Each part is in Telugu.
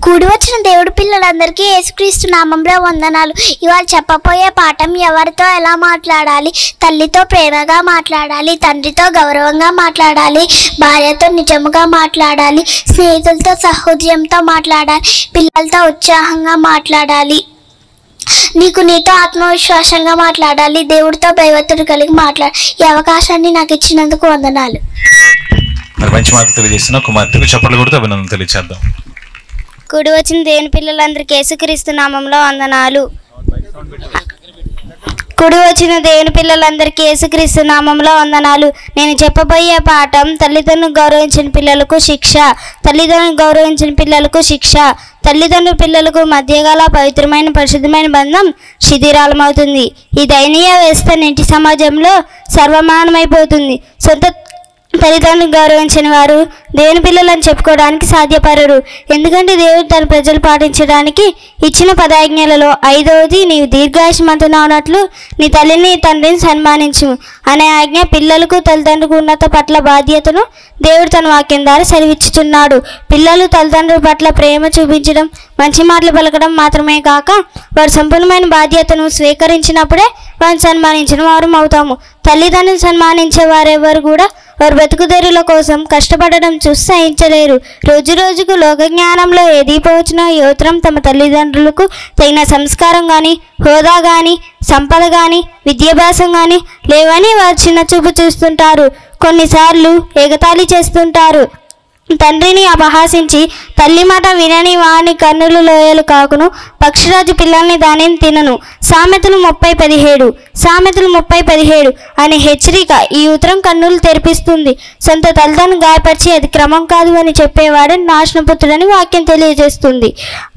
కూడి వచ్చిన దేవుడి పిల్లలందరికీ యేసుక్రీస్తు నామంలో వందనాలు ఇవాళ చెప్పబోయే పాఠం ఎవరితో ఎలా మాట్లాడాలి తల్లితో ప్రేమగా మాట్లాడాలి తండ్రితో గౌరవంగా మాట్లాడాలి భార్యతో నిజముగా మాట్లాడాలి స్నేహితులతో సహోదయంతో మాట్లాడాలి పిల్లలతో ఉత్సాహంగా మాట్లాడాలి నీకు నీతో ఆత్మవిశ్వాసంగా మాట్లాడాలి దేవుడితో భయవత్తుడు కలిగి మాట్లాడాలి ఈ అవకాశాన్ని నాకు ఇచ్చినందుకు వందనాలు మరి మంచి మాటలు తెలియజేస్తున్న కుమార్తెకు చప్పట్లు కొడుతూ అభినందన తెలియచేద్దాం కూడి వచ్చిన దేవుని పిల్లలందరికీ యేసుక్రీస్తు నామంలో వందనాలు కుడి వచ్చిన దేవుని పిల్లలందరికీ యేసుక్రీస్తు నామంలో వందనాలు నేను చెప్పబోయే పాఠం తల్లిదండ్రులు గౌరవించిన పిల్లలకు శిక్ష తల్లిదండ్రులు గౌరవించిన పిల్లలకు శిక్ష తల్లిదండ్రుల పిల్లలకు మధ్య గల పవిత్రమైన పరిశుద్ధమైన బంధం శిథిరాలమవుతుంది ఈ దయనీయ వ్యవస్థ నేటి సమాజంలో సర్వమానమైపోతుంది సొంత తల్లిదండ్రులు గౌరవించిన వారు దేవుని పిల్లలని చెప్పుకోవడానికి సాధ్యపడరు ఎందుకంటే దేవుడు తన ప్రజలు పాటించడానికి ఇచ్చిన పదాజ్ఞలలో ఐదవది నీవు దీర్ఘాయుష్మంతున్నట్లు నీ తల్లిని తండ్రిని సన్మానించు అనే ఆజ్ఞ పిల్లలకు తల్లిదండ్రులకు ఉన్నత పట్ల బాధ్యతను దేవుడు తన వాక్యం ద్వారా సెలవిచ్చుచున్నాడు పిల్లలు తల్లిదండ్రుల పట్ల ప్రేమ చూపించడం మంచి మాటలు పలకడం మాత్రమే కాక వారు సంపూర్ణమైన బాధ్యతను స్వీకరించినప్పుడే వారిని సన్మానించిన వారు అవుతాము తల్లిదండ్రులు సన్మానించే వారెవరు కూడా వారు బతుకుదెరుల కోసం కష్టపడడం చూసి సహించలేరు రోజు రోజుకు లోక జ్ఞానంలో ఎదిగిపోవచ్చిన యువతరం తమ తల్లిదండ్రులకు తగిన సంస్కారం కానీ హోదా కానీ సంపద కానీ విద్యాభ్యాసం కానీ లేవని వారు చిన్న చూపు చూస్తుంటారు కొన్నిసార్లు ఎగతాళి చేస్తుంటారు తండ్రిని అపహాసించి తల్లి మాట వినని వాని కన్నులు లోయలు కాకును పక్షిరాజు పిల్లల్ని దానిని తినను సామెతలు ముప్పై పదిహేడు సామెతలు ముప్పై పదిహేడు అనే హెచ్చరిక ఈ ఉత్తరం కన్నులు తెరిపిస్తుంది సొంత తల్లిదండ్రులు గాయపరిచి అది క్రమం కాదు అని చెప్పేవాడు నాశనపుత్రుడని వాక్యం తెలియజేస్తుంది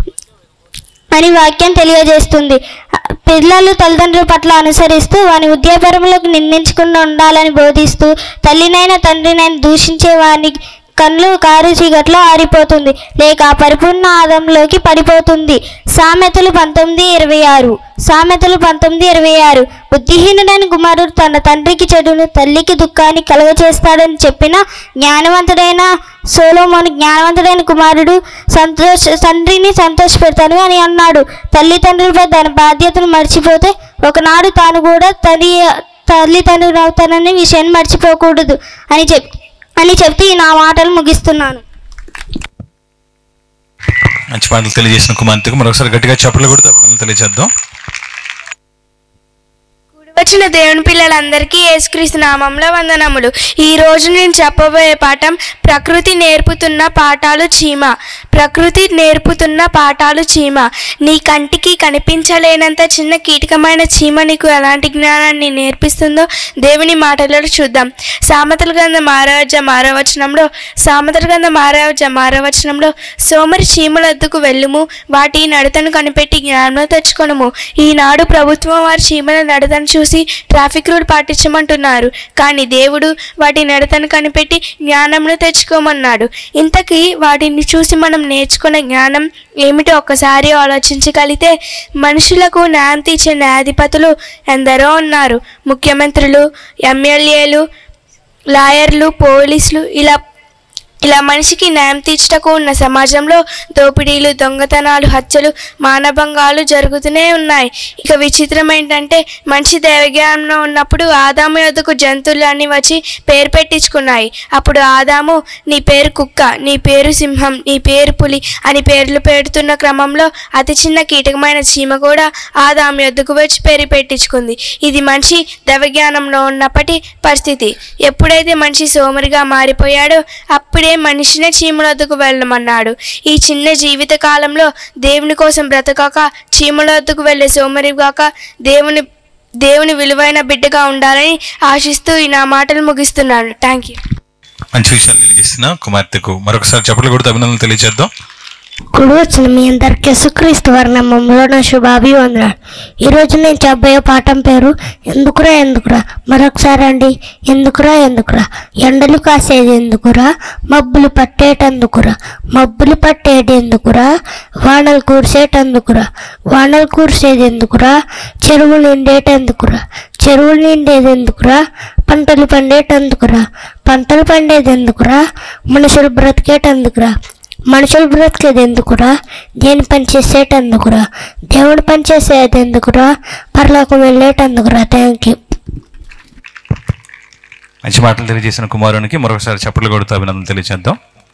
అని వాక్యం తెలియజేస్తుంది పిల్లలు తల్లిదండ్రుల పట్ల అనుసరిస్తూ వాని ఉద్యోగపరములకు నిందించకుండా ఉండాలని బోధిస్తూ తల్లినైనా తండ్రినైనా దూషించే వాని కళ్ళు కారు చీకట్లో ఆరిపోతుంది లేక ఆ పరిపూర్ణ ఆదంలోకి పడిపోతుంది సామెతలు పంతొమ్మిది ఇరవై ఆరు సామెతలు పంతొమ్మిది ఇరవై ఆరు బుద్ధిహీనుడైన కుమారుడు తన తండ్రికి చెడును తల్లికి దుఃఖాన్ని కలుగచేస్తాడని చెప్పిన జ్ఞానవంతుడైన సోలోమోను జ్ఞానవంతుడైన కుమారుడు సంతోష తండ్రిని సంతోషపెడతాను అని అన్నాడు తల్లిదండ్రులపై తన బాధ్యతను మర్చిపోతే ఒకనాడు తాను కూడా తల్లి తల్లిదండ్రులు అవుతాననే విషయాన్ని మర్చిపోకూడదు అని చెప్ అని చెప్తే నా మాటలు ముగిస్తున్నాను మంచి మాటలు తెలియజేసిన కుమార్తెకు మరొకసారి గట్టిగా చప్పట్లు కొడుతూ అభినందన తెలియజేద్దాం వచ్చిన దేవుని పిల్లలందరికీ యేసుక్రీస్తు నామంలో వందనములు ఈ రోజు నేను చెప్పబోయే పాఠం ప్రకృతి నేర్పుతున్న పాఠాలు చీమ ప్రకృతి నేర్పుతున్న పాఠాలు చీమ నీ కంటికి కనిపించలేనంత చిన్న కీటకమైన చీమ నీకు ఎలాంటి జ్ఞానాన్ని నేర్పిస్తుందో దేవుని మాటలలో చూద్దాం సామెతల గ్రంథం ఆరవజ మారవచనంలో సామెతల గ్రంథం ఆరవజ మారవచనంలో సోమరి చీమలద్దుకు వెళ్ళుము వాటి నడతను కనిపెట్టి జ్ఞానం తెచ్చుకొనుము ఈనాడు ప్రభుత్వం వారి చీమల నడతను చూసి ట్రాఫిక్ రూల్ పాటించమంటున్నారు కానీ దేవుడు వాటి నడతను కనిపెట్టి జ్ఞానంను తెచ్చుకోమన్నాడు ఇంతకీ వాటిని చూసి మనం నేర్చుకున్న జ్ఞానం ఏమిటో ఒక్కసారి ఆలోచించగలిగితే మనుషులకు న్యాయం తీర్చే న్యాయాధిపతులు ఎందరో ఉన్నారు ముఖ్యమంత్రులు ఎమ్మెల్యేలు లాయర్లు పోలీసులు ఇలా ఇలా మనిషికి న్యాయం తీర్చటకు ఉన్న సమాజంలో దోపిడీలు దొంగతనాలు హత్యలు మానభంగాలు జరుగుతూనే ఉన్నాయి ఇక విచిత్రం ఏంటంటే మనిషి దేవజ్ఞానంలో ఉన్నప్పుడు ఆదాము యొద్దకు జంతువులు అన్ని వచ్చి పేరు పెట్టించుకున్నాయి అప్పుడు ఆదాము నీ పేరు కుక్క నీ పేరు సింహం నీ పేరు పులి అని పేర్లు పెడుతున్న క్రమంలో అతి చిన్న కీటకమైన చీమ కూడా ఆదాము యొద్దకు వచ్చి పేరు పెట్టించుకుంది ఇది మనిషి దైవజ్ఞానంలో ఉన్నప్పటి పరిస్థితి ఎప్పుడైతే మనిషి సోమరిగా మారిపోయాడో అప్పుడే మనిషినే చీమలొద్దకు వెళ్ళమన్నాడు ఈ చిన్న జీవిత కాలంలో దేవుని కోసం బ్రతకాక చీమలొద్దకు వెళ్ళే సోమరిగాక దేవుని దేవుని విలువైన బిడ్డగా ఉండాలని ఆశిస్తూ ఈ నా మాటలు ముగిస్తున్నాను థ్యాంక్ యూ మంచి విషయాలు తెలియజేస్తున్న కుమార్తెకు మరొకసారి చప్పట్లు కొడుతూ అభినందనలు తెలియజేద్దాం కుడి వచ్చిన మీ అందరికి యేసుక్రీస్తు వర్ణమంలో నా శుభాభివందనాలు ఈరోజు నేను చెప్పబోయే పాఠం పేరు ఎందుకురా ఎందుకురా మరొకసారి అండి ఎందుకురా ఎందుకురా ఎండలు కాసేది ఎందుకురా మబ్బులు పట్టేటందుకురా మబ్బులు పట్టేది ఎందుకురా వానలు కూర్చేటందుకురా వానలు కూర్చేది ఎందుకురా చెరువులు నిండేటందుకురా చెరువులు నిండేది ఎందుకురా పంటలు పండేటందుకురా పంటలు పండేది ఎందుకురా మనుషులు బ్రతికేటందుకురా మనుషులు బ్రతికేది ఎందుకురా దేని పని చేసేటందుకురా దేవుడు పని చేసేది ఎందుకురా పరలోకం వెళ్ళేటందుకురా థ్యాంక్ యూ మంచి మాటలు తెలియజేసిన కుమారునికి మరొకసారి చప్పట్లు కొడుతూ అభినందనలు తెలియజేద్దాం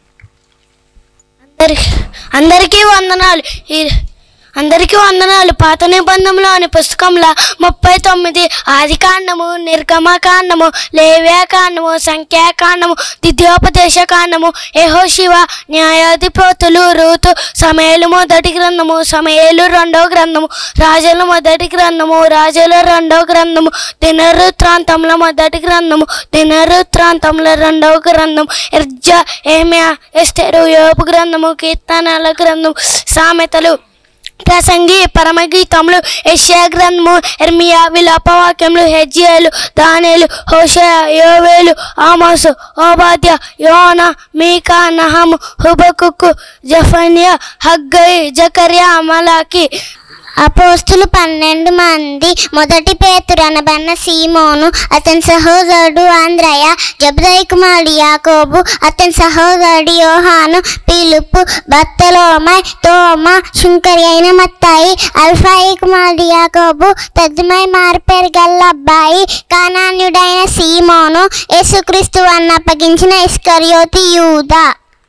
అందరికి అందరికీ వందనాలు ఈ అందరికీ వందనాలు పాత నిబంధనలోని పుస్తకంలో ముప్పై తొమ్మిది ఆది కాండము నిర్గమకాండము లేవ్యాకాండము సంఖ్యాకాండము ద్వితీయోపదేశ కాండము యెహోషివ న్యాయాధిపతులు రూతు సమయలు మొదటి గ్రంథము సమయలు రెండో గ్రంథము రాజుల మొదటి గ్రంథము రాజుల రెండో గ్రంథము దినరుత్రాంతంలో మొదటి గ్రంథము దినరుత్రాంతంలో రెండవ గ్రంథం ఎర్జా ఏమియా ఎస్తెరు యోపు గ్రంథము కీర్తనల గ్రంథము సామెతలు ప్రసంగి పరమగీతములు యెషయా గ్రంథము ఎర్మియా విలాపవాక్యములు హెజ్జియలు దానేలు హోషయ యోవేలు ఆమోసు ఓబాద్య యోన మీకా నహము హుబకుక్కు జఫన్యా హగ్గై జకర్యా మలాకి అపోస్తులు పన్నెండు మంది మొదటి పేతురు అనబడిన సీమోను అతని సహోదరుడు ఆంధ్రయ జబ్దయి కుమారుడు యాకోబు అతని సహోదరుడు యోహాను పిలుపు బత్తలోమై తోమ శుంకరి అయిన మత్తాయి అల్ఫాయి కుమారుడు యాకోబు తద్దుమై మారుపేరు గల్ల అబ్బాయి కానాన్యుడైన సీమోను యేసుక్రీస్తు అన్న అప్పగించిన ఇస్కరియోతి యూదా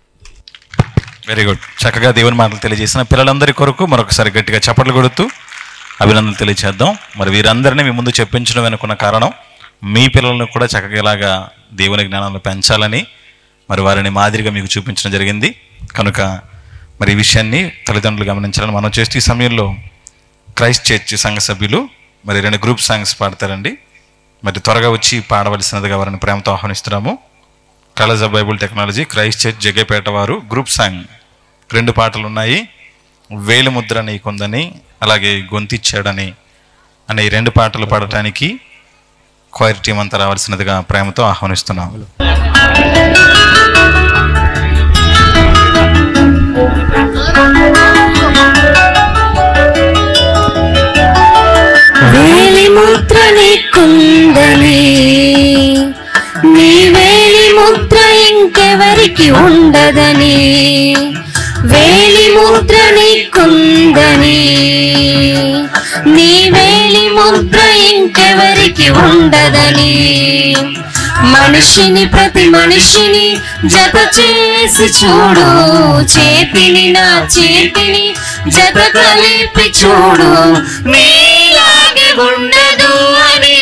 వెరీ గుడ్ చక్కగా దేవుని మాటలు తెలియజేసిన పిల్లలందరి కొరకు మరొకసారి గట్టిగా చప్పట్లు కొడుతూ అభినందనలు తెలియజేద్దాం మరి వీరందరినీ మీ ముందు చెప్పించడం వెనుకున్న కారణం మీ పిల్లలను కూడా చక్కగా ఇలాగా దేవుని జ్ఞానంలో పెంచాలని మరి వారిని మాదిరిగా మీకు చూపించడం జరిగింది కనుక మరి ఈ విషయాన్ని తల్లిదండ్రులు గమనించాలని మనం చేస్తూ ఈ సమయంలో క్రైస్ట్ చర్చ్ సంఘ సభ్యులు మరి రెండు గ్రూప్ సాంగ్స్ పాడతారండి మరి త్వరగా వచ్చి పాడవలసినదిగా వారిని ప్రేమతో ఆహ్వానిస్తున్నాము colours of Bible technology Christ church Jagepeta వారు గ్రూప్ సాంగ్ రెండు పాటలు ఉన్నాయి వేలు ముద్ర నీకుందని అలాగే గొంతిచ్చాడని అనే ఈ రెండు పాటలు పాడటానికి క్వైర్ టీం అంతా రావాల్సినదిగా ప్రేమతో ఆహ్వానిస్తున్నాం వేలి ముద్ర నీకుందని నీ వేలి ముద్ర ఇంకెవరికి ఉండదని వేలి ముద్ర నీకుందని నీ వేలి ముద్ర ఇంకెవరికి ఉండదని మనిషిని ప్రతి మనిషిని జత చేసి చూడు చేతిని నా చేతిని జత కలిపి చూడు నీలాగే ఉండదు అని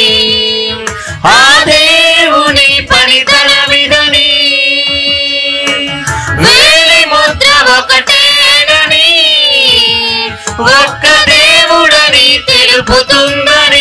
ఆ దేవుని పనితనమిదని వేలి ముద్ర ఒకటేనని ఒక్క దేవుడని తెలుపుతుందని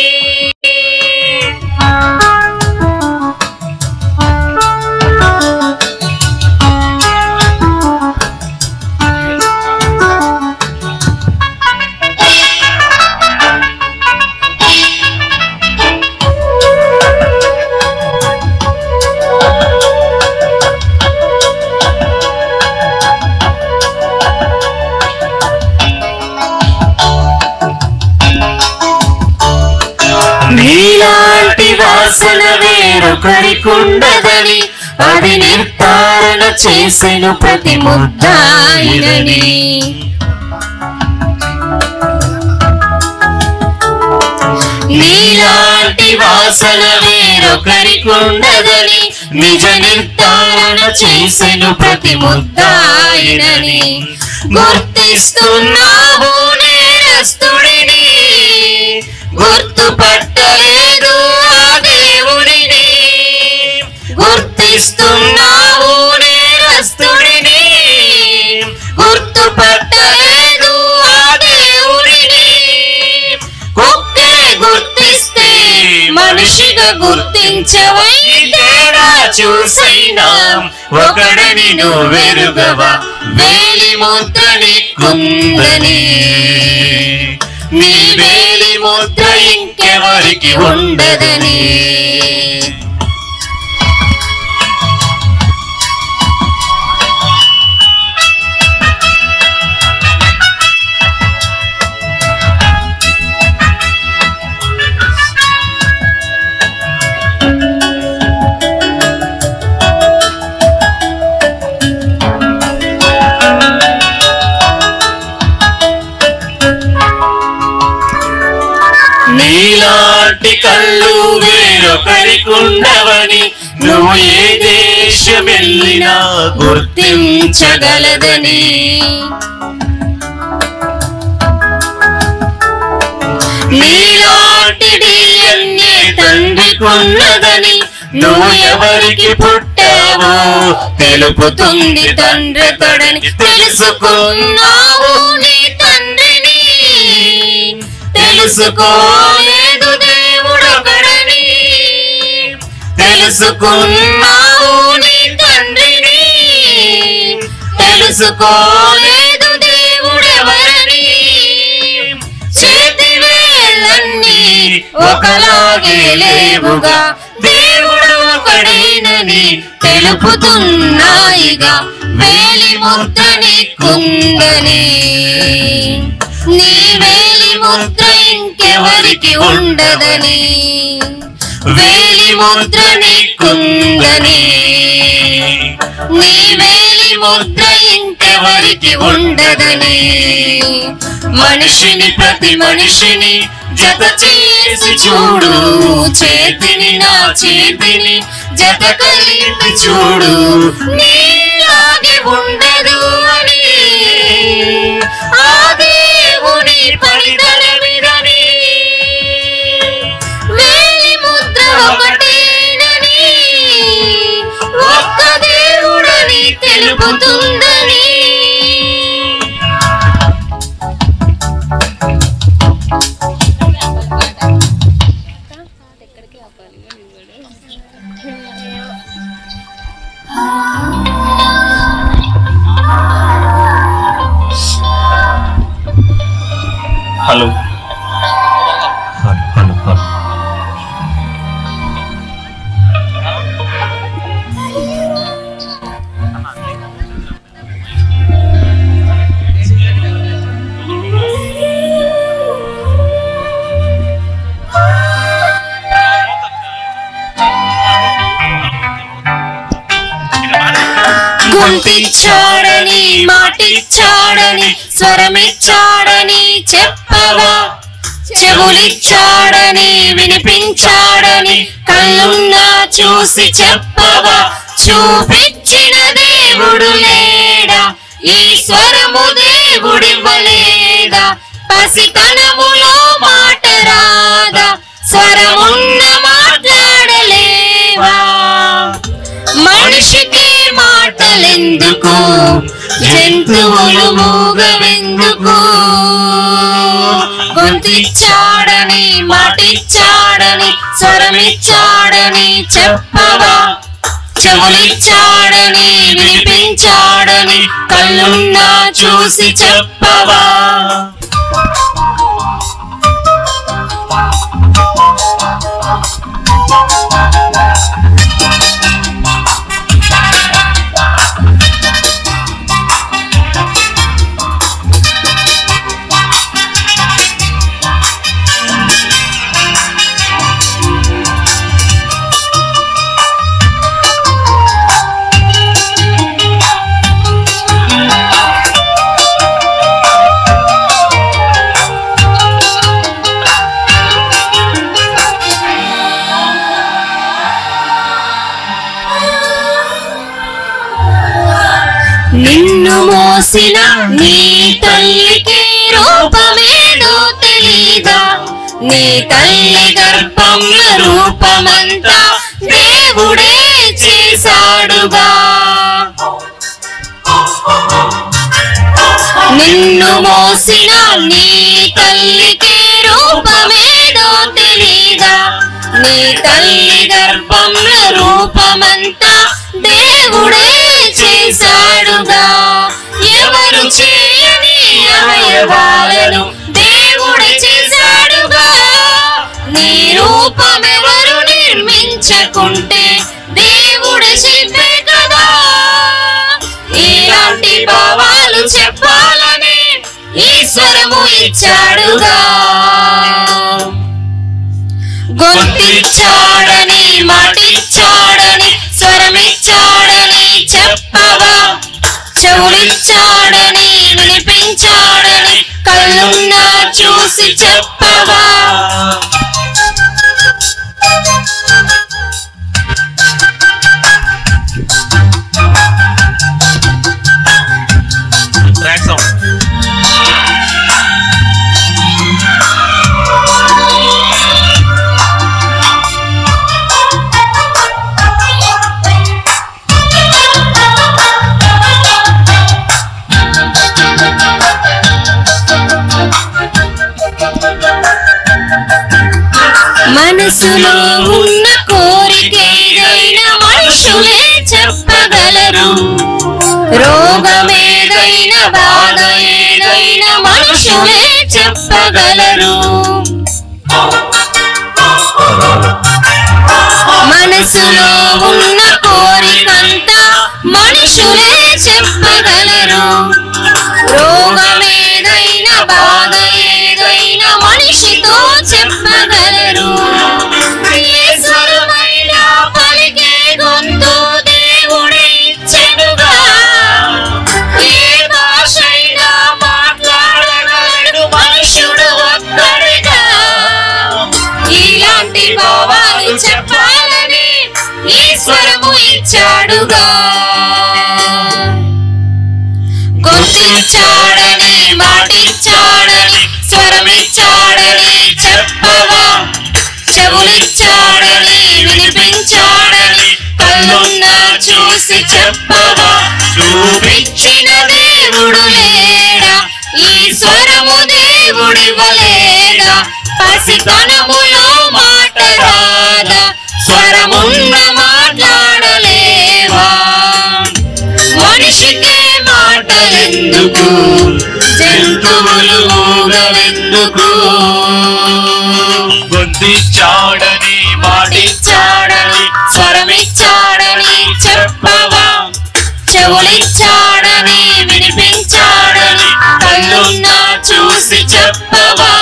నీలాంటి వాసన వేరొకరికుండదని అది నిర్ధారణ చేసెను ప్రతి ముద్దాయినని నీలాంటి వాసన వేరొకరికుండదని నిజ నిర్ధారణ చేసెను ప్రతి ముద్దాయినని గుర్తిస్తున్నావు నేరస్తుడిని గుర్తుపట్టలేదు ఆ దేవుడిని గుర్తిస్తున్నావు నేరస్తుడిని గుర్తుపట్టలేదు ఆ దేవుడిని కుక్కే గుర్తిస్తే మనిషిగా గుర్తించవై తేడా చూసైనా ఒకడని నువ్వు వెరుగవా వేలి ముద్ర నీకుందని నీ వేలి ముద్ర ఇంకెవరికి ఉండదని నీలాంటి కళ్ళు వేరొకరికుండవని నువ్వు ఏ దేశం వెళ్ళినా గుర్తించగలదని నీలాంటి డిఎన్ఏ తండ్రికున్నదని నువ్వు ఎవరికి పుట్టావో తెలుపుతుంది తండ్రి తొడని తెలుసుకున్నావు నీ తండ్రిని తెలుసుకోలేదు దేవుడొకడని తెలుసుకున్నావు నీ తండ్రిని తెలుసుకోలేదు దేవుడెవరని చేతి వేళ్ళన్నీ ఒకలాగే లేవుగా దేవుడు ఒకడేనని తెలుపుతున్నాయిగా వేలి ముద్దని కుందని నీ వేలి ముద్ర ఇంకెవరికి ఉండదని వేలి ముద్ర నీకుందని నీ వేలి ముద్ర ఇంకెవరికి ఉండదని మనిషిని ప్రతి మనిషిని జత చేసి చూడు చేతిని నా చేతిని జత కలిపి చూడు నీలాగే ఉండదు అని ఆ దేవుని పడితలమిదని వేలి ముద్ర ఒకటేనని ఒక్క దేవుడని తెలుపుతుందని హలో హలో హలో హలో గొంతిచ్చాడని మాటిచ్చాడని స్వరమిచ్చాడని చెప్పవా చెవులిచ్చాడని వినిపించాడని కళ్ళున్నా చూసి చెప్పవా చూపించిన దేవుడు లేడా ఈ స్వరము దేవుడివ్వలేదా పసితనములో మాట రాదా స్వరమున్న మాట్లాడలేవా మనిషికి మాటలెందుకు జంతువులు మూగవెందుకు గొంతిచ్చాడని మాటిచ్చాడని స్వరమిచ్చాడని చెప్పవా చెవులిచ్చాడని వినిపించాడని కళ్ళున్నా చూసి చెప్పవా నిన్ను మోసిన నీ తల్లికి రూపమేదో తెలీదా నీ తల్లి గర్భంలో రూపమంతా దేవుడే చేశాడుగా నిన్ను మోసిన నీ తల్లికి రూపమేదో తెలీదా నీ తల్లి గర్భంలో రూపమంతా దేవుడే చేశాడుగా ఎవరు చేయని అవయవాలను దేవుడే చేశాడుగా నీ రూపమెవరు నిర్మించకుంటే దేవుడే చెప్పే కదా ఇలాంటి భావాలు చెప్పాలని ఈశ్వరము ఇచ్చాడుగా గొంతిచ్చాడని మాటిచ్చాడని స్వరమిచ్చాడని చెప్పవా చెవులిచ్చాడని వినిపించాడని కళ్ళున్నా చూసి చెప్పవా మనసులో ఉన్న కోరికేదైనా మనుషులే చెప్పగలరు రోగమేదైనా బాధ ఏదైనా మనుషులే చెప్పగలరు మనసులో ఉన్న కోరికంతా మనుషులే చెప్పగలరు రోగమేదైనా బాధ ఏదైనా మనిషితో చెప్పగలరు ఏ స్వరమైనా పలికే గొంతు దేవుడే ఇచ్చెనుగా ఏ భాషైనా మాట్లాడగలడు మనుషుడు ఒక్కడిగా ఇలాంటి భావాలు చెప్పాలని ఈశ్వరము ఇచ్చాడుగా గొంతిచ్చాడని మాటిచ్చాడని స్వరమిచ్చాడని చెప్పవా చెవులిచ్చాడని వినిపించాడని కళ్ళున్న చూసి చెప్పవా చూపించిన దేవుడు లేడా ఈ స్వరము దేవుడివ్వలేదా పసితనములో మాట రాదా స్వరమున్న మాట్లాడలేవా మనిషికే మాటలెందుకు జంతువులు మూగవెందుకు గొంతిచ్చాడని మాటిచ్చాడని స్వరమిచ్చాడని చెప్పవా చెవులిచ్చాడని వినిపించాడని కళ్ళున్నా చూసి చెప్పవా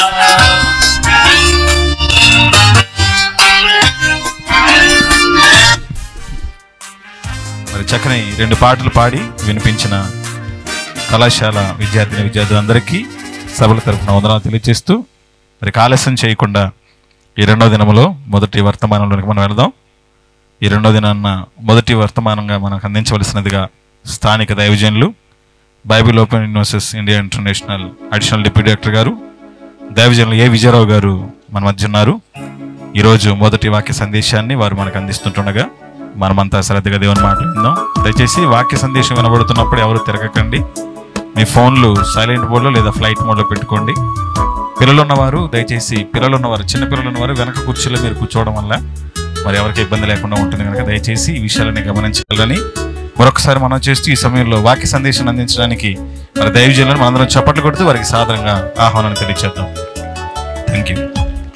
మరి చక్కని రెండు పాటలు పాడి వినిపించిన కళాశాల విద్యార్థిని విద్యార్థులందరికీ సభల తరపున వందనాలు తెలియజేస్తూ మరి ఆలస్యం చేయకుండా ఈ రెండో దినములో మొదటి వర్తమానంలోనికి మనం వెళదాం ఈ రెండో దినాన్న మొదటి వర్తమానంగా మనకు అందించవలసినదిగా స్థానిక దైవజనులు Bible open universities India international additional deputy director garu దైవజనులు ఏ విజయరావు గారు మన మధ్య ఉన్నారు ఈరోజు మొదటి వాక్య సందేశాన్ని వారు మనకు అందిస్తుంటుండగా మనమంతా శ్రద్ధగా దేవుని మాట్లాడుకుందాం దయచేసి వాక్య సందేశం వినబడుతున్నప్పుడు ఎవరు తిరగకండి మీ ఫోన్లు సైలెంట్ మోడ్లో లేదా ఫ్లైట్ మోడ్లో పెట్టుకోండి పిల్లలు ఉన్నవారు దయచేసి పిల్లలు ఉన్నవారు చిన్న పిల్లలు ఉన్నవారు వెనక కుర్చీలో మీరు కూర్చోవడం వల్ల మరి ఎవరికి ఇబ్బంది లేకుండా ఉంటుంది కనుక దయచేసి ఈ విషయాలని గమనించాలని మరొకసారి మనం చేస్తూ ఈ సమయంలో వాక్య సందేశం అందించడానికి మరి దైవజనులను మనందరం చప్పట్లు కొడుతూ వారికి సాధారణంగా ఆహ్వానాన్ని తెలియచేద్దాం థ్యాంక్ యూ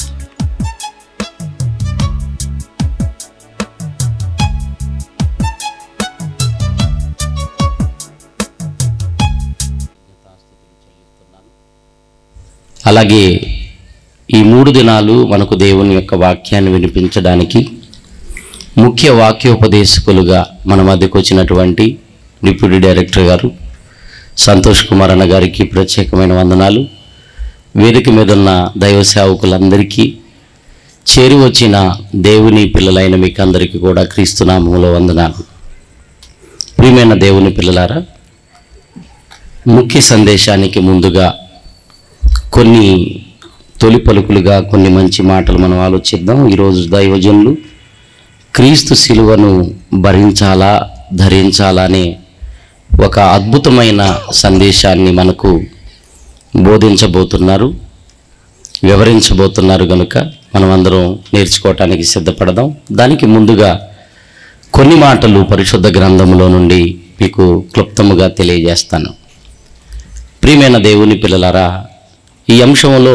అలాగే ఈ మూడు దినాలు మనకు దేవుని యొక్క వాక్యాన్ని వినిపించడానికి ముఖ్య వాక్యోపదేశకులుగా మన మధ్యకు వచ్చినటువంటి డిప్యూటీ డైరెక్టర్ గారు సంతోష్ కుమార్ అన్న గారికి ప్రత్యేకమైన వందనాలు వేదిక మీద ఉన్న దైవ సేవకులందరికీ చేరి వచ్చిన దేవుని పిల్లలైన మీకు అందరికీ కూడా క్రీస్తునామంలో వందనాలు ప్రియమైన దేవుని పిల్లలారా ముఖ్య సందేశానికి ముందుగా కొన్ని తొలి పలుకులుగా కొన్ని మంచి మాటలు మనం ఆలోచిద్దాం ఈరోజు దైవజనులు క్రీస్తు శిలువను భరించాలా ధరించాలా అనే ఒక అద్భుతమైన సందేశాన్ని మనకు బోధించబోతున్నారు వివరించబోతున్నారు కనుక మనం అందరం నేర్చుకోవటానికి సిద్ధపడదాం దానికి ముందుగా కొన్ని మాటలు పరిశుద్ధ గ్రంథంలో నుండి మీకు క్లుప్తముగా తెలియజేస్తాను ప్రియమైన దేవుని పిల్లలారా ఈ అంశంలో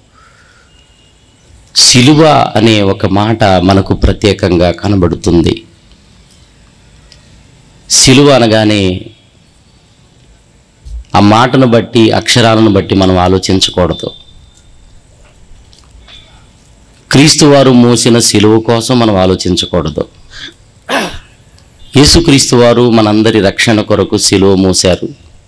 సిలువ అనే ఒక మాట మనకు ప్రత్యేకంగా కనబడుతుంది సిలువ అనగానే ఆ మాటను బట్టి అక్షరాలను బట్టి మనం ఆలోచించకూడదు క్రీస్తు వారు మోసిన సిలువ కోసం మనం ఆలోచించకూడదు యేసుక్రీస్తు వారు మనందరి రక్షణ కొరకు సిలువ మోశారు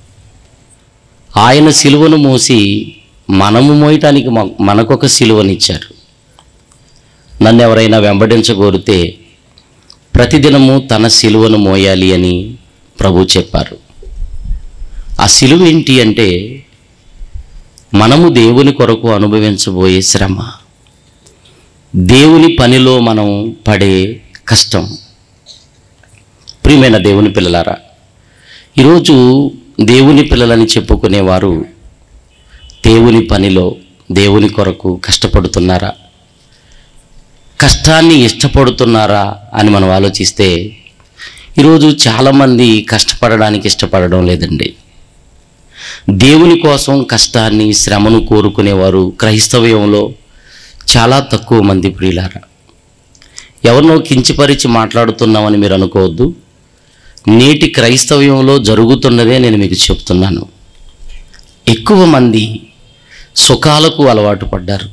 ఆయన సిలువను మోసి మనము మోయటానికి మ- మనకొక సిలువనిచ్చారు నన్ను ఎవరైనా వెంబడించగోరితే ప్రతిదినము తన సిలువను మోయాలి అని ప్రభు చెప్పారు ఆ సిలువ ఏంటి అంటే మనము దేవుని కొరకు అనుభవించబోయే శ్రమ దేవుని పనిలో మనం పడే కష్టం ప్రియమైన దేవుని పిల్లలారా ఈరోజు దేవుని పిల్లలని చెప్పుకునేవారు దేవుని పనిలో దేవుని కొరకు కష్టపడుతున్నారా కష్టాన్ని ఇష్టపడుతున్నారా అని మనం ఆలోచిస్తే ఈరోజు చాలామంది కష్టపడడానికి ఇష్టపడడం లేదండి దేవుని కోసం కష్టాన్ని శ్రమను కోరుకునేవారు క్రైస్తవ్యంలో చాలా తక్కువ మంది ప్రియులారా ఎవరినో కించిపరిచి మాట్లాడుతున్నామని మీరు అనుకోవద్దు నేటి క్రైస్తవ్యంలో జరుగుతున్నదే నేను మీకు చెప్తున్నాను ఎక్కువ మంది సుఖాలకు అలవాటు పడ్డారు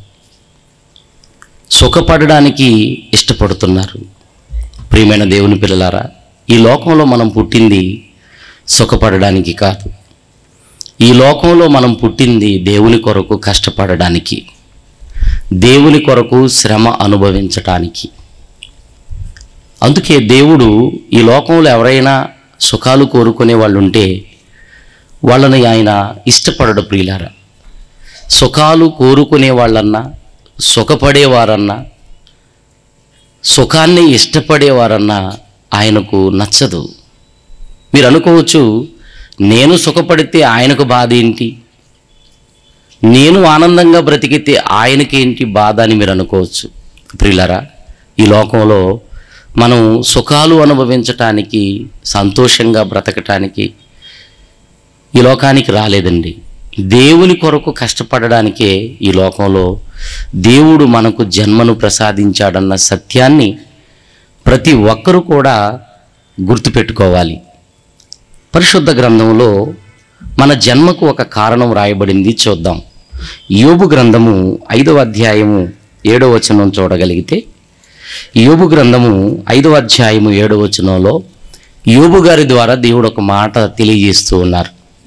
సుఖపడడానికి ఇష్టపడుతున్నారు ప్రియమైన దేవుని పిల్లలారా ఈ లోకంలో మనం పుట్టింది సుఖపడడానికి కాదు ఈ లోకంలో మనం పుట్టింది దేవుని కొరకు కష్టపడడానికి దేవుని కొరకు శ్రమ అనుభవించటానికి అందుకే దేవుడు ఈ లోకంలో ఎవరైనా సుఖాలు కోరుకునే వాళ్ళు ఉంటే వాళ్ళని ఆయన ఇష్టపడడు ప్రియులారా సుఖాలు కోరుకునే వాళ్ళన్నా సుఖపడేవారన్నా సుఖాన్ని ఇష్టపడేవారన్నా ఆయనకు నచ్చదు మీరు అనుకోవచ్చు నేను సుఖపడితే ఆయనకు బాధ ఏంటి నేను ఆనందంగా బ్రతికితే ఆయనకేంటి బాధ అని మీరు అనుకోవచ్చు ప్రియులరా ఈ లోకంలో మనం సుఖాలు అనుభవించటానికి సంతోషంగా బ్రతకటానికి ఈ లోకానికి రాలేదండి దేవుని కొరకు కష్టపడడానికే ఈ లోకంలో దేవుడు మనకు జన్మను ప్రసాదించాడన్న సత్యాన్ని ప్రతి ఒక్కరూ కూడా గుర్తుపెట్టుకోవాలి పరిశుద్ధ గ్రంథంలో మన జన్మకు ఒక కారణం రాయబడింది చూద్దాం యోబు గ్రంథము ఐదవ అధ్యాయము ఏడవ వచనం చూడగలిగితే యోబు గ్రంథము ఐదవ అధ్యాయము ఏడవ వచనంలో యోబు గారి ద్వారా దేవుడు ఒక మాట తెలియజేస్తూ ఉన్నారు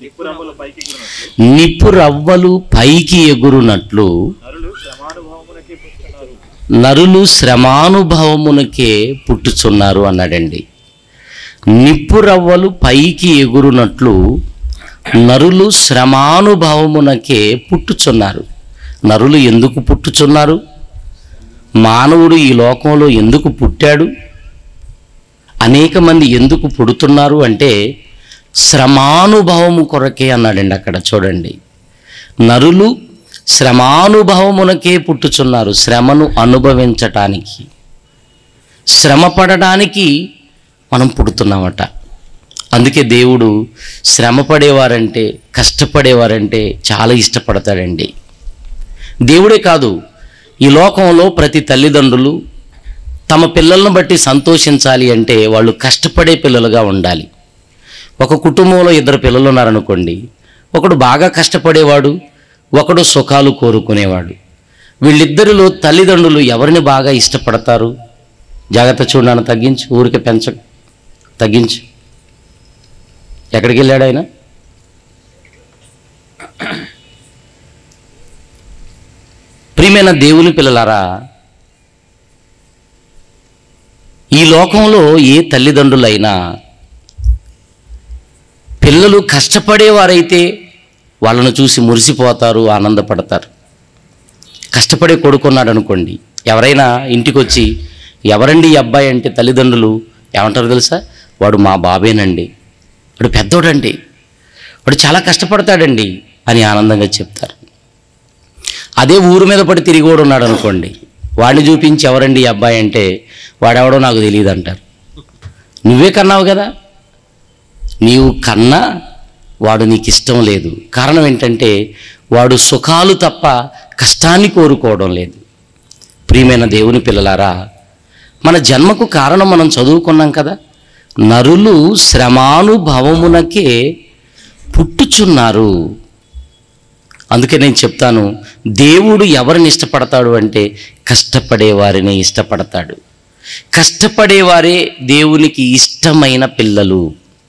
నిప్పు రవ్వలు పైకి ఎగురునట్లు నరులు శ్రమానుభవమునకే పుట్టుచున్నారు అన్నాడండి నిప్పు రవ్వలు పైకి ఎగురునట్లు నరులు శ్రమానుభవమునకే పుట్టుచున్నారు నరులు ఎందుకు పుట్టుచున్నారు మానవుడు ఈ లోకంలో ఎందుకు పుట్టాడు అనేక మంది ఎందుకు పుడుతున్నారు అంటే శ్రమానుభవము కొరకే అన్నాడండి అక్కడ చూడండి నరులు శ్రమానుభవమునకే పుట్టుచున్నారు శ్రమను అనుభవించటానికి శ్రమ పడడానికి మనం పుడుతున్నామట అందుకే దేవుడు శ్రమ పడేవారంటే కష్టపడేవారంటే చాలా ఇష్టపడతాడండి దేవుడే కాదు ఈ లోకంలో ప్రతి తల్లిదండ్రులు తమ పిల్లలను బట్టి సంతోషించాలి అంటే వాళ్ళు కష్టపడే పిల్లలుగా ఉండాలి ఒక కుటుంబంలో ఇద్దరు పిల్లలు ఉన్నారనుకోండి ఒకడు బాగా కష్టపడేవాడు ఒకడు సుఖాలు కోరుకునేవాడు వీళ్ళిద్దరిలో తల్లిదండ్రులు ఎవరిని బాగా ఇష్టపడతారు జాగ్రత్త చూడను తగ్గించు ఊరికే పెంచ తగ్గించు ఎక్కడికి వెళ్ళాడు ఆయన ప్రియమైన దేవుని పిల్లలారా ఈ లోకంలో ఏ తల్లిదండ్రులైనా పిల్లలు కష్టపడేవారైతే వాళ్ళను చూసి మురిసిపోతారు ఆనందపడతారు కష్టపడే కొడుకున్నాడు అనుకోండి ఎవరైనా ఇంటికి వచ్చి ఎవరండి ఈ అబ్బాయి అంటే తల్లిదండ్రులు ఏమంటారు తెలుసా వాడు మా బాబేనండి వాడు పెద్దోడండి వాడు చాలా కష్టపడతాడండి అని ఆనందంగా చెప్తారు అదే ఊరు మీద పడి తిరిగి కూడా ఉన్నాడు అనుకోండి వాడిని చూపించి ఎవరండి ఈ అబ్బాయి అంటే వాడెవడో నాకు తెలియదు అంటారు నువ్వే కన్నావు కదా నీవు కన్నా వాడు నీకు ఇష్టం లేదు కారణం ఏంటంటే వాడు సుఖాలు తప్ప కష్టాన్ని కోరుకోవడం లేదు ప్రియమైన దేవుని పిల్లలారా మన జన్మకు కారణం మనం చదువుకున్నాం కదా నరులు శ్రమానుభవమునకే పుట్టుచున్నారు అందుకే నేను చెప్తాను దేవుడు ఎవరిని ఇష్టపడతాడు అంటే కష్టపడే వారిని ఇష్టపడతాడు కష్టపడేవారే దేవునికి ఇష్టమైన పిల్లలు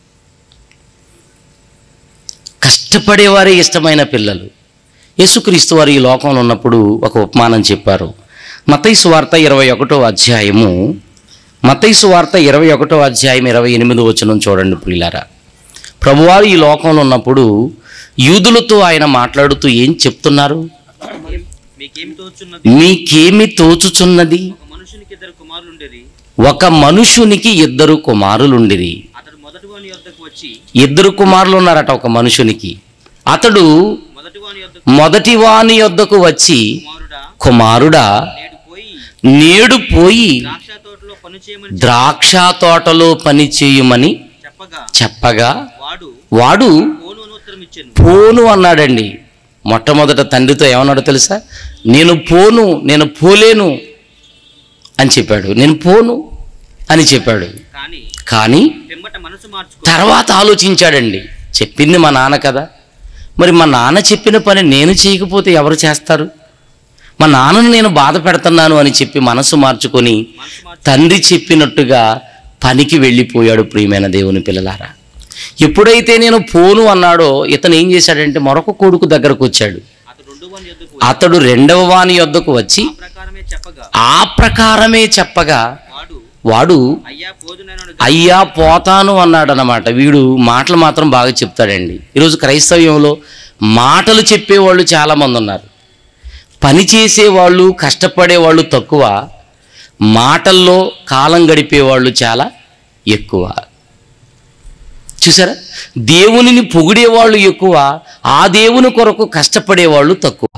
కష్టపడేవారే ఇష్టమైన పిల్లలు యేసుక్రీస్తు వారు ఈ లోకంలో ఉన్నప్పుడు ఒక ఉపమానం చెప్పారు మతైసు వార్త ఇరవై ఒకటో అధ్యాయము మతైసు వార్త ఇరవై ఒకటో అధ్యాయం ఇరవై ఎనిమిది వచనం చూడండి ప్రియులారా ప్రభువారు ఈ లోకంలో ఉన్నప్పుడు యూదులతో ఆయన మాట్లాడుతూ ఏం చెప్తున్నారు మీకేమి తోచున్నది మీకేమి తోచుచున్నది ఒక మనుషునికి ఇద్దరు కుమారులుండేది ఒక మనుషునికి ఇద్దరు కుమారులుండిరి అతడు మొదటి వాని యొద్దకు వచ్చి ఇద్దరు కుమారులు ఉన్నారట ఒక మనుషునికి అతడు మొదటి వాని యొద్దకు మొదటి వాని యొద్దకు వచ్చి కుమారుడా కుమారుడా నేడు పోయి నేడు పోయి ద్రాక్ష తోటలో పని చేయమని ద్రాక్ష తోటలో పని చేయమని చెప్పగా చెప్పగా వాడు వాడు పోను అని ఉత్తరం ఇచ్చాను పోను అన్నాడండి మొట్టమొదట తండ్రితో ఏమన్నాడో తెలుసా నేను పోను నేను పోలేను అని చెప్పాడు నేను పోను అని చెప్పాడు కానీ కానీ పిమ్మట మనసు మార్చుకో తర్వాత ఆలోచించాడండి చెప్పింది మా నాన్న కదా మరి మా నాన్న చెప్పిన పని నేను చేయకపోతే ఎవరు చేస్తారు మా నాన్నను నేను బాధ పెడుతున్నాను అని చెప్పి మనసు మార్చుకొని మనసు మార్చు తండ్రి చెప్పినట్టుగా పనికి వెళ్ళిపోయాడు ప్రియమైన దేవుని పిల్లలారా ఎప్పుడైతే నేను పోను అన్నాడో ఇతను ఏం చేశాడంటే మరొక కొడుకు దగ్గరకు వచ్చాడు అతడు రెండు వాని యొద్దకు అతడు రెండవ వాని యొద్దకు వచ్చి ఆ ప్రకారమే చెప్పగా ఆ ప్రకారమే చెప్పగా వాడు వాడు అయ్యా పోదు నేను అయ్యా పోతాను అన్నాడనమాట వీడు మాటలు మాత్రం బాగా చెప్తాడండి ఈరోజు క్రైస్తవ్యంలో మాటలు చెప్పేవాళ్ళు చాలామంది ఉన్నారు పని చేసేవాళ్ళు కష్టపడేవాళ్ళు తక్కువ మాటల్లో కాలం గడిపేవాళ్ళు చాలా ఎక్కువ చూసారా దేవునిని పొగిడేవాళ్ళు ఎక్కువ ఆ దేవుని కొరకు కష్టపడేవాళ్ళు తక్కువ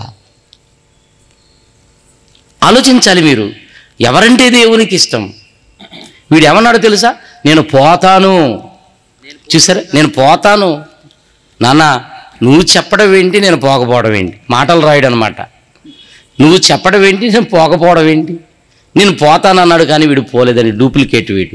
ఆలోచించాలి మీరు ఎవరంటే దేవునికి ఇష్టం వీడు ఏమన్నాడో తెలుసా నేను పోతాను చూసారా నేను పోతాను నాన్న నువ్వు చెప్పడం ఏంటి నేను పోకపోవడం ఏంటి మాటలు రాయడం అనమాట నువ్వు చెప్పడం ఏంటి నేను పోకపోవడం ఏంటి నేను పోతాను అన్నాడు కానీ వీడు పోలేదని డూప్లికేట్ వీడు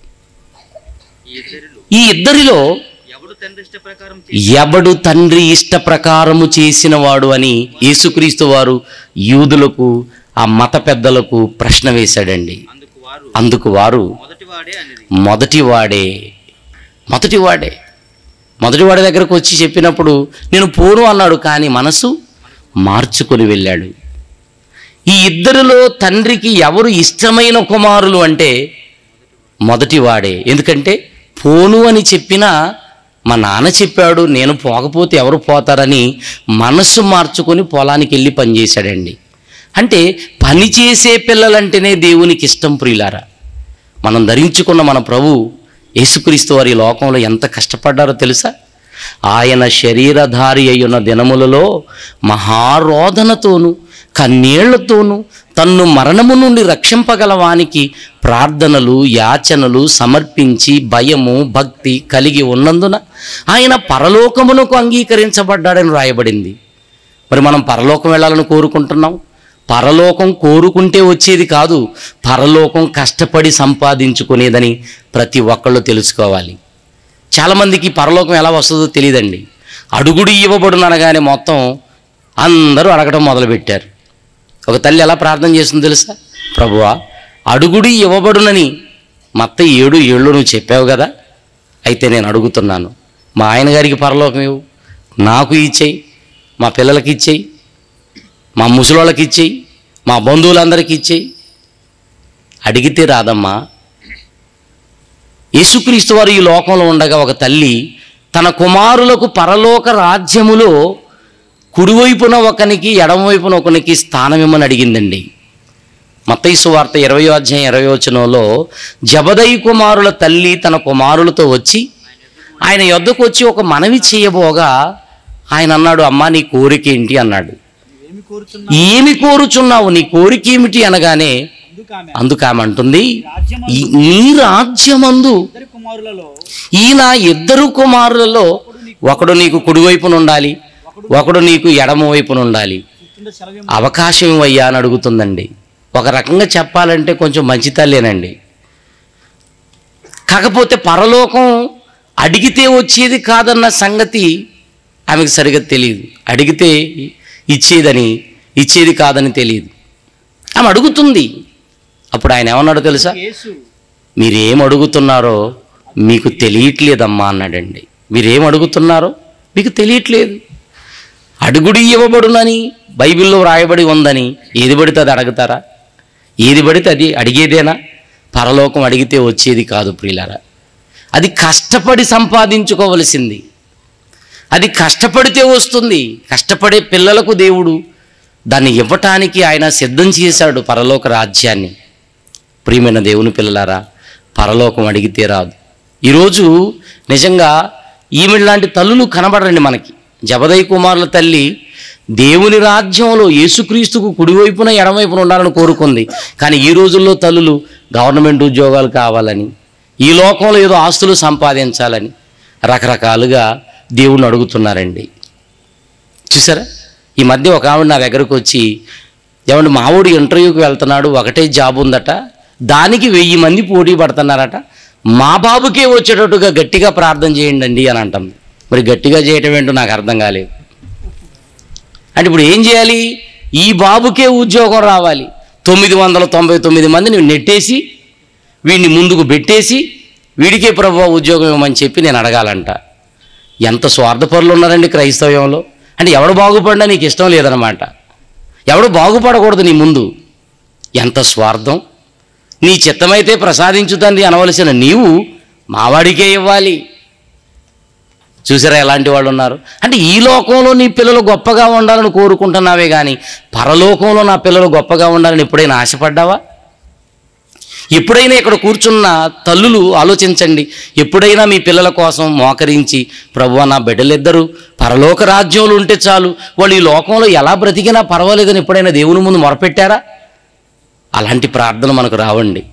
ఈ ఇద్దరిలో ఈ ఇద్దరిలో ఎవడు తండ్రి ఇష్ట ప్రకారం ఎవడు తండ్రి ఇష్ట ప్రకారము చేసిన వాడు అని యేసుక్రీస్తు వారు యూదులకు ఆ మత పెద్దలకు ప్రశ్న వేశాడండి అందుకు వారు అందుకు వారు మొదటివాడే అనేది మొదటివాడే మొదటివాడే మొదటివాడి దగ్గరకు వచ్చి చెప్పినప్పుడు నేను పోను అన్నాడు కానీ మనసు మార్చుకొని వెళ్ళాడు ఈ ఇద్దరిలో తండ్రికి ఎవరు ఇష్టమైన కుమారులు అంటే మొదటివాడే ఎందుకంటే పోను అని చెప్పినా మా నాన్న చెప్పాడు నేను పోకపోతే ఎవరు పోతారని మనస్సు మార్చుకొని పొలానికి వెళ్ళి పనిచేశాడండి అంటే పని చేసే పిల్లలంటేనే దేవునికి ఇష్టం ప్రియులారా మనం ధరించుకున్న మన ప్రభు యేసుక్రీస్తు వారి లోకంలో ఎంత కష్టపడ్డారో తెలుసా ఆయన శరీరధారి అయ్యున్న దినములలో మహారోధనతోనూ కన్నీళ్లతోనూ తన్ను మరణము నుండి రక్షింపగల వానికి ప్రార్థనలు యాచనలు సమర్పించి భయము భక్తి కలిగి ఉన్నందున ఆయన పరలోకమునకు అంగీకరించబడ్డాడని రాయబడింది మరి మనం పరలోకం వెళ్ళాలని కోరుకుంటున్నాం పరలోకం కోరుకుంటే వచ్చేది కాదు పరలోకం కష్టపడి సంపాదించుకునేదని ప్రతి ఒక్కళ్ళు తెలుసుకోవాలి చాలామందికి పరలోకం ఎలా వస్తుందో తెలియదండి అడుగుడు ఇవ్వబడును అనగానే మొత్తం అందరూ అడగడం మొదలుపెట్టారు ఒక తల్లి ఎలా ప్రార్థన చేస్తుందో తెలుసా ప్రభువా అడుగుడు ఇవ్వబడునని మత్త ఏడు ఏళ్ళు నువ్వు చెప్పావు కదా అయితే నేను అడుగుతున్నాను మా ఆయన గారికి పరలోకం ఇవ్వు నాకు ఇచ్చేయి మా పిల్లలకి ఇచ్చేయి మా ముసలోళ్ళకి ఇచ్చేయి మా బంధువులందరికీ ఇచ్చేయి అడిగితే రాదమ్మా యేసుక్రీస్తు వారు ఈ లోకంలో ఉండగా ఒక తల్లి తన కుమారులకు పరలోక రాజ్యములో కుడివైపున ఒకనికి ఎడమవైపున ఒకనికి స్థానం ఇమ్మని అడిగిందండి మత్తయి వార్త ఇరవై అధ్యాయం ఇరవై వచనంలో జబదై కుమారుల తల్లి తన కుమారులతో వచ్చి ఆయన యొద్దకు వచ్చి ఒక మనవి చేయబోగా ఆయన అన్నాడు అమ్మా నీ కోరిక ఏంటి అన్నాడు ఏమి కోరుచున్నావు నీ కోరిక ఏమిటి అనగానే అందుకు ఆమె అంటుంది "ఈ- నీ రాజ్యమందు ఈయన ఇద్దరు కుమారులలో ఒకడు నీకు కుడివైపున ఉండాలి ఒకడు నీకు ఎడమ వైపున ఉండాలి అవకాశం ఇవ్వయ్యా అని అడుగుతుందండి ఒక రకంగా చెప్పాలంటే కొంచెం మంచి తల్లేనండి కాకపోతే పరలోకం అడిగితే వచ్చేది కాదన్న సంగతి ఆమెకు సరిగ్గా తెలియదు అడిగితే ఇచ్చేదని ఇచ్చేది కాదని తెలియదు ఆమె అడుగుతుంది అప్పుడు ఆయన ఏమన్నాడో తెలుసా మీరేం అడుగుతున్నారో మీకు తెలియట్లేదమ్మా అన్నాడండి మీరేం అడుగుతున్నారో మీకు తెలియట్లేదు అడుగుడు ఇవ్వబడునని బైబిల్లో వ్రాయబడి ఉందని ఏది పడితే అది అడుగుతారా ఏది పడితే అది అడిగేదేనా పరలోకం అడిగితే వచ్చేది కాదు ప్రియులారా అది కష్టపడి సంపాదించుకోవలసింది అది కష్టపడితే వస్తుంది కష్టపడే పిల్లలకు దేవుడు దాన్ని ఇవ్వటానికి ఆయన సిద్ధం చేశాడు పరలోక రాజ్యాన్ని ప్రియమైన దేవుని పిల్లలారా పరలోకం అడిగితే రాదు ఈరోజు నిజంగా ఈమె లాంటి తల్లులు కనబడరండి మనకి జబదయ్య కుమారుల తల్లి దేవుని రాజ్యంలో యేసుక్రీస్తుకు కుడివైపున ఎడమవైపున ఉండాలని కోరుకుంది కానీ ఈ రోజుల్లో తల్లులు గవర్నమెంట్ ఉద్యోగాలు కావాలని ఈ లోకంలో ఏదో ఆస్తులు సంపాదించాలని రకరకాలుగా దేవుణ్ణి అడుగుతున్నారండి చూసారా ఈ మధ్య ఒక ఆవిడ నా దగ్గరకు వచ్చి ఏమంటే మావుడు ఇంటర్వ్యూకి వెళ్తున్నాడు ఒకటే జాబ్ ఉందట దానికి వెయ్యి మంది పోటీ పడుతున్నారట మా బాబుకే వచ్చేటట్టుగా గట్టిగా ప్రార్థన చేయండి అండి అని అంటుంది మరి గట్టిగా చేయటం ఏంటో నాకు అర్థం కాలేదు అంటే ఇప్పుడు ఏం చేయాలి ఈ బాబుకే ఉద్యోగం రావాలి తొమ్మిది వందల తొంభై తొమ్మిది మందిని నెట్టేసి వీడిని ముందుకు పెట్టేసి వీడికే ప్రభు ఉద్యోగం ఇవ్వమని చెప్పి నేను అడగాలంట ఎంత స్వార్థపరులు ఉన్నారండి క్రైస్తవ్యంలో అంటే ఎవడు బాగుపడినా నీకు ఇష్టం లేదనమాట ఎవడు బాగుపడకూడదు నీ ముందు ఎంత స్వార్థం నీ చిత్తమైతే ప్రసాదించు తండ్రి అనవలసిన నీవు మావాడికే ఇవ్వాలి చూసారా ఎలాంటి వాళ్ళు ఉన్నారు అంటే ఈ లోకంలో నీ పిల్లలు గొప్పగా ఉండాలని కోరుకుంటున్నావే కానీ పరలోకంలో నా పిల్లలు గొప్పగా ఉండాలని ఎప్పుడైనా ఆశపడ్డావా ఎప్పుడైనా ఇక్కడ కూర్చున్న తల్లులు ఆలోచించండి ఎప్పుడైనా మీ పిల్లల కోసం మోకరించి ప్రభు నా బిడ్డలిద్దరూ పరలోక రాజ్యంలో ఉంటే చాలు వాళ్ళు ఈ లోకంలో ఎలా బ్రతికినా పర్వాలేదని ఎప్పుడైనా దేవుని ముందు మొరపెట్టారా అలాంటి ప్రార్థన మనకు రావండి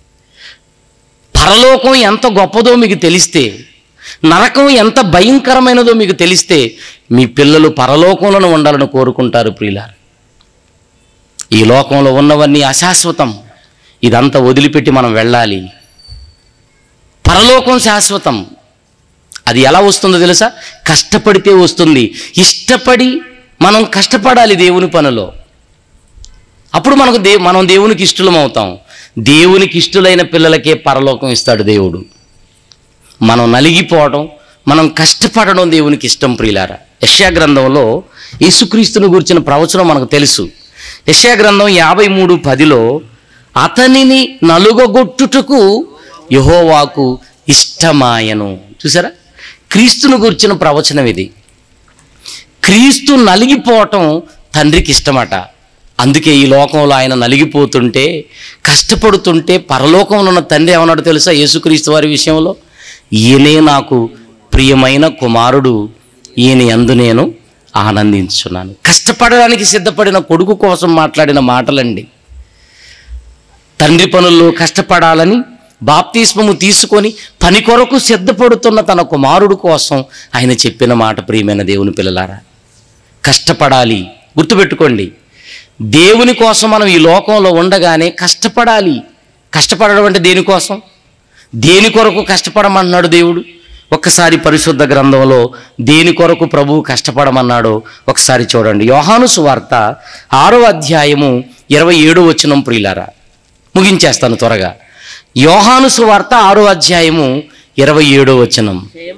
పరలోకం ఎంత గొప్పదో మీకు తెలిస్తే నరకం ఎంత భయంకరమైనదో మీకు తెలిస్తే మీ పిల్లలు పరలోకంలోనే ఉండాలని కోరుకుంటారు ప్రియులారు ఈ లోకంలో ఉన్నవన్నీ అశాశ్వతం ఇదంతా వదిలిపెట్టి మనం వెళ్ళాలి పరలోకం శాశ్వతం అది ఎలా వస్తుందో తెలుసా కష్టపడితే వస్తుంది ఇష్టపడి మనం కష్టపడాలి దేవుని పనిలో అప్పుడు మనకు దే మనం దేవునికి ఇష్టలం అవుతాం దేవునికి ఇష్టలైన పిల్లలకే పరలోకం ఇస్తాడు దేవుడు మనం నలిగిపోవడం మనం కష్టపడడం దేవునికి ఇష్టం ప్రియులారా యశ్యా గ్రంథంలో యేసుక్రీస్తుని గురించిన ప్రవచనం మనకు తెలుసు యశ్యా గ్రంథం యాభై మూడు పదిలో అతనిని నలుగగొట్టుటకు యహోవాకు ఇష్టమాయను చూసారా క్రీస్తును గురించిన ప్రవచనం ఇది క్రీస్తు నలిగిపోవటం తండ్రికి ఇష్టమట అందుకే ఈ లోకంలో ఆయన నలిగిపోతుంటే కష్టపడుతుంటే పరలోకంలో ఉన్న తండ్రి ఏమన్నాడు తెలుసా యేసుక్రీస్తు వారి విషయంలో ఈయనే నాకు ప్రియమైన కుమారుడు ఈయన యందు నేను ఆనందించున్నాను కష్టపడడానికి సిద్ధపడిన కొడుకు కోసం మాట్లాడిన మాటలండి తండ్రి పనుల్లో కష్టపడాలని బాప్తిస్మము తీసుకొని పని కొరకు సిద్ధపడుతున్న తన కుమారుడు కోసం ఆయన చెప్పిన మాట ప్రియమైన దేవుని పిల్లలారా కష్టపడాలి గుర్తుపెట్టుకోండి దేవుని కోసం మనం ఈ లోకంలో ఉండగానే కష్టపడాలి కష్టపడడం అంటే దేనికోసం దేని కొరకు కష్టపడమన్నాడు దేవుడు ఒక్కసారి పరిశుద్ధ గ్రంథంలో దేని కొరకు ప్రభువు కష్టపడమన్నాడో ఒకసారి చూడండి యోహాను సువార్త ఆరో అధ్యాయము ఇరవై ఏడు వచ్చినం ప్రియులారా ముగించేస్తాను త్వరగా యోహాను సువార్త ఆరో అధ్యాయము ఇరవై ఏడో వచనం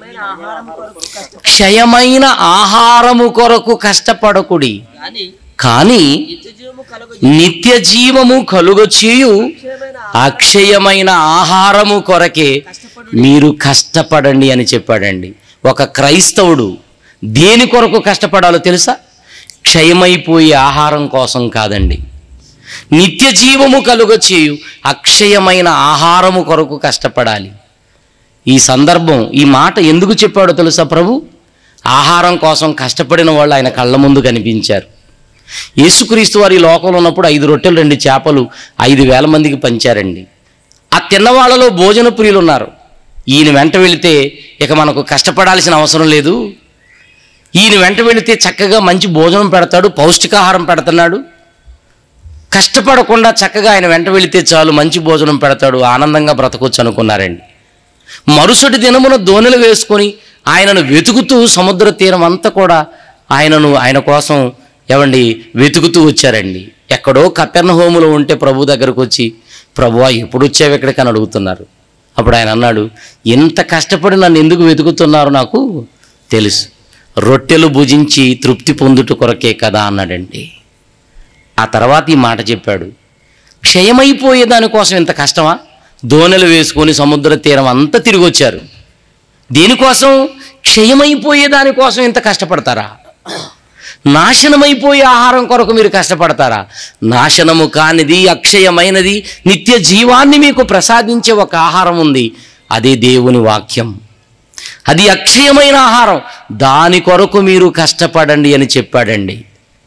క్షయమైన ఆహారము కొరకు కష్టపడకుడి కానీ నిత్య జీవము కలుగచేయు అక్షయమైన ఆహారము కొరకే మీరు కష్టపడండి అని చెప్పాడండి ఒక క్రైస్తవుడు దేని కొరకు కష్టపడాలో తెలుసా క్షయమైపోయే ఆహారం కోసం కాదండి నిత్య జీవము కలుగచేయు అక్షయమైన ఆహారము కొరకు కష్టపడాలి ఈ సందర్భం ఈ మాట ఎందుకు చెప్పాడో తెలుసా ప్రభు ఆహారం కోసం కష్టపడిన వాళ్ళు ఆయన కళ్ళ ముందు కనిపించారు యేసుక్రీస్తు వారి లోకంలో ఉన్నప్పుడు ఐదు రొట్టెలు రెండు చేపలు ఐదు వేల మందికి పంచారండి ఆ తిన్నవాళ్ళలో భోజన ప్రియులు ఉన్నారు ఈయన వెంట వెళితే ఇక మనకు కష్టపడాల్సిన అవసరం లేదు ఈయన వెంట వెళితే చక్కగా మంచి భోజనం పెడతాడు పౌష్టికాహారం పెడుతున్నాడు కష్టపడకుండా చక్కగా ఆయన వెంట వెళితే చాలు మంచి భోజనం పెడతాడు ఆనందంగా బ్రతకొచ్చు అనుకున్నారండి మరుసటి దినమున దోణిలు వేసుకొని ఆయనను వెతుకుతూ సముద్ర తీరం అంతా కూడా ఆయనను ఆయన కోసం ఏమండి వెతుకుతూ వచ్చారండి ఎక్కడో కపెర్ణ హోములో ఉంటే ప్రభు దగ్గరకు వచ్చి ప్రభువా ఎప్పుడు వచ్చావు ఇక్కడికి అని అడుగుతున్నారు అప్పుడు ఆయన అన్నాడు ఎంత కష్టపడి నన్ను ఎందుకు వెతుకుతున్నారు నాకు తెలుసు రొట్టెలు భుజించి తృప్తి పొందుట కొరకే కదా అన్నాడండి ఆ తర్వాత ఈ మాట చెప్పాడు క్షయమైపోయే దానికోసం ఇంత కష్టమా దోణెలు వేసుకొని సముద్ర తీరం అంతా తిరిగి వచ్చారు దేనికోసం క్షయమైపోయే దానికోసం ఇంత కష్టపడతారా నాశనమైపోయే ఆహారం కొరకు మీరు కష్టపడతారా నాశనము కానిది అక్షయమైనది నిత్య జీవాన్ని మీకు ప్రసాదించే ఒక ఆహారం ఉంది అదే దేవుని వాక్యం అది అక్షయమైన ఆహారం దాని కొరకు మీరు కష్టపడండి అని చెప్పాడండి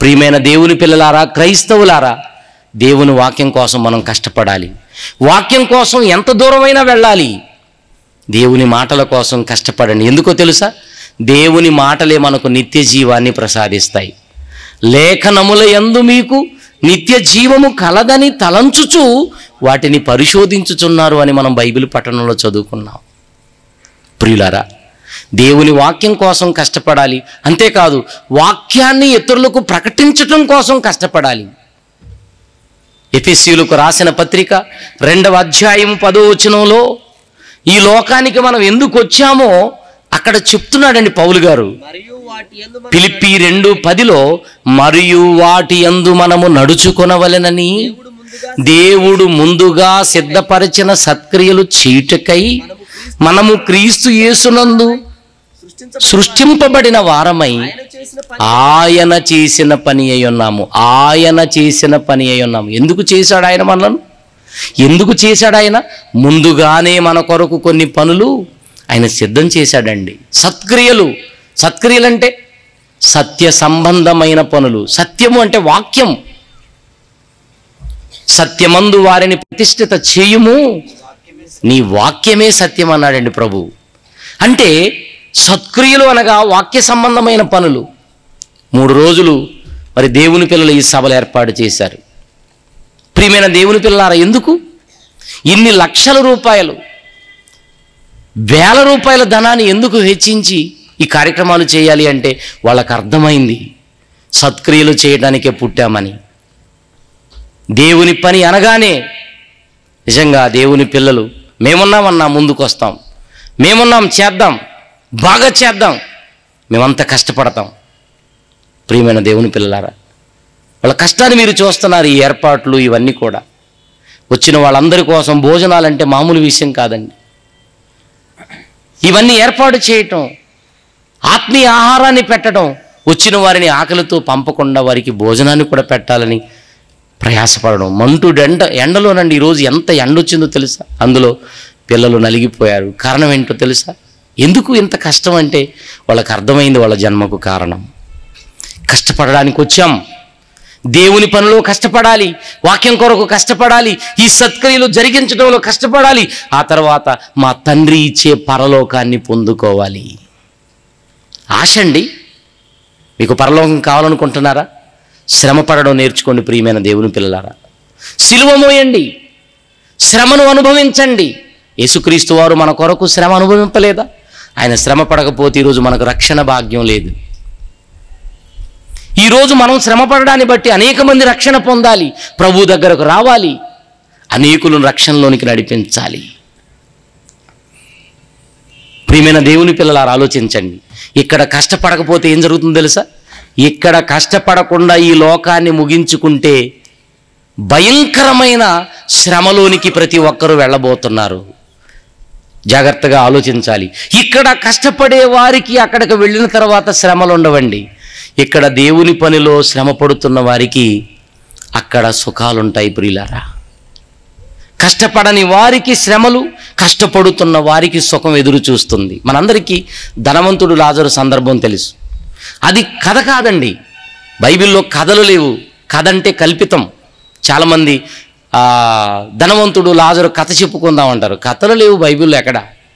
ప్రియమైన దేవుని పిల్లలారా క్రైస్తవులారా దేవుని వాక్యం కోసం మనం కష్టపడాలి వాక్యం కోసం ఎంత దూరమైనా వెళ్ళాలి దేవుని మాటల కోసం కష్టపడండి ఎందుకో తెలుసా దేవుని మాటలే మనకు నిత్య జీవాన్ని ప్రసాదిస్తాయి లేఖనముల యందు మీకు నిత్య జీవము కలదని తలంచుచు వాటిని పరిశోధించుచున్నారు అని మనం బైబిల్ పట్టణంలో చదువుకున్నాం ప్రియులారా దేవుని వాక్యం కోసం కష్టపడాలి అంతేకాదు వాక్యాన్ని ఇతరులకు ప్రకటించటం కోసం కష్టపడాలి ఎఫెస్సీలకు రాసిన పత్రిక రెండవ అధ్యాయం పదో వచనంలో ఈ లోకానికి మనం ఎందుకు వచ్చామో అక్కడ చెప్తున్నాడండి పౌలు గారు మరియు వాటి యందు మన పిలిపి రెండు పదిలో మరియు వాటి యందు మనము నడుచుకొనవలెనని దేవుడు ముందుగా సిద్ధపరిచిన సత్క్రియలు చేయుటకై మనము క్రీస్తు యేసునందు సృష్టింపబడిన వారమై ఆయన చేసిన పని అయి ఉన్నాము ఆయన చేసిన పని అయి ఉన్నాము ఎందుకు చేశాడు ఆయన మనలను ఎందుకు చేశాడు ఆయన ముందుగానే మన కొరకు కొన్ని పనులు ఆయన సిద్ధం చేశాడండి సత్క్రియలు సత్క్రియలు అంటే సత్య సంబంధమైన పనులు సత్యము అంటే వాక్యం సత్యమందు వారిని ప్రతిష్ఠిత చేయుము నీ వాక్యమే సత్యం అన్నాడండి ప్రభు అంటే సత్క్రియలు అనగా వాక్య సంబంధమైన పనులు మూడు రోజులు మరి దేవుని పిల్లలు ఈ సభలు ఏర్పాటు చేశారు ప్రియమైన దేవుని పిల్లలారా ఎందుకు ఇన్ని లక్షల రూపాయలు వేల రూపాయల ధనాన్ని ఎందుకు హెచ్చించి ఈ కార్యక్రమాలు చేయాలి అంటే వాళ్ళకు అర్థమైంది సత్క్రియలు చేయడానికే పుట్టామని దేవుని పని అనగానే నిజంగా దేవుని పిల్లలు మేమున్నామన్నా ముందుకు వస్తాం మేమున్నాం చేద్దాం బాగా చేద్దాం మేమంతా కష్టపడతాం ప్రియమైన దేవుని పిల్లలారా వాళ్ళ కష్టాన్ని మీరు చూస్తున్నారు ఈ ఏర్పాట్లు ఇవన్నీ కూడా వచ్చిన వాళ్ళందరి కోసం భోజనాలంటే మామూలు విషయం కాదండి ఇవన్నీ ఏర్పాటు చేయటం ఆత్మీయ ఆహారాన్ని పెట్టడం వచ్చిన వారిని ఆకలితో పంపకుండా వారికి భోజనాన్ని కూడా పెట్టాలని ప్రయాసపడడం మంటుడు ఎండ ఎండలోనండి ఈరోజు ఎంత ఎండ వచ్చిందో తెలుసా అందులో పిల్లలు నలిగిపోయారు కారణం ఏంటో తెలుసా ఎందుకు ఇంత కష్టం అంటే వాళ్ళకి అర్థమైంది వాళ్ళ జన్మకు కారణం కష్టపడడానికి వచ్చాం దేవుని పనిలో కష్టపడాలి వాక్యం కొరకు కష్టపడాలి ఈ సత్క్రియలు జరిగించడంలో కష్టపడాలి ఆ తర్వాత మా తండ్రి ఇచ్చే పరలోకాన్ని పొందుకోవాలి ఆశ అండి మీకు పరలోకం కావాలనుకుంటున్నారా శ్రమ పడడం నేర్చుకోండి ప్రియమైన దేవుని పిల్లలారా సిలువ మోయండి శ్రమను అనుభవించండి యేసుక్రీస్తు వారు మన కొరకు శ్రమ అనుభవింపలేదా ఆయన శ్రమ పడకపోతే ఈరోజు మనకు రక్షణ భాగ్యం లేదు ఈరోజు మనం శ్రమ పడడాన్ని బట్టి అనేక మంది రక్షణ పొందాలి ప్రభు దగ్గరకు రావాలి అనేకులను రక్షణలోనికి నడిపించాలి ప్రియమైన దేవుని పిల్లలారు ఆలోచించండి ఇక్కడ కష్టపడకపోతే ఏం జరుగుతుందో తెలుసా ఇక్కడ కష్టపడకుండా ఈ లోకాన్ని ముగించుకుంటే భయంకరమైన శ్రమలోనికి ప్రతి ఒక్కరూ వెళ్ళబోతున్నారు జాగ్రత్తగా ఆలోచించాలి ఇక్కడ కష్టపడే వారికి అక్కడికి వెళ్ళిన తర్వాత శ్రమలు ఉండవండి ఇక్కడ దేవుని పనిలో శ్రమ పడుతున్న వారికి అక్కడ సుఖాలుంటాయి ప్రియులారా కష్టపడని వారికి శ్రమలు కష్టపడుతున్న వారికి సుఖం ఎదురు చూస్తుంది మనందరికీ ధనవంతుడు లాజరు సందర్భం తెలుసు అది కథ కాదండి బైబిల్లో కథలు లేవు కథ అంటే కల్పితం చాలామంది ఆ, ధనవంతుడు లాజరు కథ చెప్పుకుందాం అంటారు కథలు లేవు బైబిల్లో ఎక్కడ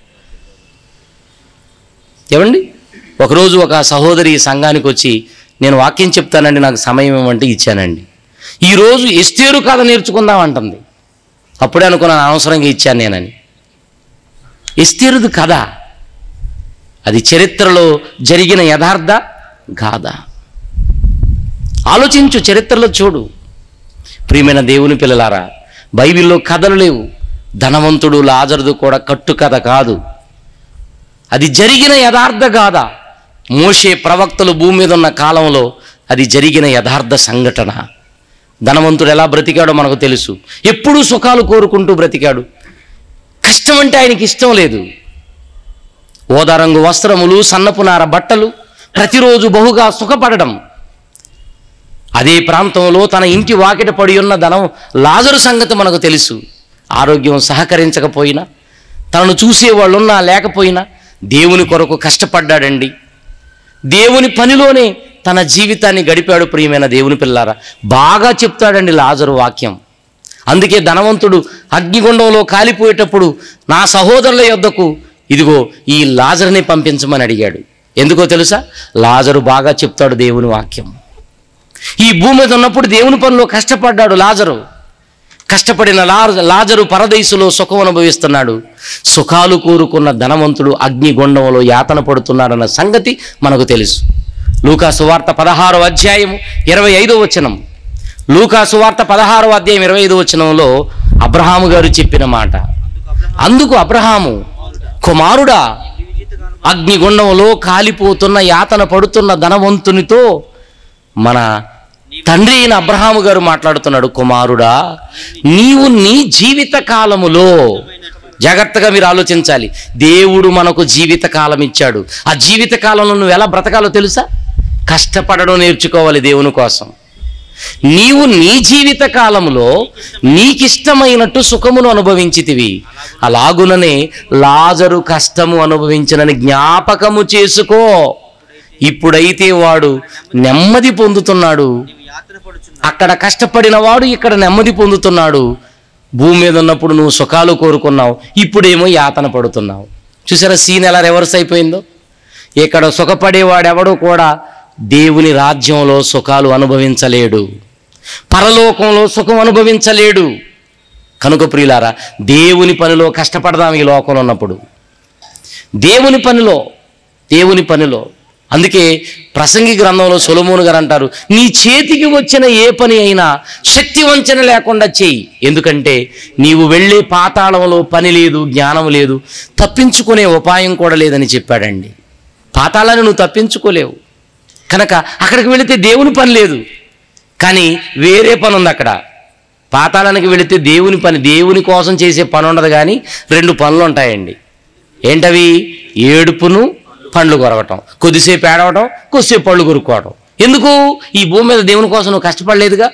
ఏమండి ఒకరోజు ఒక సహోదరి సంఘానికి వచ్చి నేను వాక్యం చెప్తానండి నాకు సమయం ఏమంటే ఇచ్చానండి ఈరోజు ఎస్తేరు కథ నేర్చుకుందాం అంటుంది అప్పుడే అనుకున్నాను అనవసరంగా ఇచ్చాను నేనని ఎస్తేరుది కథ అది చరిత్రలో జరిగిన యథార్థ గాథ ఆలోచించు చరిత్రలో చూడు ప్రియమైన దేవుని పిల్లలారా బైబిల్లో కథలు లేవు ధనవంతుడు లాజరుదు కూడా కట్టు కథ కాదు అది జరిగిన యథార్థ గాథ మోషే ప్రవక్తలు భూమి మీద ఉన్న కాలంలో అది జరిగిన యథార్థ సంఘటన ధనవంతుడు ఎలా బ్రతికాడో మనకు తెలుసు ఎప్పుడూ సుఖాలు కోరుకుంటూ బ్రతికాడు కష్టం అంటే ఆయనకి ఇష్టం లేదు ఓదారంగు వస్త్రములు సన్నపునార బట్టలు ప్రతిరోజు బహుగా సుఖపడడం అదే ప్రాంతంలో తన ఇంటి వాకిట పడి ఉన్న ధనం లాజరు సంగతి మనకు తెలుసు ఆరోగ్యం సహకరించకపోయినా తనను చూసేవాళ్ళున్నా లేకపోయినా దేవుని కొరకు కష్టపడ్డాడండి దేవుని పనిలోనే తన జీవితాన్ని గడిపాడు ప్రియమైన దేవుని పిల్లారా బాగా చెప్తాడండి లాజరు వాక్యం అందుకే ధనవంతుడు అగ్నిగుండంలో కాలిపోయేటప్పుడు నా సహోదరుల యొద్దకు ఇదిగో ఈ లాజర్ని పంపించమని అడిగాడు ఎందుకో తెలుసా లాజరు బాగా చెప్తాడు దేవుని వాక్యం ఈ భూమి మీద ఉన్నప్పుడు దేవుని పనిలో కష్టపడ్డాడు లాజరు కష్టపడిన లా లాజరు పరదేశులో సుఖం అనుభవిస్తున్నాడు సుఖాలు కోరుకున్న ధనవంతుడు అగ్నిగుండంలో యాతన పడుతున్నాడన్న సంగతి మనకు తెలుసు లూకా సువార్త పదహారో అధ్యాయము ఇరవై ఐదో వచనం లూకా సువార్త పదహారో అధ్యాయం ఇరవై ఐదో వచనంలో అబ్రహాము గారు చెప్పిన మాట అందుకు అబ్రహాము కుమారుడా అగ్నిగుండంలో కాలిపోతున్న యాతన పడుతున్న ధనవంతునితో మన తండ్రి అయిన అబ్రహాము గారు మాట్లాడుతున్నాడు కుమారుడా నీవు నీ జీవిత కాలములో జాగ్రత్తగా మీరు ఆలోచించాలి దేవుడు మనకు జీవిత కాలం ఇచ్చాడు ఆ జీవిత కాలంలో నువ్వు ఎలా బ్రతకాలో తెలుసా కష్టపడడం నేర్చుకోవాలి దేవుని కోసం నీవు నీ జీవిత కాలంలో నీకిష్టమైనట్టు సుఖమును అనుభవించితివి అలాగుననే లాజరు కష్టము అనుభవించినని జ్ఞాపకము చేసుకో ఇప్పుడైతే వాడు నెమ్మది పొందుతున్నాడు యాత్ర పడుచున్న అక్కడ కష్టపడిన వాడు ఇక్కడ నెమ్మది పొందుతున్నాడు భూమి మీద ఉన్నప్పుడు నువ్వు సుఖాలు కోరుకున్నావు ఇప్పుడేమో యాతన పడుతున్నావు చూసారా సీన్ ఎలా రివర్స్ అయిపోయిందో ఇక్కడ సుఖపడేవాడెవడు కూడా దేవుని రాజ్యంలో సుఖాలు అనుభవించలేడు పరలోకంలో సుఖం అనుభవించలేడు కనుక ప్రియులారా దేవుని పనిలో కష్టపడదాం ఈ లోకంలో ఉన్నప్పుడు దేవుని పనిలో దేవుని పనిలో అందుకే ప్రసంగి గ్రంథంలో సొలమోను గారు అంటారు నీ చేతికి వచ్చిన ఏ పని అయినా శక్తి వంచన లేకుండా చేయి ఎందుకంటే నీవు వెళ్ళే పాతాళంలో పని లేదు జ్ఞానం లేదు తప్పించుకునే ఉపాయం కూడా లేదని చెప్పాడండి పాతాళాన్ని నువ్వు తప్పించుకోలేవు కనుక అక్కడికి వెళితే దేవుని పని లేదు కానీ వేరే పని ఉంది అక్కడ పాతాళానికి వెళితే దేవుని పని దేవుని కోసం చేసే పని ఉండదు కానీ రెండు పనులు ఉంటాయండి ఏంటవి ఏడుపును పండ్లు కొరగటం కొద్దిసేపు ఏడవటం కొద్దిసేపు పళ్ళు కొరుక్కోవటం ఎందుకు ఈ భూమి మీద దేవుని కోసం నువ్వు కష్టపడలేదుగా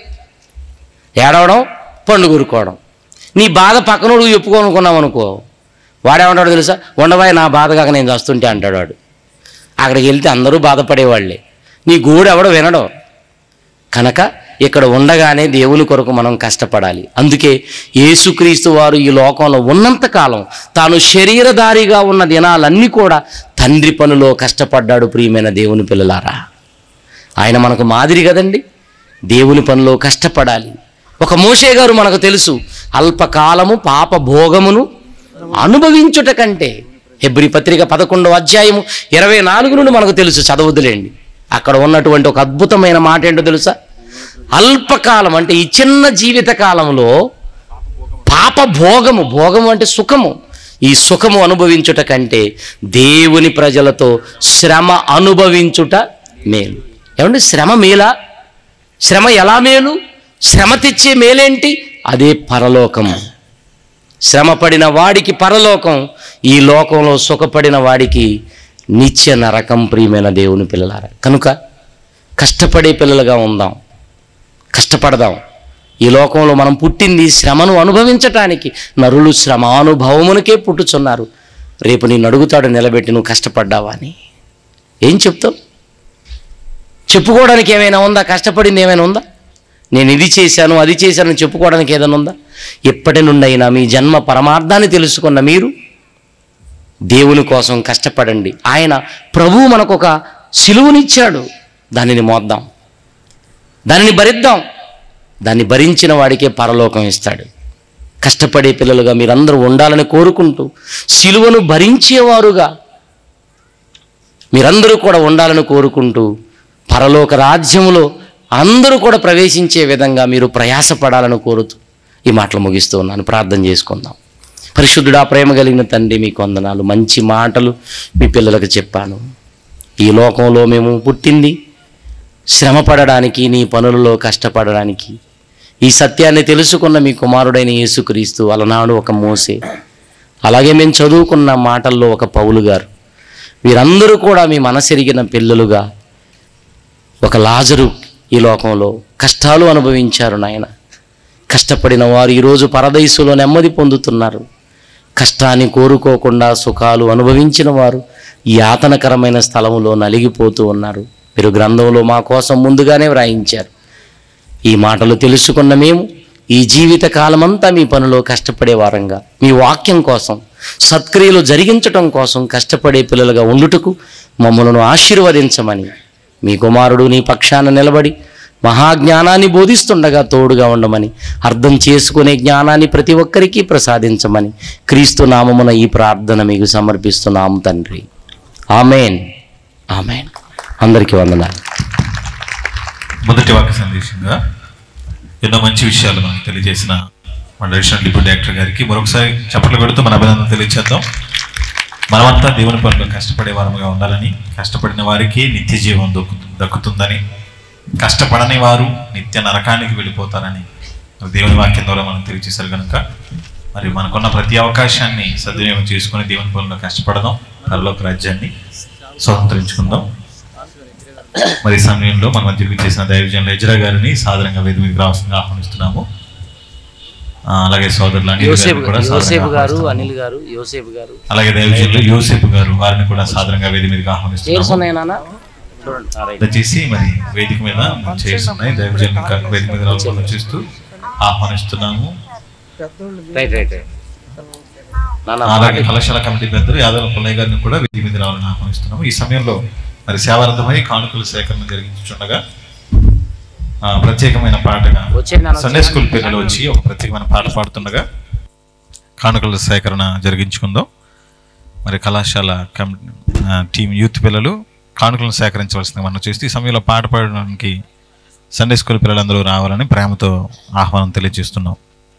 ఏడవడం పండ్లు కొరుక్కోవడం నీ బాధ పక్కనోడు చెప్పుకోనుకున్నావు అనుకో వాడేమంటాడు తెలుసా ఉండవాయి నా బాధ కాక నేను చస్తుంటే అంటాడు వాడు అక్కడికి వెళ్తే అందరూ బాధపడేవాళ్ళే నీ గోడు ఎవడో వినడం కనుక ఇక్కడ ఉండగానే దేవుని కొరకు మనం కష్టపడాలి అందుకే యేసుక్రీస్తు వారు ఈ లోకంలో ఉన్నంతకాలం తాను శరీరధారిగా ఉన్న దినాలన్నీ కూడా తండ్రి పనిలో కష్టపడ్డాడు ప్రియమైన దేవుని పిల్లలారా ఆయన మనకు మాదిరి కదండి దేవుని పనిలో కష్టపడాలి ఒక మోషే గారు మనకు తెలుసు అల్పకాలము పాప భోగమును అనుభవించుట కంటే హెబ్రి పత్రిక పదకొండవ అధ్యాయము ఇరవై నాలుగు నుండి మనకు తెలుసు చదవద్దులేండి అక్కడ ఉన్నటువంటి ఒక అద్భుతమైన మాట ఏంటో తెలుసా అల్పకాలం అంటే ఈ చిన్న జీవిత కాలంలో పాప భోగము భోగము అంటే సుఖము ఈ సుఖము అనుభవించుట కంటే దేవుని ప్రజలతో శ్రమ అనుభవించుట మేలు ఏమంటే శ్రమ మేలా శ్రమ ఎలా మేలు శ్రమ తెచ్చే మేలేంటి అదే పరలోకము శ్రమ పడిన వాడికి పరలోకం ఈ లోకంలో సుఖపడిన వాడికి నిత్య నరకం ప్రియమైన దేవుని పిల్లలారా కనుక కష్టపడే పిల్లలుగా ఉందాం కష్టపడదాం ఈ లోకంలో మనం పుట్టింది శ్రమను అనుభవించటానికి నరులు శ్రమానుభవమునకే పుట్టుచున్నారు రేపు నేను అడుగుతాడు నిలబెట్టి నువ్వు కష్టపడ్డావా అని ఏం చెప్తావు చెప్పుకోవడానికి ఏమైనా ఉందా కష్టపడింది ఏమైనా ఉందా నేను ఇది చేశాను అది చేశాను చెప్పుకోవడానికి ఏదైనా ఉందా ఎప్పటి నుండైనా మీ జన్మ పరమార్థాన్ని తెలుసుకున్న మీరు దేవుని కోసం కష్టపడండి ఆయన ప్రభువు మనకు ఒక సిలువనిచ్చాడు దానిని మోద్దాం దానిని భరిద్దాం దాన్ని భరించిన వాడికే పరలోకం ఇస్తాడు కష్టపడే పిల్లలుగా మీరందరూ ఉండాలని కోరుకుంటూ సిలువను భరించేవారుగా మీరందరూ కూడా ఉండాలని కోరుకుంటూ పరలోక రాజ్యములో అందరూ కూడా ప్రవేశించే విధంగా మీరు ప్రయాసపడాలని కోరుతూ ఈ మాటలు ముగిస్తూ ఉన్నాను ప్రార్థన చేసుకుందాం పరిశుద్ధుడా ప్రేమ కలిగిన తండ్రి మీకు వందనాలు మంచి మాటలు మీ పిల్లలకు చెప్పాను ఈ లోకంలో మేము పుట్టింది శ్రమ పడడానికి నీ పనులలో కష్టపడడానికి ఈ సత్యాన్ని తెలుసుకున్న మీ కుమారుడైన యేసుక్రీస్తు అలనాడు ఒక మోసే అలాగే మేము చదువుకున్న మాటల్లో ఒక పౌలు గారు వీరందరూ కూడా మీ మనసెరిగిన పిల్లలుగా ఒక లాజరు ఈ లోకంలో కష్టాలు అనుభవించారు నాయన కష్టపడిన వారు ఈరోజు పరదైసులో నెమ్మది పొందుతున్నారు కష్టాన్ని కోరుకోకుండా సుఖాలు అనుభవించిన వారు యాతనకరమైన స్థలములో నలిగిపోతూ ఉన్నారు మీరు గ్రంథంలో మా కోసం ముందుగానే వ్రాయించారు ఈ మాటలు తెలుసుకున్న మేము ఈ జీవిత కాలమంతా మీ పనిలో కష్టపడే వారంగా మీ వాక్యం కోసం సత్క్రియలు జరిగించటం కోసం కష్టపడే పిల్లలుగా ఉండుటకు మమ్మలను ఆశీర్వదించమని మీ కుమారుడు నీ పక్షాన నిలబడి మహాజ్ఞానాన్ని బోధిస్తుండగా తోడుగా ఉండమని అర్థం చేసుకునే జ్ఞానాన్ని ప్రతి ఒక్కరికి ప్రసాదించమని క్రీస్తు నామమున ఈ ప్రార్థన మీకు సమర్పిస్తున్నాము తండ్రి ఆమెన్ ఆమెన్ అందరికీ వందనాలు మొదటి వాక్య సందేశంగా ఎన్నో మంచి విషయాలు మనకు తెలియజేసిన మన అడిషనల్ డిప్యూటీ డైరెక్టర్ గారికి మరొకసారి చప్పట్లు కొడుతూ మన అభినందన తెలియజేద్దాం మనమంతా దేవుని పనులు కష్టపడే వారముగా ఉండాలని కష్టపడిన వారికి నిత్య జీవం దొక్కు దక్కుతుందని కష్టపడని వారు నిత్య నరకానికి వెళ్ళిపోతారని దేవుని వాక్యం ద్వారా మనం తెలియజేశారు కనుక మరి మనకున్న ప్రతి అవకాశాన్ని సద్వినియోగం చేసుకుని దేవుని పనుల్లో కష్టపడదాం పరలోక రాజ్యాన్ని స్వతంత్రించుకుందాం మరి ఈ సమయంలో మన మధ్యకు చేసిన దైవజన్ లెజరా గారిని సాధారణంగా వేది మీదకి రావాల్సిందిగా ఆహ్వానిస్తున్నాము ఆ, అలాగే సోదరులు అనిల్ గారిని యోసేపు కూడా యోసేపు సాదరంగా గారు ఆహ్వానిస్తున్నాము. అనిల్ గారు యోసేపు గారు అలాగే దైవజనులు యోసేపు గారు వారిని కూడా సాధారణంగా వేది మీదకి చైర్స్ ఆహ్వానిస్తున్నాము ఉన్నాయి నాన్న చూడండి ఆ, రైట్. దయచేసి మరి వేదిక మీద చేస్తున్నాయి దైవజనులు ఇంకా వేదిక మీద రావాలని చేస్తూ ఆహ్వానిస్తున్నాము రైట్ రైట్ రైట్ నాన్న అలాగే కళాశాల కమిటీ పెద్దలు యాదవ పుల్లయ్య గారిని కూడా వేదిక మీద రావాలని ఆహ్వానిస్తున్నాము ఈ సమయంలో మరి సేవార్థమై కానుకల సేకరణ జరిగించుండగా ఆ, ప్రత్యేకమైన పాటగా వచ్చేయండి నాన్న, సండే స్కూల్ పిల్లలు వచ్చి ఒక ప్రత్యేకమైన పాట పాడుతుండగా కానుకల సేకరణ జరిగించుకుందాం మరి కళాశాల కమి ఆ, టీం యూత్ పిల్లలు కానుకలను సేకరించవలసింది మనం చేస్తూ ఈ సమయంలో పాట పాడడానికి సండే స్కూల్ పిల్లలందరూ రావాలని ప్రేమతో ఆహ్వానం తెలియజేస్తున్నాం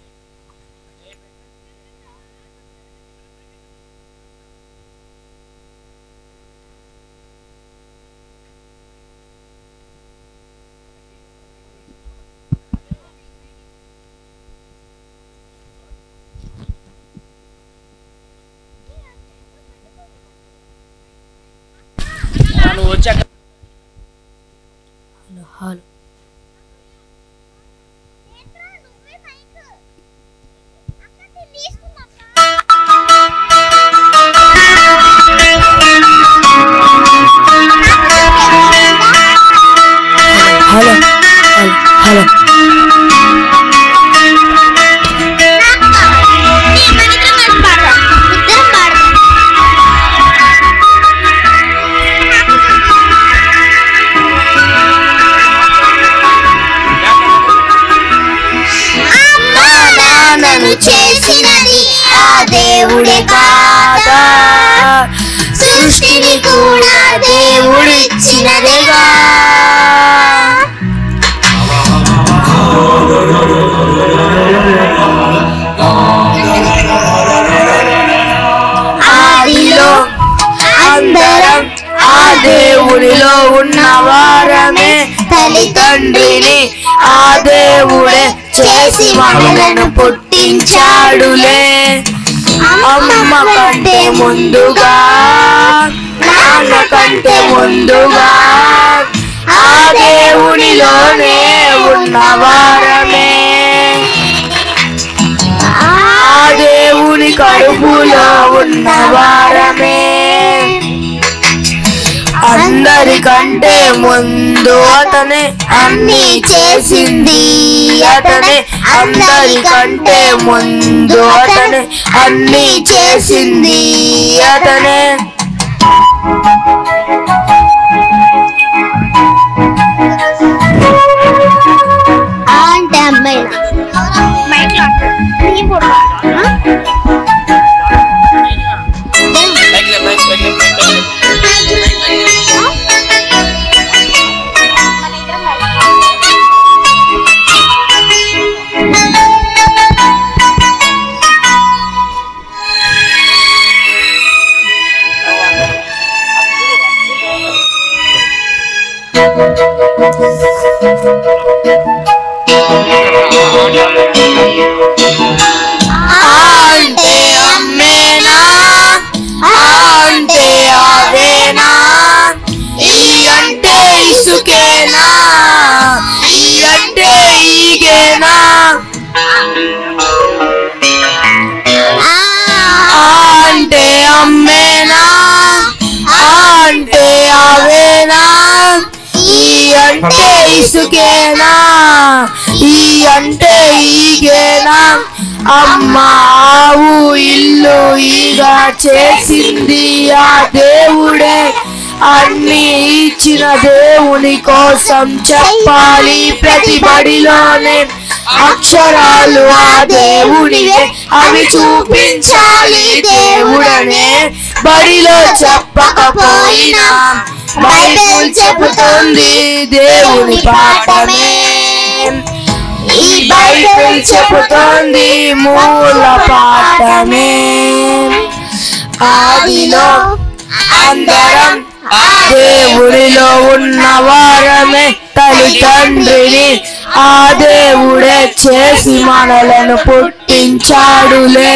నువ్వు వచ్చాక హలో హలో నన్ను చేసినది ఆ దేవుడే కాదా సృష్టిని కూడా దేవుడిచ్చినదేగా ఆదిలో అందరం ఆ దేవుడిలో ఉన్న వారమే తల్లిదండ్రిని ఆ దేవుడే చేసి మనలను పుట్టించాడులే అమ్మ కంటే ముందుగా నాన్న కంటే ముందుగా ఆ దేవునిలోనే ఉన్న వారమే ఆ దేవుని కడుపులో ఉన్న వారమే అందరికంటే ముందు అతనే అన్ని చేసింది అతనే అందరికంటే ముందు అతనే అన్ని చేసింది అతనే అంటే అమ్మాయి అంటే అమ్మేనా అంటే అవేనా ఈ అంటే ఇసుకేనా ఈ అంటే ఈగేనా అంటే అమ్మేనా అంటే అవేనా అంటే ఇసుకేనా ఈ అంటే ఈగేనా అమ్మ ఆవు ఇల్లు ఈగ చేసింది ఆ దేవుడే అన్ని ఇచ్చిన దేవుని కోసం చెప్పాలి ప్రతి బడిలోనే అక్షరాలు ఆ దేవునివే అవి చూపించాలి దేవుడనే బడిలో చెప్పకపోయినా బైబిల్ చెబుతుంది దేవుని పాఠమే ఈ బైబిల్ చెబుతోంది మూల పాఠమే ఆదిలో అందరం దేవుడిలో ఉన్న వారమే తల్లిదండ్రిని ఆ దేవుడే చేసి మనలను పుట్టించాడులే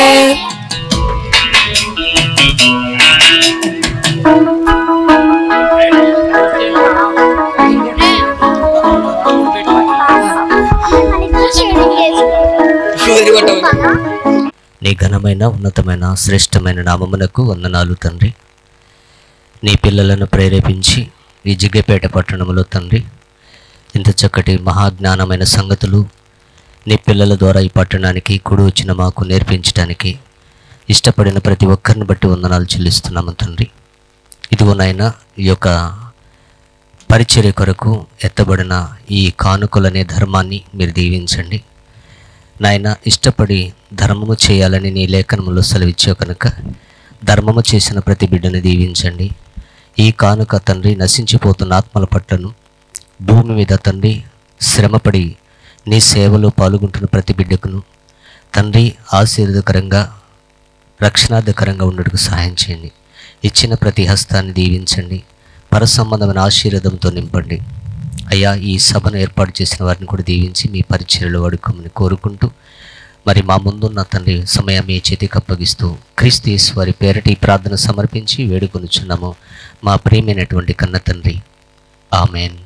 నీ ఘనమైన ఉన్నతమైన శ్రేష్టమైన నామమునకు వందనాలు తండ్రి నీ పిల్లలను ప్రేరేపించి ఈ జిగ్గపేట పట్టణంలో తండ్రి ఇంత చక్కటి మహాజ్ఞానమైన సంగతులు నీ పిల్లల ద్వారా ఈ పట్టణానికి కుడి వచ్చిన మాకు నేర్పించడానికి ఇష్టపడిన ప్రతి ఒక్కరిని బట్టి వందనాలు చెల్లిస్తున్నాము తండ్రి ఇదిగో నాయన ఈ యొక్క పరిచర్య కొరకు ఎత్తబడిన ఈ కానుకలనే ధర్మాన్ని మీరు దీవించండి నాయన ఇష్టపడి ధర్మము చేయాలని నీ లేఖనములో సెలవిచ్చావు కనుక ధర్మము చేసిన ప్రతి బిడ్డను దీవించండి ఈ కానుక తండ్రి నశించిపోతున్న ఆత్మల పట్లను భూమి మీద తండ్రి శ్రమపడి నీ సేవలో పాల్గొంటున్న ప్రతి బిడ్డకును తండ్రి ఆశీర్వదకరంగా రక్షణార్థకరంగా ఉండటకు సహాయం చేయండి ఇచ్చిన ప్రతి హస్తాన్ని దీవించండి పరసంబంధమైన ఆశీర్వాదంతో నింపండి అయ్యా ఈ సభను ఏర్పాటు చేసిన వారిని కూడా దీవించి మీ పరిచర్యలో వాడుకోమని కోరుకుంటూ మరి మా ముందున్న తండ్రి సమయం మీ చేతికి అప్పగిస్తూ క్రీస్తు యేసు వారి పేరటి ఈ ప్రార్థన సమర్పించి వేడుకొనుచున్నాము మా ప్రియమైనటువంటి కన్న తండ్రి ఆమెన్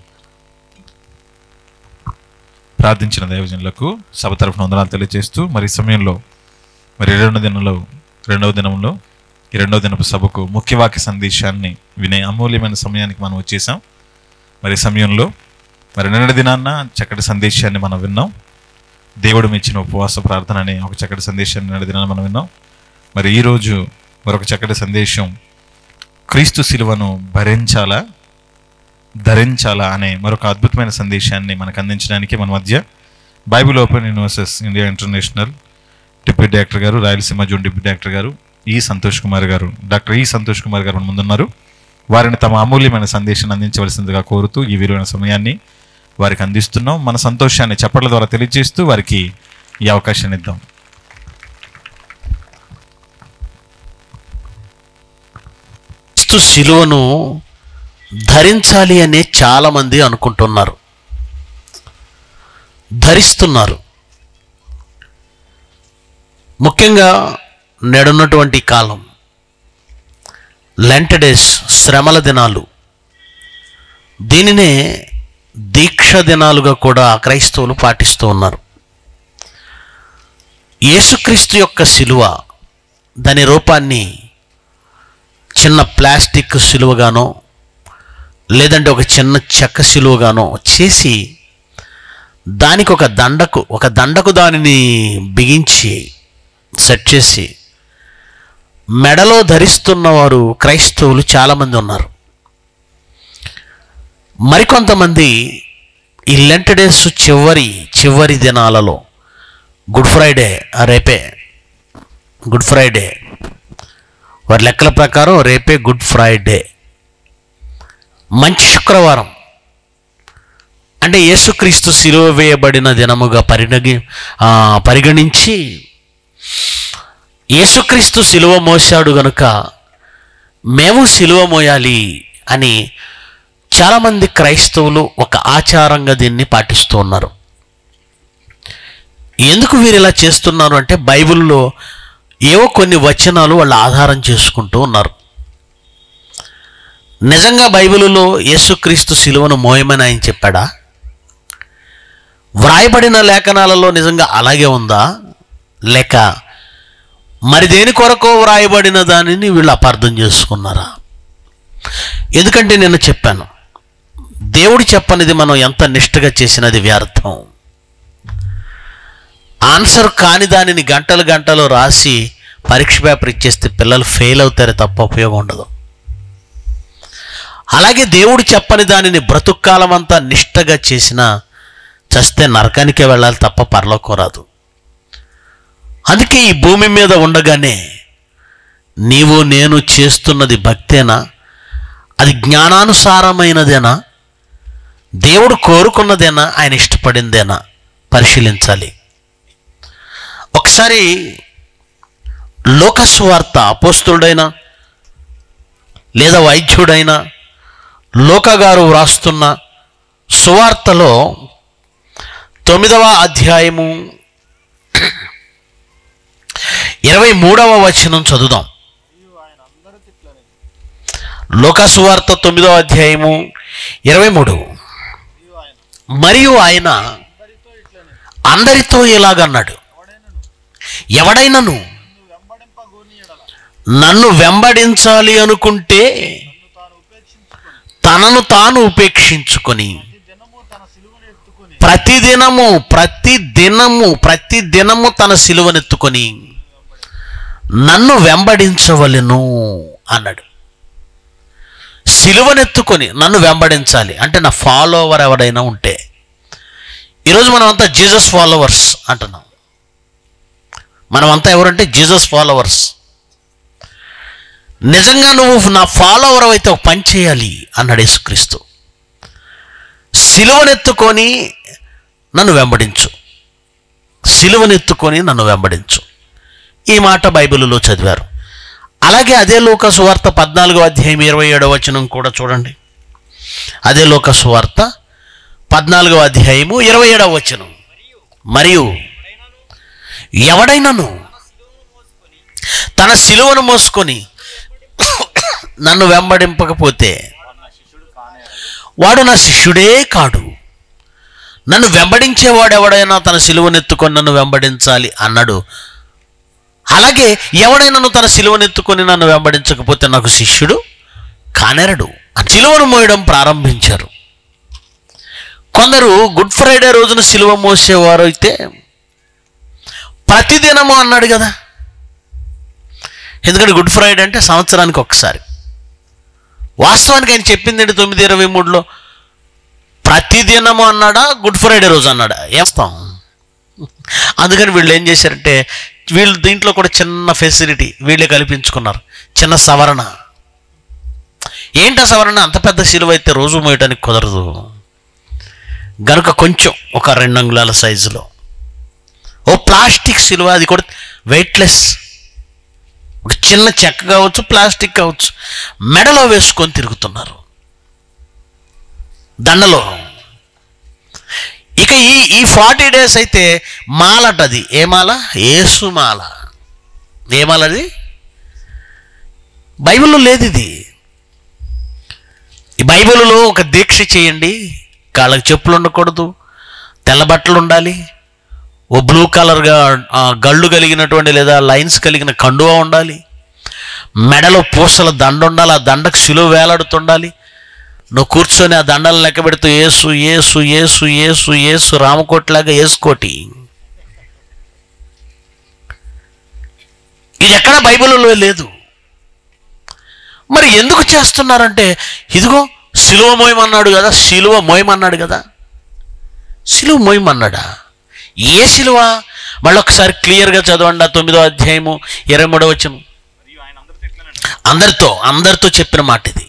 ప్రార్థించిన దైవజనులకు సభ తరఫున వందనాలు తెలియజేస్తూ మరి ఈ సమయంలో మరి రెండవ దినంలో రెండవ దినంలో ఈ రెండవ దినపు సభకు ముఖ్యవాక్య సందేశాన్ని వినే అమూల్యమైన సమయానికి మనం వచ్చేసాం మరి ఈ సమయంలో మరి నిన్నటి దినాన్న చక్కటి సందేశాన్ని మనం విన్నాం దేవుడు మెచ్చిన ఉపవాస ప్రార్థన అనే ఒక చక్కటి సందేశాన్ని నిన్నటి దినాన్ని మనం విన్నాం మరి ఈరోజు మరొక చక్కటి సందేశం క్రీస్తు శిలువను భరించాలా ధరించాలా అనే మరొక అద్భుతమైన సందేశాన్ని మనకు అందించడానికి మన మధ్య Bible open universes India international deputy director గారు రాయలసీమ జోన్ డిప్యూటీ డైరెక్టర్ గారు ఈ సంతోష్ కుమార్ గారు డాక్టర్ ఈ సంతోష్ కుమార్ గారు మన ముందున్నారు వారిని తమ అమూల్యమైన సందేశాన్ని అందించవలసిందిగా కోరుతూ ఈ విలువైన సమయాన్ని వారికి అందిస్తున్నాం మన సంతోషాన్ని చప్పట్ల ద్వారా తెలియజేస్తూ వారికి ఈ అవకాశాన్ని ఇద్దాం క్రీస్తు శిలువను ధరించాలి అనే చాలామంది అనుకుంటున్నారు ధరిస్తున్నారు ముఖ్యంగా నేడున్నటువంటి కాలం లెంట్ డేస్ శ్రమల దినాలు దీనినే దీక్ష దినాలుగా కూడా క్రైస్తవులు పాటిస్తూ ఉన్నారు యేసుక్రీస్తు యొక్క శిలువ దాని రూపాన్ని చిన్న ప్లాస్టిక్ సిలువగానో లేదంటే ఒక చిన్న చెక్క సిలువగానో చేసి దానికి ఒక దండకు ఒక దండకు దానిని బిగించి సెట్ చేసి మెడలో ధరిస్తున్న వారు క్రైస్తవులు చాలామంది ఉన్నారు మరికొంతమంది ఈ లెంట్ డేస్ చివరి చివరి దినాలలో గుడ్ ఫ్రైడే ఆ రేపే గుడ్ ఫ్రైడే వారి లెక్కల ప్రకారం రేపే గుడ్ ఫ్రైడే మంచి శుక్రవారం అంటే యేసుక్రీస్తు సిలువ వేయబడిన దినముగా పరిణగి ఆ, పరిగణించి యేసుక్రీస్తు సిలువ మోశాడు గనుక మేము సిలువ మోయాలి అని చాలామంది క్రైస్తవులు ఒక ఆచారంగా దీన్ని పాటిస్తూ ఉన్నారు ఎందుకు వీరు ఇలా చేస్తున్నారు అంటే బైబిల్లో ఏవో కొన్ని వచనాలు వాళ్ళు ఆధారం చేసుకుంటూ ఉన్నారు నిజంగా బైబిలులో యేసుక్రీస్తు శిలువను మోయమని ఆయన చెప్పాడా వ్రాయబడిన లేఖనాలలో నిజంగా అలాగే ఉందా లేక మరి దేని కొరకో వ్రాయబడిన దానిని వీళ్ళు అపార్థం చేసుకున్నారా ఎందుకంటే నేను చెప్పాను దేవుడు చెప్పనిది మనం ఎంత నిష్ఠగా చేసినది వ్యర్థం ఆన్సర్ కాని దానిని గంటలు గంటలు రాసి పరీక్ష పేపర్ ఇచ్చేస్తే పిల్లలు ఫెయిల్ అవుతారే తప్ప ఉపయోగం ఉండదు అలాగే దేవుడు చెప్పని దానిని బ్రతుక్కాలం అంతా నిష్ఠగా చేసినా చస్తే నరకానికే వెళ్ళాలి తప్ప పరలోకం రాదు అందుకే ఈ భూమి మీద ఉండగానే నీవు నేను చేస్తున్నది భక్తేనా అది జ్ఞానానుసారమైనదేనా దేవుడు కోరుకున్నదేనా ఆయన ఇష్టపడిందేనా పరిశీలించాలి ఒకసారి లోకస్వార్త అపోస్తుడైన లేదా వైద్యుడైన లోకగారు వ్రాస్తున్న సువార్తలో తొమ్మిదవ అధ్యాయము ఇరవై మూడవ వచనం చదువుదాం లోకసువార్త తొమ్మిదవ అధ్యాయము ఇరవై మూడు మరియు ఆయన అందరితో ఇలాగన్నాడు ఎవడైనను నన్ను వెంబడించాలి అనుకుంటే తనను తాను ఉపేక్షించుకొని ప్రతిదినము ప్రతి దినము ప్రతి దినము తన సిలువనెత్తుకొని నన్ను వెంబడించవలెను అన్నాడు సిలువనెత్తుకొని నన్ను వెంబడించాలి అంటే నా ఫాలోవర్ ఎవడైనా ఉంటే ఈరోజు మనం అంతా జీసస్ ఫాలోవర్స్ అంటున్నాం మనమంతా ఎవరంటే జీసస్ ఫాలోవర్స్ నిజంగా నువ్వు నా ఫాలోవర్ అయితే ఒక పని చేయాలి అన్నాడు యేసుక్రీస్తు సిలువనెత్తుకొని నన్ను వెంబడించు సిలువనెత్తుకొని నన్ను వెంబడించు ఈ మాట బైబిల్లో చదివారు అలాగే అదే లోక సువార్త పద్నాలుగో అధ్యాయం ఇరవై ఏడవ వచనం కూడా చూడండి అదే లోక సువార్త పద్నాలుగో అధ్యాయము ఇరవై ఏడవ వచనం మరియు ఎవడైనాను తన సిలువను మోసుకొని నన్ను వెంబడింపకపోతే వాడు నా శిష్యుడే కాడు నన్ను వెంబడించేవాడు ఎవడైనా తన సిలువనెత్తుకొని నన్ను వెంబడించాలి అన్నాడు అలాగే ఎవడైనా తన సిలువనెత్తుకొని నన్ను వెంబడించకపోతే నాకు శిష్యుడు కానేరడు ఆ సిలువను మోయడం ప్రారంభించారు కొందరు గుడ్ ఫ్రైడే రోజున సిలువ మోసేవారు అయితే ప్రతిదినము అన్నాడు కదా ఎందుకంటే గుడ్ ఫ్రైడే అంటే సంవత్సరానికి ఒకసారి వాస్తవానికి ఆయన చెప్పింది ఏంటి తొమ్మిది ఇరవై మూడులో ప్రతిదినము అన్నాడా గుడ్ ఫ్రైడే రోజు అన్నాడా ఏస్తాం అందుకని వీళ్ళు ఏం చేశారంటే వీళ్ళు దీంట్లో కూడా చిన్న ఫెసిలిటీ వీళ్ళే కల్పించుకున్నారు చిన్న సవరణ ఏంటా సవరణ అంత పెద్ద సిలువ అయితే రోజు మోయడానికి కుదరదు గనుక కొంచెం ఒక రెండు అంగుళాల సైజులో ఓ ప్లాస్టిక్ సిలువ అది కూడా వెయిట్లెస్ ఒక చిన్న చెక్క కావచ్చు ప్లాస్టిక్ కావచ్చు మెడలో వేసుకొని తిరుగుతున్నారు దండలో ఇక ఈ ఈ ఫార్టీ డేస్ అయితే మాలటది ఏ మాల ఏసు మాల ఏ మాల అది బైబిల్లో లేదు ఇది ఈ బైబిల్లో ఒక దీక్ష చేయండి కాళ్ళకి చెప్పులు ఉండకూడదు తెల్ల బట్టలు ఉండాలి ఓ బ్లూ కలర్గా ఆ, గళ్ళు కలిగినటువంటి లేదా లైన్స్ కలిగిన కండువా ఉండాలి మెడలో పూసల దండ ఉండాలి ఆ దండకు సిలువ వేలాడుతుండాలి నువ్వు కూర్చొని ఆ దండలు లెక్క పెడుతూ ఏసు ఏసు ఏసు ఏసు ఏసు రామకోటిలాగా ఏసుకోటి ఇది ఎక్కడ బైబిల్లో లేదు మరి ఎందుకు చేస్తున్నారంటే ఇదిగో సిలువ మోయమన్నాడు కదా సిలువ మోయమన్నాడు కదా సిలువ మోయమన్నాడా ఏ సిలువ మళ్ళీ ఒకసారి క్లియర్గా చదవండి ఆ తొమ్మిదో అధ్యాయము ఇరవై మూడో వచ్చము అందరితో అందరితో చెప్పిన మాట ఇది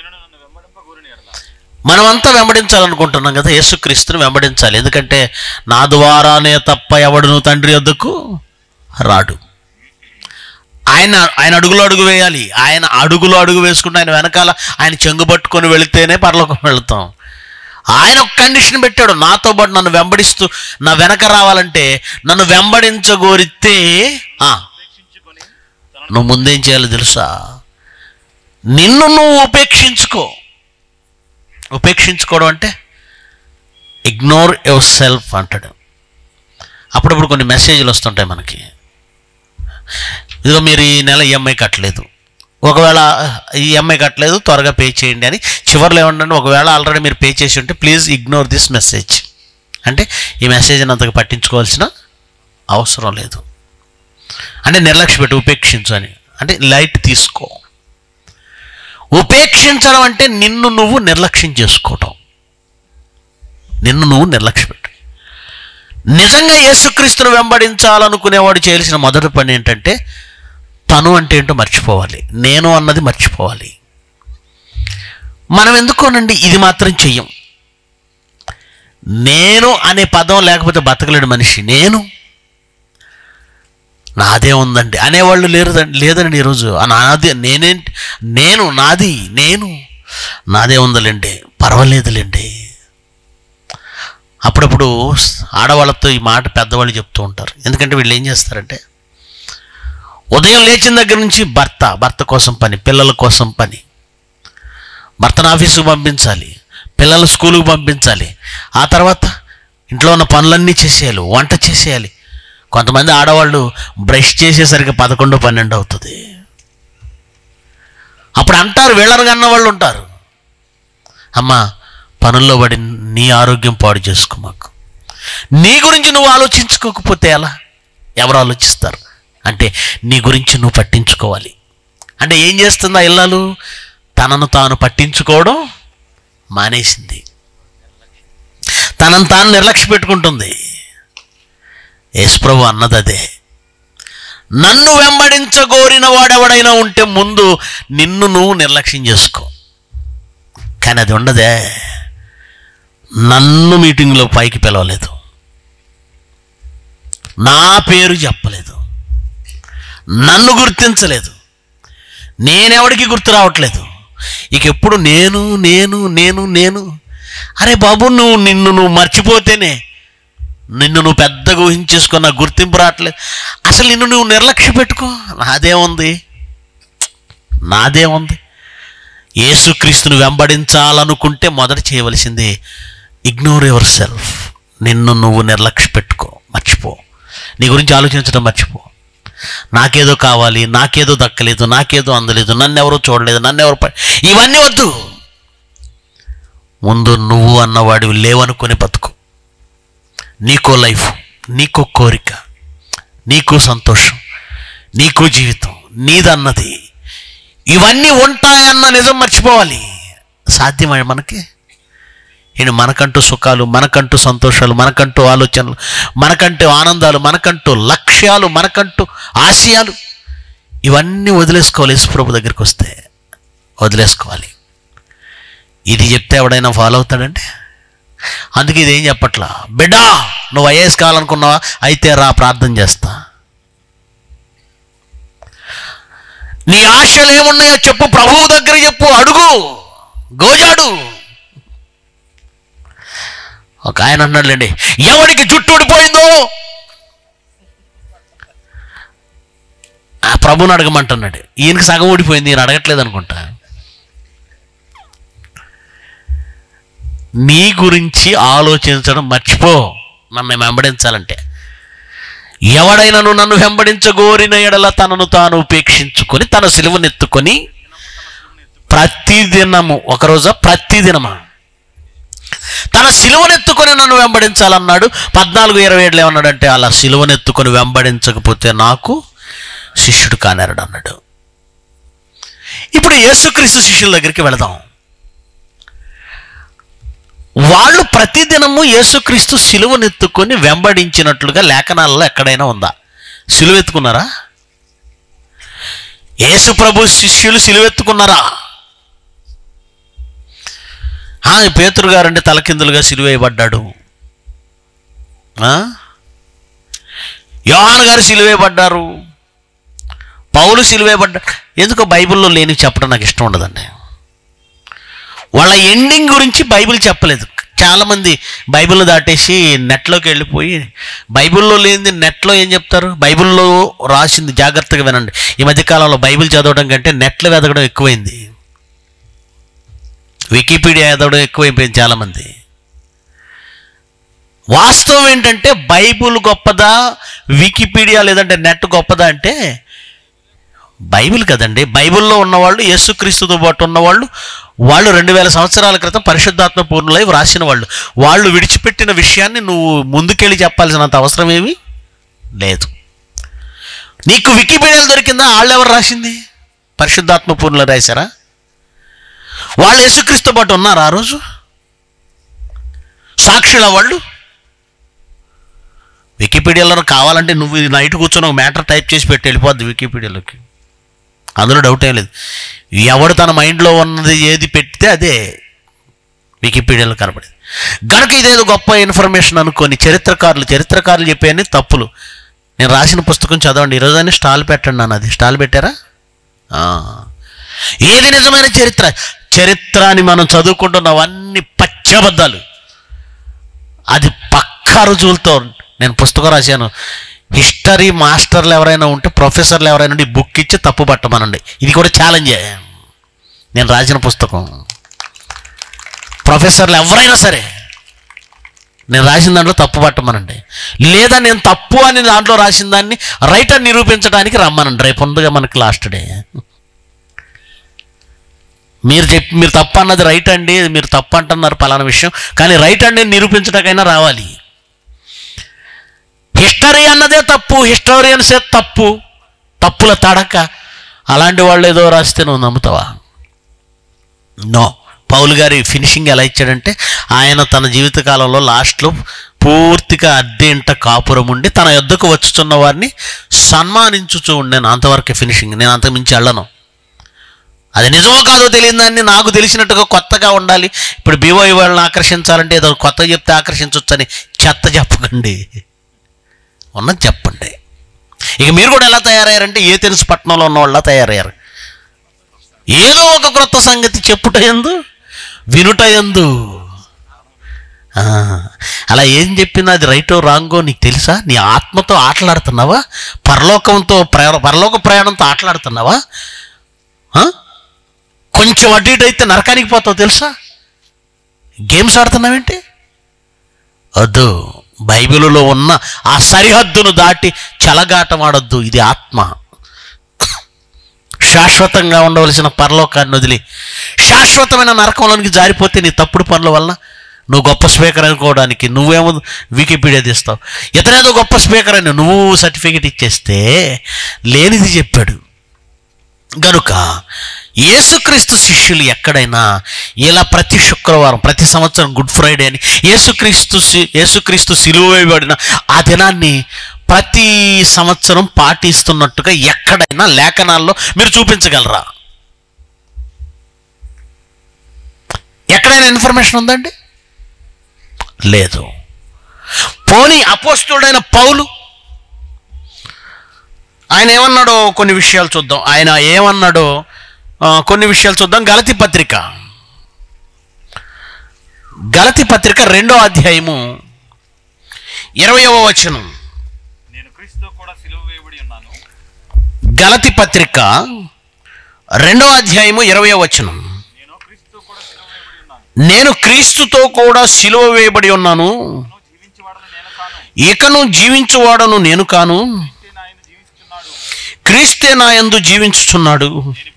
మనమంతా వెంబడించాలనుకుంటున్నాం కదా యేసుక్రీస్తుని వెంబడించాలి ఎందుకంటే నా ద్వారానే తప్ప ఎవడును తండ్రి వద్దకు రాడు ఆయన ఆయన అడుగులో అడుగు వేయాలి ఆయన అడుగులో అడుగు వేసుకుంటే ఆయన వెనకాల ఆయన చెంగు పట్టుకొని వెళితేనే పరలోకం వెళతాం ఆయన ఒక కండిషన్ పెట్టాడు నాతో పాటు నన్ను వెంబడిస్తూ నా వెనక రావాలంటే నన్ను వెంబడించగోరితే ఆ, నువ్వు ముందేం చేయాలో తెలుసా నిన్ను నువ్వు ఉపేక్షించుకో ఉపేక్షించుకోవడం అంటే ఇగ్నోర్ యువర్ సెల్ఫ్ అంటాడు అప్పుడప్పుడు కొన్ని మెసేజ్లు వస్తుంటాయి మనకి ఇదిగో మీరు ఈ నెల ఈఎంఐ కట్టలేదు ఒకవేళ ఈఎంఐ కట్టలేదు త్వరగా పే చేయండి అని చివరిలో ఏమంటే ఒకవేళ ఆల్రెడీ మీరు పే చేసి ఉంటే ప్లీజ్ ఇగ్నోర్ దిస్ మెసేజ్ అంటే ఈ మెసేజ్ని అంతగా పట్టించుకోవాల్సిన అవసరం లేదు అంటే నిర్లక్ష్య పెట్టు ఉపేక్షించు అని అంటే లైట్ తీసుకో ఉపేక్షించడం అంటే నిన్ను నువ్వు నిర్లక్ష్యం చేసుకోవటం నిన్ను నువ్వు నిర్లక్ష్య పెట్టు నిజంగా యేసుక్రీస్తును వెంబడించాలనుకునేవాడు చేయాల్సిన మొదటి పని ఏంటంటే తను అంటే ఏంటో మర్చిపోవాలి నేను అన్నది మర్చిపోవాలి మనం ఎందుకోనండి ఇది మాత్రం చెయ్యం నేను అనే పదం లేకపోతే బతకలేడు మనిషి నేను నాదే ఉందండి అనేవాళ్ళు లేరు లేదండి ఈరోజు ఆ నాది నేనేంటి నేను నాది నేను నాదే ఉందలేండి పర్వాలేదులేండి అప్పుడప్పుడు ఆడవాళ్ళతో ఈ మాట పెద్దవాళ్ళు చెప్తూ ఉంటారు ఎందుకంటే వీళ్ళు ఏం చేస్తారంటే ఉదయం లేచిన దగ్గర నుంచి భర్త భర్త కోసం పని పిల్లల కోసం పని భర్తను ఆఫీసుకు పంపించాలి పిల్లలు స్కూలుకు పంపించాలి ఆ తర్వాత ఇంట్లో ఉన్న పనులన్నీ చేసేయాలి వంట చేసేయాలి కొంతమంది ఆడవాళ్ళు బ్రష్ చేసేసరికి పదకొండు పన్నెండు అవుతుంది అప్పుడు అంటారు వీళ్ళని కన్న వాళ్ళు ఉంటారు అమ్మా పనుల్లో పడి నీ ఆరోగ్యం పాడు చేసుకో మాకు నీ గురించి నువ్వు ఆలోచించుకోకపోతే ఎలా ఎవరు ఆలోచిస్తారు అంటే నీ గురించి నువ్వు పట్టించుకోవాలి అంటే ఏం చేస్తుందా ఇల్లాలు తనను తాను పట్టించుకోవడం మానేసింది తనను తాను నిర్లక్ష్య పెట్టుకుంటుంది యేసుప్రభు అన్నది అదే నన్ను వెంబడించగోరిన వాడెవడైనా ఉంటే ముందు నిన్ను నువ్వు నిర్లక్ష్యం చేసుకో కానీ అది ఉండదే నన్ను మీటింగ్లో పైకి పిలవలేదు నా పేరు చెప్పలేదు నన్ను గుర్తించలేదు నేనెవడికి గుర్తు రావట్లేదు ఇక ఎప్పుడు నేను నేను నేను నేను అరే బాబు నువ్వు నిన్ను నువ్వు మర్చిపోతేనే నిన్ను నువ్వు పెద్దగా ఊహించేసుకున్న గుర్తింపు రావట్లేదు అసలు నిన్ను నువ్వు నిర్లక్ష్య పెట్టుకో నాదేముంది నాదేముంది యేసుక్రీస్తుని వెంబడించాలనుకుంటే మొదట చేయవలసింది ఇగ్నోర్ యువర్ సెల్ఫ్ నిన్ను నువ్వు నిర్లక్ష్య పెట్టుకో మర్చిపో నీ గురించి ఆలోచించడం మర్చిపో నాకేదో కావాలి నాకేదో దక్కలేదు నాకేదో అందలేదు నన్ను ఎవరు చూడలేదు నన్ను ఎవరు ప- ఇవన్నీ వద్దు ముందు నువ్వు అన్నవాడివి లేవనుకొని బతుకు నీకో లైఫ్ నీకో కోరిక నీకు సంతోషం నీకు జీవితం నీదన్నది ఇవన్నీ ఉంటాయన్న నిజం మర్చిపోవాలి సాధ్యమే మనకి ఏంటి మనకంటూ సుఖాలు మనకంటూ సంతోషాలు మనకంటూ ఆలోచనలు మనకంటూ ఆనందాలు మనకంటూ లక్ష్యాలు మనకంటూ ఆశయాలు ఇవన్నీ వదిలేసుకోవాలి యేసుప్రభు దగ్గరికి వస్తే వదిలేసుకోవాలి ఇది చెప్తే ఎవడైనా ఫాలో అవుతాడంటే అందుకే ఇది ఏం చెప్పట్లా బిడ్డా నువ్వు ఐఏఎస్ కావాలనుకున్నావా అయితే రా ప్రార్థన చేస్తా నీ ఆశలు ఏమున్నాయో చెప్పు ప్రభువు దగ్గర చెప్పు అడుగు గోజాడు ఒక ఆయన అన్నాడులేండి ఎవరికి జుట్టు ఊడిపోయిందో ఆ ప్రభుని అడగమంటున్నాడు ఈయనకి సగం ఊడిపోయింది ఈయన అడగట్లేదు అనుకుంటా నీ గురించి ఆలోచించడం మర్చిపో నన్ను వెంబడించాలంటే ఎవడైనను నన్ను వెంబడించగోరిన ఎడల తనను తాను ఉపేక్షించుకొని తన సిలువనెత్తుకొని ప్రతిదినము ఒకరోజు ప్రతిదినమా తన సిలువనెత్తుకొని నన్ను వెంబడించాలన్నాడు పద్నాలుగు ఇరవై ఏడులో ఏమన్నాడంటే అలా సిలువనెత్తుకొని వెంబడించకపోతే నాకు శిష్యుడు కానేరడు అన్నాడు ఇప్పుడు యేసుక్రీస్తు శిష్యుల దగ్గరికి వెళదాం వాళ్ళు ప్రతిదినము యేసుక్రీస్తు సిలువనెత్తుకొని వెంబడించినట్లుగా లేఖనాలలో ఎక్కడైనా ఉందా సిలువెత్తుకున్నారా యేసు ప్రభు శిష్యులు సిలువెత్తుకున్నారా ఆ, పేతురు గారంటే తలకిందులుగా సిలువేయబడ్డాడు ఆ? యోహాన్ గారు సిలువేయబడ్డారు పౌలు సిలువేయబడ్డాడు ఎందుకో బైబిల్లో లేని చెప్పడం నాకు ఇష్టం ఉండదండి వాళ్ళ ఎండింగ్ గురించి బైబిల్ చెప్పలేదు చాలామంది బైబిల్ దాటేసి నెట్లోకి వెళ్ళిపోయి బైబిల్లో లేనిది నెట్లో ఏం చెప్తారు బైబిల్లో రాసింది జాగ్రత్తగా వినండి ఈ మధ్యకాలంలో బైబిల్ చదవడం కంటే నెట్లో వెతకడం ఎక్కువైంది వికీపీడియా చదవడం ఎక్కువైపోయింది చాలామంది వాస్తవం ఏంటంటే బైబుల్ గొప్పదా వికీపీడియా లేదంటే నెట్ గొప్పదా అంటే బైబిల్ కదండి బైబిల్లో ఉన్నవాళ్ళు యేసుక్రీస్తుతో పాటు ఉన్నవాళ్ళు వాళ్ళు రెండు వేల సంవత్సరాల క్రితం పరిశుద్ధాత్మ పూర్ణులై వ్రాసిన వాళ్ళు వాళ్ళు విడిచిపెట్టిన విషయాన్ని నువ్వు ముందుకెళ్ళి చెప్పాల్సినంత అవసరం ఏమీ లేదు నీకు వికీపీడియాలో దొరికిందా వాళ్ళు ఎవరు రాసింది పరిశుద్ధాత్మ పూర్ణులు రాశారా వాళ్ళు యేసుక్రీస్తుతో పాటు ఉన్నారా ఆ రోజు సాక్షుల వాళ్ళు వికీపీడియాలో కావాలంటే నువ్వు ఇది నైట్ కూర్చొని ఒక మ్యాటర్ టైప్ చేసి పెట్టి వెళ్ళిపోద్ది వికీపీడియాలోకి అందులో డౌట్ ఏం లేదు ఎవడు తన మైండ్లో ఉన్నది ఏది పెడితే అదే వికీపీడియాలో కనపడేది గనక ఇదేదో గొప్ప ఇన్ఫర్మేషన్ అనుకొని చరిత్రకారులు చరిత్రకారులు చెప్పేయని తప్పులు నేను రాసిన పుస్తకం చదవండి ఈరోజు అని స్టాల్ పెట్టండి అన్న అది స్టాల్ పెట్టారా ఆ. ఏది నిజమైన చరిత్ర చరిత్ర అని మనం చదువుకుంటున్నవన్నీ పచ్చబద్దాలు అది పక్కా రుజువులతో నేను పుస్తకం రాశాను హిస్టరీ మాస్టర్లు ఎవరైనా ఉంటే ప్రొఫెసర్లు ఎవరైనా ఉంటే ఈ బుక్ ఇచ్చి తప్పు పట్టమనండి ఇది కూడా ఛాలెంజే నేను రాసిన పుస్తకం ప్రొఫెసర్లు ఎవరైనా సరే నేను రాసిన దాంట్లో తప్పు పట్టమనండి లేదా నేను తప్పు అని దాంట్లో రాసిన దాన్ని రైట్ అని నిరూపించడానికి రమ్మనండి రేపు ఉందిగా మనకి లాస్ట్ డే మీరు చెప్పి మీరు తప్పు అన్నది రైట్ అండి మీరు తప్పు అంటున్నారు పలానా విషయం కానీ రైట్ అండి అని నిరూపించడానికైనా రావాలి హిస్టరీ అన్నదే తప్పు హిస్టోరియన్సే తప్పు తప్పుల తడక అలాంటి వాళ్ళు ఏదో రాస్తే నువ్వు నమ్ముతావా నో పౌలు గారి ఫినిషింగ్ ఎలా ఇచ్చాడంటే ఆయన తన జీవితకాలంలో లాస్ట్లో పూర్తిగా అద్దె ఇంట కాపురం ఉండి తన యొద్దకు వచ్చుచున్న వారిని సన్మానించుచూ ఉండేను అంతవరకే ఫినిషింగ్ నేను అంతకు మించి వెళ్ళను అది నిజమో కాదో తెలియని దాన్ని నాకు తెలిసినట్టుగా కొత్తగా ఉండాలి ఇప్పుడు బీవోఈ వాళ్ళని ఆకర్షించాలంటే ఏదో కొత్త చెప్తే ఆకర్షించవచ్చని చెత్త చెప్పకండి ఉన్నది చెప్పండి ఇక మీరు కూడా ఎలా తయారయ్యారంటే ఏ తెలుసు పట్టణంలో ఉన్న వాళ్ళ తయారయ్యారు ఏదో ఒక క్రొత్త సంగతి చెప్పుట ఎందు వినుట ఎందు ఆ, అలా ఏం చెప్పినా అది రైటో రాంగో నీకు తెలుసా నీ ఆత్మతో ఆటలాడుతున్నావా పరలోకంతో ప్రయాణ పరలోక ప్రయాణంతో ఆటలాడుతున్నావా ఆ? కొంచెం అటు ఇటు అయితే నరకానికి పోతావు తెలుసా గేమ్స్ ఆడుతున్నావేంటి వద్దు బైబిలులో ఉన్న ఆ సరిహద్దును దాటి చెలగాటం ఆడొద్దు ఇది ఆత్మ శాశ్వతంగా ఉండవలసిన పరలోకాన్ని వదిలి శాశ్వతమైన నరకంలోనికి జారిపోతే నీ తప్పుడు పనుల వల్ల నువ్వు గొప్ప స్పీకర్ అనుకోవడానికి నువ్వేమో వికీపీడియా తీస్తావు ఇతనేదో గొప్ప స్పీకర్ అని నువ్వు సర్టిఫికెట్ ఇచ్చేస్తే లేనిది చెప్పాడు గనుక యేసుక్రీస్తు శిష్యులు ఎక్కడైనా ఇలా ప్రతి శుక్రవారం ప్రతి సంవత్సరం గుడ్ ఫ్రైడే అని యేసుక్రీస్తు సి- యేసుక్రీస్తు సిలువ వేయబడిన ఆ దినాన్ని ప్రతి సంవత్సరం పాటిస్తున్నట్టుగా ఎక్కడైనా లేఖనాల్లో మీరు చూపించగలరా ఎక్కడైనా ఇన్ఫర్మేషన్ ఉందండి లేదు పోనీ అపోస్తుడైన పౌలు ఆయన ఏమన్నాడో కొన్ని విషయాలు చూద్దాం ఆయన ఏమన్నాడో ఆ, కొన్ని విషయాలు చూద్దాం గలతి పత్రిక గలతి పత్రిక రెండో అధ్యాయము ఇరవయవ వచనం నేను క్రీస్తు కూడా సిలువ వేయబడి ఉన్నాను గలతి పత్రిక రెండో అధ్యాయము ఇరవయవ వచనం నేను క్రీస్తుతో కూడా సిలువ వేయబడి ఉన్నాను ఇకను జీవించువాడను నేను కాను క్రీస్తే నా యందు జీవించుచున్నాడు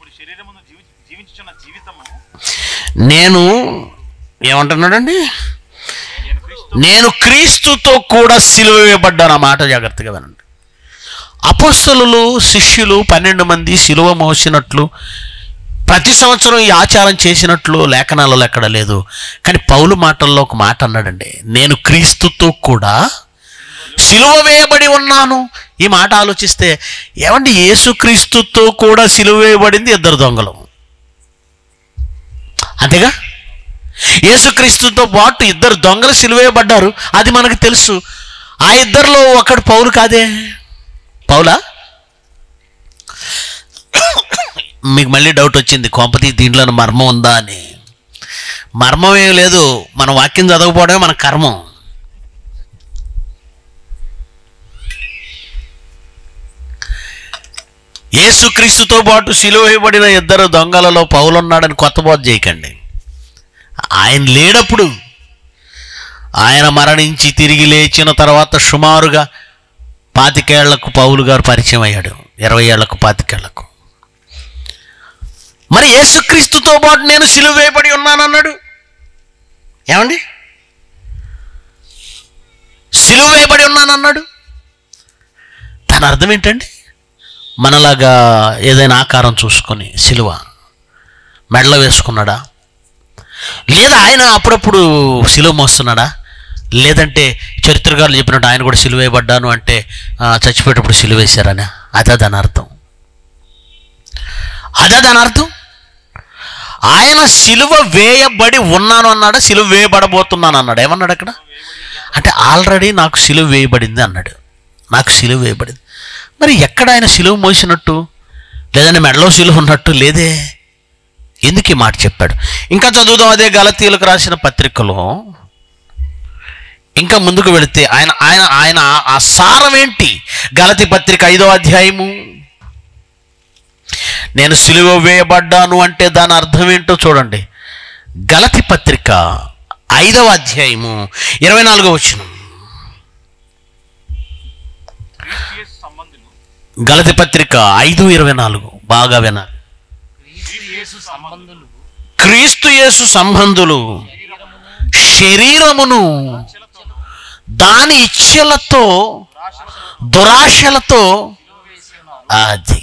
నేను ఏమంటున్నాడండి నేను క్రీస్తుతో కూడా సిలువ వేయబడ్డాను ఆ మాట జాగ్రత్తగా వినండి అపోస్తలు శిష్యులు పన్నెండు మంది సిలువ మోసినట్లు ప్రతి సంవత్సరం ఈ ఆచారం చేసినట్లు లేఖనాలలో ఎక్కడ లేదు కానీ పౌలు మాటల్లో ఒక మాట అన్నాడండి నేను క్రీస్తుతో కూడా సిలువ వేయబడి ఉన్నాను ఈ మాట ఆలోచిస్తే ఏమండి యేసుక్రీస్తుతో కూడా సిలువ వేయబడింది ఇద్దరు దొంగలు అంతేగా యేసుక్రీస్తుతో పాటు ఇద్దరు దొంగలు సిలువేయబడ్డారు అది మనకు తెలుసు ఆ ఇద్దరిలో ఒకడు పౌలు కాదే పౌలా మీకు మళ్ళీ డౌట్ వచ్చింది కొంపతి దీంట్లో మర్మం ఉందా అని మర్మం ఏం లేదు మన వాక్యం చదవకపోవడమే మన కర్మం యేసుక్రీస్తుతో పాటు సిలువ వేయబడిన ఇద్దరు దొంగలలో పౌలున్నాడని కొత్త బోధ చేయకండి ఆయన లేడప్పుడు ఆయన మరణించి తిరిగి లేచిన తర్వాత సుమారుగా పాతికేళ్లకు పౌలు గారు పరిచయం అయ్యాడు ఇరవై ఏళ్లకు పాతికేళ్లకు మరి యేసుక్రీస్తుతో పాటు నేను సిలువ వేయబడి ఉన్నానన్నాడు ఏమండి సిలువ వేయబడి ఉన్నానన్నాడు దాని అర్థం ఏంటండి మనలాగా ఏదైనా ఆకారం చూసుకొని సిలువ మెడలో వేసుకున్నాడా లేదా ఆయన అప్పుడప్పుడు సిలువ మోస్తున్నాడా లేదంటే చరిత్రకారులు చెప్పినట్టు ఆయన కూడా సిలువ వేయబడ్డాను అంటే ఆ, చచ్చిపోయేటప్పుడు సిలువ వేశారని అదే దాని అర్థం అదే దాని అర్థం ఆయన సిలువ వేయబడి ఉన్నాను అన్నాడు సిలువ వేయబడబోతున్నాను అన్నాడు ఏమన్నాడు అక్కడ అంటే ఆల్రెడీ నాకు సిలువ వేయబడింది అన్నాడు నాకు సిలువ వేయబడింది మరి ఎక్కడ ఆయన సిలువ మోసినట్టు లేదంటే మెడలో సిలువ ఉన్నట్టు లేదే ఎందుకు ఈ మాట చెప్పాడు ఇంకా చదువుదాం అదే గలతీయులకు రాసిన పత్రికలో ఇంకా ముందుకు వెళితే ఆయన ఆయన ఆయన ఆ- ఆ సారం ఏంటి గలతి పత్రిక ఐదో అధ్యాయము నేను సిలువ వేయబడ్డాను అంటే దాని అర్థం ఏంటో చూడండి గలతి పత్రిక ఐదవ అధ్యాయము ఇరవై నాలుగో వచ్చిన గలతి పత్రిక ఐదు ఇరవై నాలుగు బాగా వినాలి క్రీస్తు యేసు సంబంధులు శరీరమును దాని ఇచ్చలతో దురాశలతో అది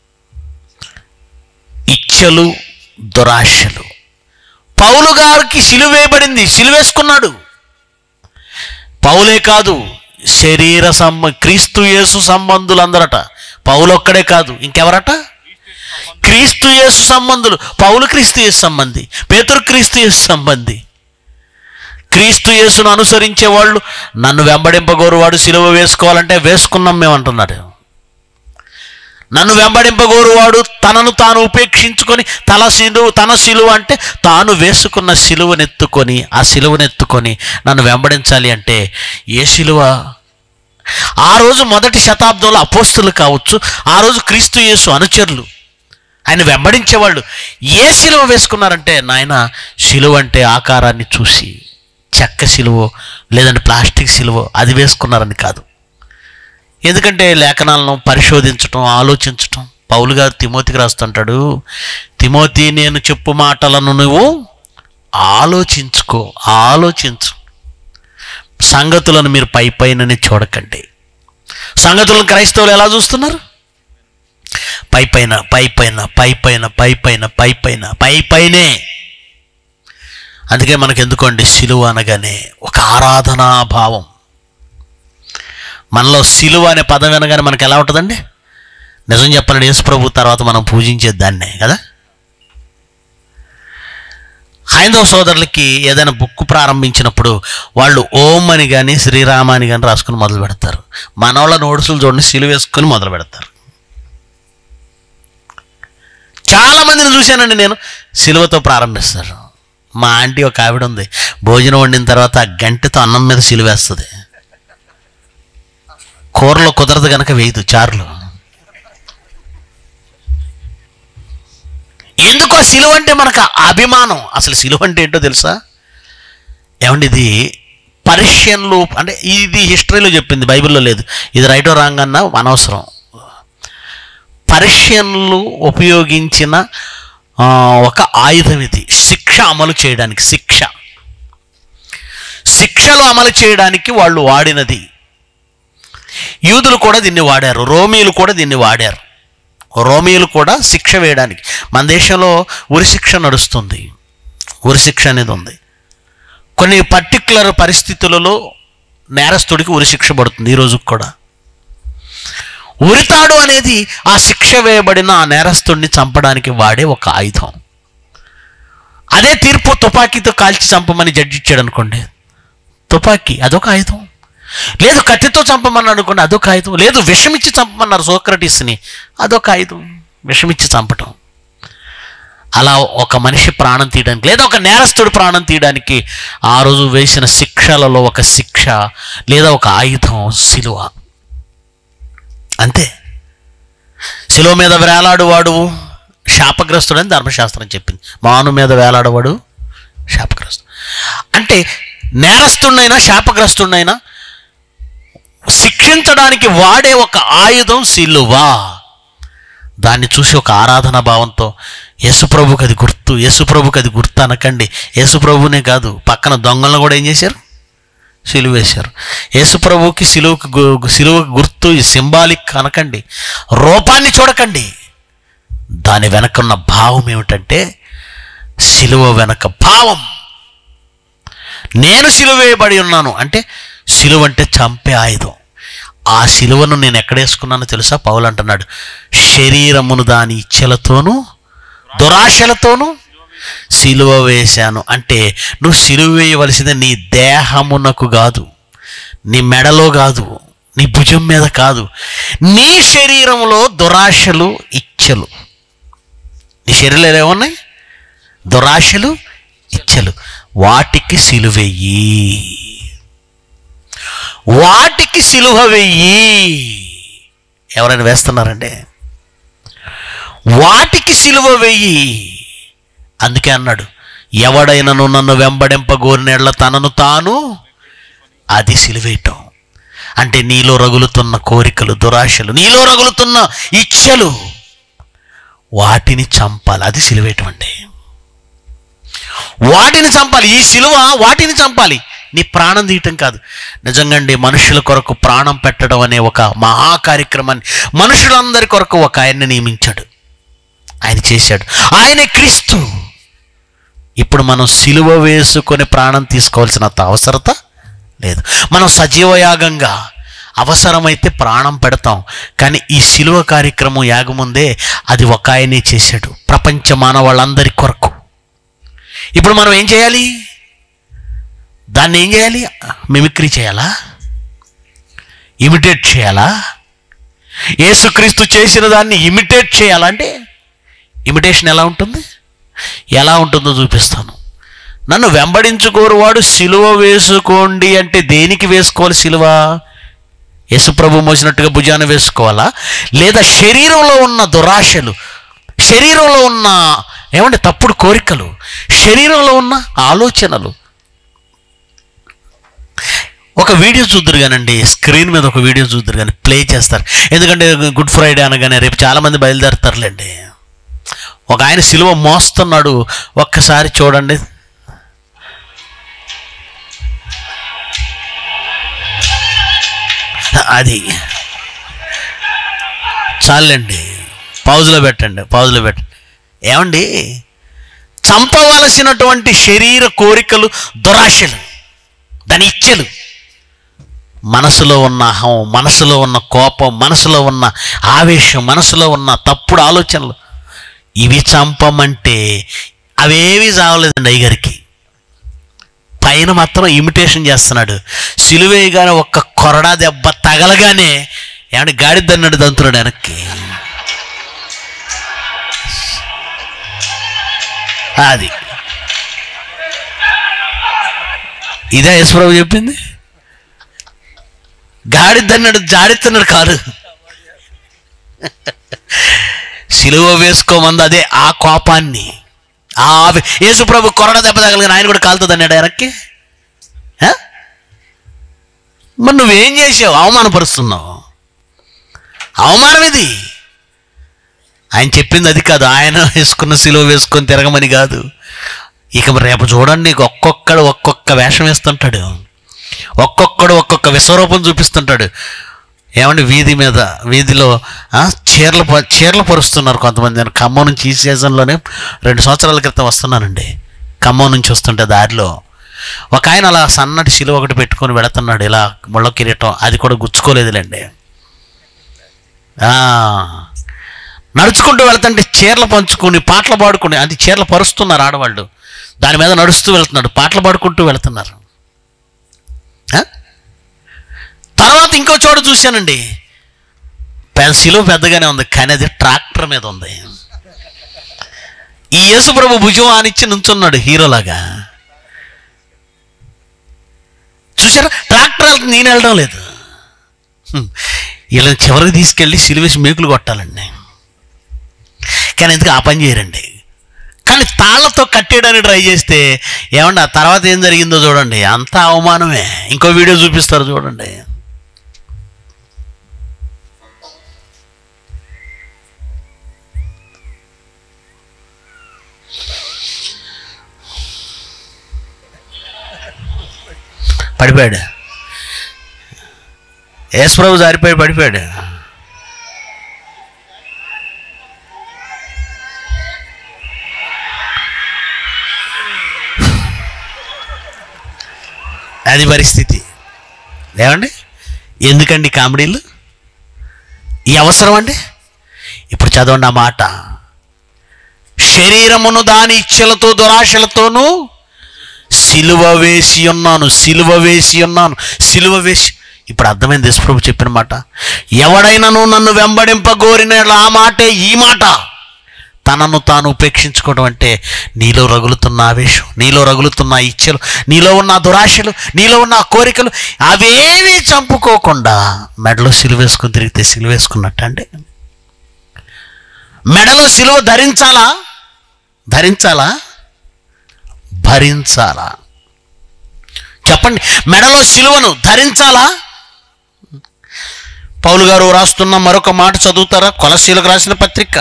ఇచ్చలు దురాశలు పౌలు గారికి సిలువేయబడింది సిలువేసుకున్నాడు పౌలే కాదు శరీర సంబ క్రీస్తు యేసు సంబంధులందరట పౌలు ఒక్కడే కాదు ఇంకెవరట క్రీస్తు యేసు సంబంధులు పౌలు క్రీస్తు యేసు సంబంధి పేతురు క్రీస్తు యేసు సంబంధి క్రీస్తు యేసును అనుసరించే వాళ్ళు నన్ను వెంబడింపగోరు వాడు సిలువ వేసుకోవాలంటే వేసుకున్నాం మేము అంటున్నాడు నన్ను వెంబడింపగోరు వాడు తనను తాను ఉపేక్షించుకొని తల సిలువ తన సిలువ అంటే తాను వేసుకున్న సిలువనెత్తుకొని ఆ సిలువనెత్తుకొని నన్ను వెంబడించాలి అంటే ఏ సిలువ ఆ రోజు మొదటి శతాబ్దంలో అపోస్తులు కావచ్చు ఆ రోజు క్రీస్తు యేసు అనుచరులు ఆయన వెంబడించేవాళ్ళు ఏ సిలువ వేసుకున్నారంటే నాయన సిలువ అంటే ఆకారాన్ని చూసి చెక్క సిలువ లేదంటే ప్లాస్టిక్ సిలువ అది వేసుకున్నారని కాదు ఎందుకంటే లేఖనాలను పరిశోధించటం ఆలోచించటం పౌలు గారు తిమోతికి రాస్తుంటాడు తిమోతి నేను చెప్పు మాటలను నువ్వు ఆలోచించుకో ఆలోచించు సంగతులను మీరు పై పైననే చూడకండి సంగతులను క్రైస్తవులు ఎలా చూస్తున్నారు పై పైన పై పైన పై పైన పై పైన పై పైన పై పైనే అందుకే మనకు ఎందుకండి సిలువ అనగానే ఒక ఆరాధనా భావం మనలో సిలువ అనే పదం వినగానే మనకి ఎలా ఉంటుందండి నిజం చెప్పాలంటే యేసు ప్రభు తర్వాత మనం పూజించే దాన్నే కదా హైందవ సోదరులకి ఏదైనా బుక్ ప్రారంభించినప్పుడు వాళ్ళు ఓం అని కానీ శ్రీరామ అని కానీ రాసుకుని మొదలు పెడతారు మన వాళ్ళ నోట్సులు చూడండి సిలువ వేసుకొని మొదలు పెడతారు చాలా మందిని చూశానండి నేను సిలువతో ప్రారంభిస్తారు మా ఆంటీ ఒక ఆవిడ ఉంది భోజనం వండిన తర్వాత ఆ గంటతో అన్నం మీద సిలువేస్తుంది కూరలో కుదరదు కనుక వేయదు చారులు ఎందుకో సిలువ అంటే మనకు ఆ అభిమానం అసలు సిలువ అంటే ఏంటో తెలుసా ఏమండి ఇది పర్షియన్లు అంటే ఇది హిస్టరీలో చెప్పింది బైబిల్లో లేదు ఇది రైటో రాంగ్ అన్న అనవసరం పర్షియన్లు ఉపయోగించిన ఆ, ఒక ఆయుధం ఇది శిక్ష అమలు చేయడానికి శిక్ష శిక్షలు అమలు చేయడానికి వాళ్ళు వాడినది యూదులు కూడా దీన్ని వాడారు రోమీలు కూడా దీన్ని వాడారు రోమీలు కూడా శిక్ష వేయడానికి మన దేశంలో ఉరి శిక్ష నడుస్తుంది ఉరి శిక్ష అనేది ఉంది కొన్ని పర్టికులర్ పరిస్థితులలో నేరస్తుడికి ఉరి శిక్ష పడుతుంది ఈ రోజుకి కూడా ఉరితాడు అనేది ఆ శిక్ష వేయబడిన ఆ నేరస్తుడిని చంపడానికి వాడే ఒక ఆయుధం అదే తీర్పు తుపాకీతో కాల్చి చంపమని జడ్జి ఇచ్చాడు అనుకోండి తుపాకీ అదొక ఆయుధం లేదు కత్తితో చంపమన్నాడు అనుకోండి అదొక ఆయుధం లేదు విషమిచ్చి చంపమన్నారు సోక్రటీస్ని అదొక ఆయుధం విషమిచ్చి చంపటం అలా ఒక మనిషి ప్రాణం తీయడానికి లేదా ఒక నేరస్తుడి ప్రాణం తీయడానికి ఆ రోజు వేసిన శిక్షలలో ఒక శిక్ష లేదా ఒక ఆయుధం సిలువ అంతే శిలువ మీద వేలాడువాడు శాపగ్రస్తుడని ధర్మశాస్త్రం చెప్పింది మాను మీద వేలాడవాడు శాపగ్రస్తుడు అంటే నేరస్తుడినైనా శాపగ్రస్తుడినైనా శిక్షించడానికి వాడే ఒక ఆయుధం సిలువ దాన్ని చూసి ఒక ఆరాధన భావంతో యేసుప్రభుకి అది గుర్తు యేసుప్రభుకి అది గుర్తు అనకండి యేసుప్రభునే కాదు పక్కన దొంగలను కూడా ఏం చేశారు సిలువ వేశారు యేసుప్రభుకి సిలువకు గు- సిలువకు గుర్తు ఈ సింబాలిక్ అనకండి రూపాన్ని చూడకండి దాని వెనకున్న భావం ఏమిటంటే సిలువ వెనక భావం నేను సిలువ వేయబడి ఉన్నాను అంటే సిలువ అంటే చంపే ఆయుధం ఆ సిలువను నేను ఎక్కడ వేసుకున్నానో తెలుసా పౌలు అంటున్నాడు శరీరమును దాని ఇచ్చలతోనూ దురాశలతోనూ సిలువ వేశాను అంటే నువ్వు సిలువ వేయవలసింది నీ దేహమునకు కాదు నీ మెడలో కాదు నీ భుజం మీద కాదు నీ శరీరంలో దురాశలు ఇచ్చలు నీ శరీరంలో ఏమున్నాయి దురాశలు ఇచ్చలు వాటికి సిలువెయ్యి వాటికి సిలువ వెయ్యి ఎవరైనా వేస్తున్నారండి వాటికి సిలువ వెయ్యి అందుకే అన్నాడు ఎవడైనను నన్ను వెంబడింపగోరినేళ్ల తనను తాను అది సిలువేయటం అంటే నీలో రగులుతున్న కోరికలు దురాశలు నీలో రగులుతున్న ఇచ్చలు వాటిని చంపాలి అది సిలువేయటం అంటే వాటిని చంపాలి ఈ సిలువ వాటిని చంపాలి నీ ప్రాణం తీయటం కాదు నిజంగా అండి మనుషుల కొరకు ప్రాణం పెట్టడం అనే ఒక మహా కార్యక్రమాన్ని మనుషులందరి కొరకు ఒక ఆయన్ని నియమించాడు ఆయన చేశాడు ఆయనే క్రీస్తు ఇప్పుడు మనం సిలువ వేసుకొని ప్రాణం తీసుకోవాల్సినంత అవసరత లేదు మనం సజీవయాగంగా అవసరమైతే ప్రాణం పెడతాం కానీ ఈ సిలువ కార్యక్రమం యాగముందే అది ఒక ఆయనే చేశాడు ప్రపంచ మానవాళ్ళందరి కొరకు ఇప్పుడు మనం ఏం చేయాలి దాన్ని ఏం చేయాలి మిమిక్రీ చేయాలా ఇమిటేట్ చేయాలా యేసుక్రీస్తు చేసిన దాన్ని ఇమిటేట్ చేయాలంటే ఇమిటేషన్ ఎలా ఉంటుంది ఎలా ఉంటుందో చూపిస్తాను నన్ను వెంబడించుకోరువాడు సిలువ వేసుకోండి అంటే దేనికి వేసుకోవాలి సిలువ యేసుప్రభు మోసినట్టుగా భుజాన వేసుకోవాలా లేదా శరీరంలో ఉన్న దురాశలు శరీరంలో ఉన్న ఏమంటే తప్పుడు కోరికలు శరీరంలో ఉన్న ఆలోచనలు ఒక వీడియో చూద్దరు కానండి స్క్రీన్ మీద ఒక వీడియో చూద్దరు కానీ ప్లే చేస్తారు ఎందుకంటే గుడ్ ఫ్రైడే అనగానే రేపు చాలామంది బయలుదేరుతారులేండి ఒక ఆయన సిలువ మోస్తున్నాడు ఒక్కసారి చూడండి అది చాలండి పౌజులో పెట్టండి పౌజులో పెట్టండి ఏమండి చంపవలసినటువంటి శరీర కోరికలు దురాశలు దాని ఇచ్చలు మనసులో ఉన్న అహం మనసులో ఉన్న కోపం మనసులో ఉన్న ఆవేశం మనసులో ఉన్న తప్పుడు ఆలోచనలు ఇవి చంపమంటే అవేవి చావలేదండి అయ్యగారికి పైన మాత్రం ఇమిటేషన్ చేస్తున్నాడు సిలువేయగానే ఒక్క కొరడా దెబ్బ తగలగానే ఏమంటే గాడిదన్నాడు దంతున్నాడు వెనక్కి అది ఇదే యశ్వరావు చెప్పింది గాడిదన్నాడు జాడిస్తున్నాడు కాదు సిలువ వేసుకోమంది అదే ఆ కోపాన్ని ఆ ఆవి- యేసుప్రభు కొరడ దెబ్బ తగలిగిన ఆయన కూడా కాలుతుంది అన్నాడు వెనక్కి ఆ? మరి నువ్వేం చేసావు అవమానపరుస్తున్నావు అవమానం ఇది ఆయన చెప్పింది అది కాదు ఆయన వేసుకున్న సిలువ వేసుకొని తిరగమని కాదు ఇక మరి రేపు చూడండి ఒక్కొక్కడు ఒక్కొక్క వేషం వేస్తుంటాడు ఒక్కొక్కడు ఒక్కొక్క విశ్వరూపం చూపిస్తుంటాడు ఏమండి వీధి మీద వీధిలో ఆ, చీరలు ప- చీరలు పరుస్తున్నారు కొంతమంది నేను ఖమ్మం నుంచి ఈ సీజన్లోనే రెండు సంవత్సరాల క్రితం వస్తున్నానండి ఖమ్మం నుంచి వస్తుంటే దారిలో ఒక ఆయన అలా సన్నటి శిలువ ఒకటి పెట్టుకొని వెళుతున్నాడు ఇలా ముళ్ళ కిరీటం అది కూడా గుచ్చుకోలేదులేండి ఆ, నడుచుకుంటూ వెళ్తుంటే చీరలు పంచుకొని పాటలు పాడుకుని అది చీరలు పరుస్తున్నారు ఆడవాళ్ళు దాని మీద నడుస్తూ వెళ్తున్నాడు పాటలు పాడుకుంటూ వెళ్తున్నారు ఆ? తర్వాత ఇంకో చోట చూశానండి పెద్ద శిలువ పెద్దగానే ఉంది కానీ అది ట్రాక్టర్ మీద ఉంది ఈ యేసుప్రభు భుజం ఆనిచ్చి నుంచున్నాడు హీరోలాగా చూసారా ట్రాక్టర్ వెళ్తుంది నేను వెళ్ళడం లేదు హ్మ్. వీళ్ళని చివరికి తీసుకెళ్ళి సిలివేసి మేకులు కొట్టాలండి కానీ ఎందుకు ఆ పని చేయరండి కానీ తాళ్ళతో కట్టేయడానికి ట్రై చేస్తే ఏమండి ఆ తర్వాత ఏం జరిగిందో చూడండి అంతా అవమానమే ఇంకో వీడియో చూపిస్తారు చూడండి పడిపోయాడు యేసు ప్రభు జారిపోయి పడిపోయాడు అది పరిస్థితి ఏమండి ఎందుకండి కామెడీలు ఈ అవసరం అండి ఇప్పుడు చదవండి ఆ మాట శరీరమును దాని ఇచ్చలతో దురాశలతోనూ సిలువ వేసి ఉన్నాను సిలువ వేసి ఉన్నాను సిలువ వేసి ఇప్పుడు అర్థమైంది దేశప్రభు చెప్పిన మాట ఎవడైనాను నన్ను వెంబడింపగోరిన ఆ మాటే ఈ మాట తనను తాను ఉపేక్షించుకోవడం అంటే నీలో రగులుతున్న ఆవేశం నీలో రగులుతున్న ఆ ఇచ్చలు నీలో ఉన్న ఆ దురాశలు నీలో ఉన్న ఆ కోరికలు అవేమీ చంపుకోకుండా మెడలో సిలువ వేసుకుని తిరిగితే సిలువ వేసుకున్నట్టు అండి మెడలో సిలువ ధరించాలా ధరించాలా భరించాలా చెప్పండి మెడలో సిలువను ధరించాలా పౌలు గారు రాస్తున్న మరొక మాట చదువుతారా కొలసీలకు రాసిన పత్రిక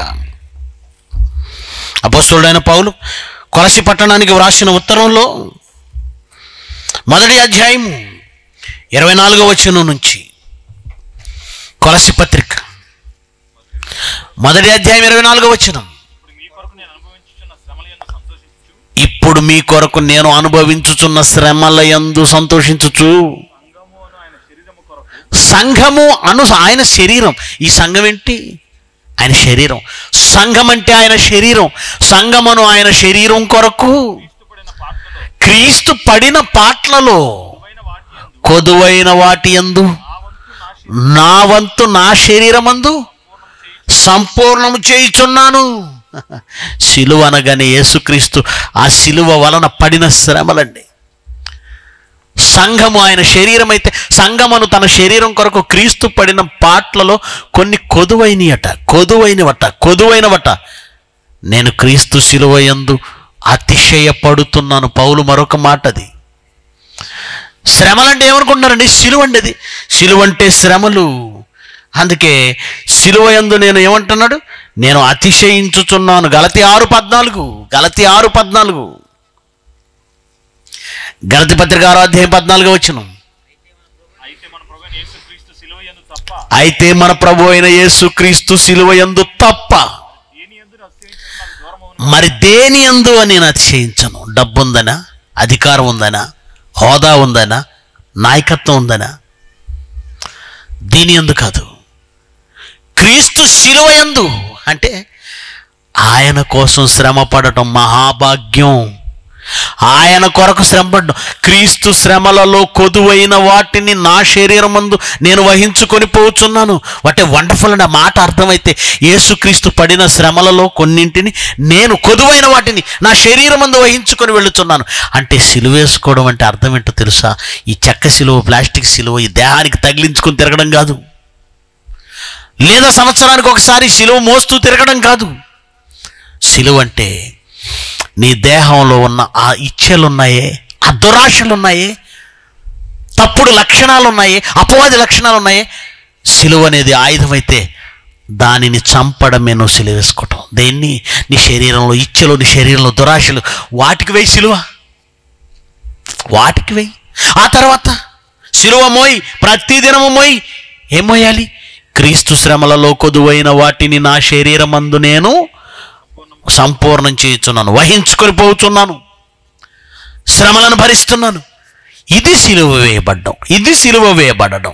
అపస్తుడైన పౌలు కొలసి పట్టణానికి వ్రాసిన ఉత్తరంలో మొదటి అధ్యాయము ఇరవై నాలుగో వచనం నుంచి కొలసి పత్రిక మొదటి అధ్యాయం ఇరవై నాలుగో వచనం ఇప్పుడు మీ కొరకు నేను అనుభవించుచున్న శ్రమల యందు సంతోషించుచు సంఘము అను ఆయన శరీరం ఈ సంఘం ఏంటి ఆయన శరీరం సంఘం అంటే ఆయన శరీరం సంఘమును ఆయన శరీరం కొరకు క్రీస్తు పడిన పాటలలో కొదువైన వాటి యందు నా వంతు నా శరీరమందు సంపూర్ణము చేయుచున్నాను సిలువ అనగానే యేసుక్రీస్తు ఆ సిలువ వలన పడిన శ్రమలండి సంఘము ఆయన శరీరం అయితే సంఘమును తన శరీరం కొరకు క్రీస్తు పడిన పాటలలో కొన్ని కొదువైనయట కొదువైనవట కొదువైనవట నేను క్రీస్తు సిలువ యందు అతిశయపడుతున్నాను పౌలు మరొక మాట అది శ్రమలంటే ఏమనుకుంటున్నారండి సిలువ అండి అది సిలువ అంటే శ్రమలు అందుకే సిలువ యందు నేను ఏమంటున్నాడు నేను అతిశయించుచున్నాను గలతి ఆరు పద్నాలుగు గలతి ఆరు పద్నాలుగు గలతి పత్రిక ఆరో అధ్యాయం పద్నాలుగు వచ్చిన అయితే మన ప్రభు అయిన యేసు క్రీస్తు సిలువ యందు తప్ప మరి దేని యందు అని నేను అతిశయించను డబ్బు ఉందనా అధికారం ఉందనా హోదా ఉందనా నాయకత్వం ఉందనా దీని ఎందు కాదు క్రీస్తు శిలువ యందు అంటే ఆయన కోసం శ్రమ పడటం మహాభాగ్యం ఆయన కొరకు శ్రమపడ్డం క్రీస్తు శ్రమలలో కొదువైన వాటిని నా శరీరం మందు నేను వహించుకొని పోతున్నాను వాటే వండర్ఫుల్ అని ఆ మాట అర్థమైతే యేసుక్రీస్తు పడిన శ్రమలలో కొన్నింటిని నేను కొదువైన వాటిని నా శరీరం మందు వహించుకొని వెళుతున్నాను అంటే సిలువేసుకోవడం అంటే అర్థం ఏంటో తెలుసా ఈ చెక్క సిలువ ప్లాస్టిక్ సిలువ ఈ దేహానికి తగిలించుకొని తిరగడం కాదు లేదా సంవత్సరానికి ఒకసారి సిలువ మోస్తూ తిరగడం కాదు సిలువ అంటే నీ దేహంలో ఉన్న ఆ ఇచ్ఛలున్నాయే ఆ దురాశలు ఉన్నాయే తప్పుడు లక్షణాలు ఉన్నాయి అపవాది లక్షణాలు ఉన్నాయి సిలువ అనేది ఆయుధమైతే దానిని చంపడమే నువ్వు సిలువ వేసుకోవటం దేన్ని నీ శరీరంలో ఇచ్చలు నీ శరీరంలో దురాశలు వాటికి వేయి సిలువ వాటికి వేయి ఆ తర్వాత సిలువ మోయి ప్రతిదినము మోయి ఏం మోయాలి క్రీస్తు శ్రమలలో కొదువైన వాటిని నా శరీరమందు నేను సంపూర్ణం చేయుచున్నాను వహించుకొని పోతున్నాను శ్రమలను భరిస్తున్నాను ఇది సిలువ వేయబడ్డం ఇది సిలువ వేయబడడం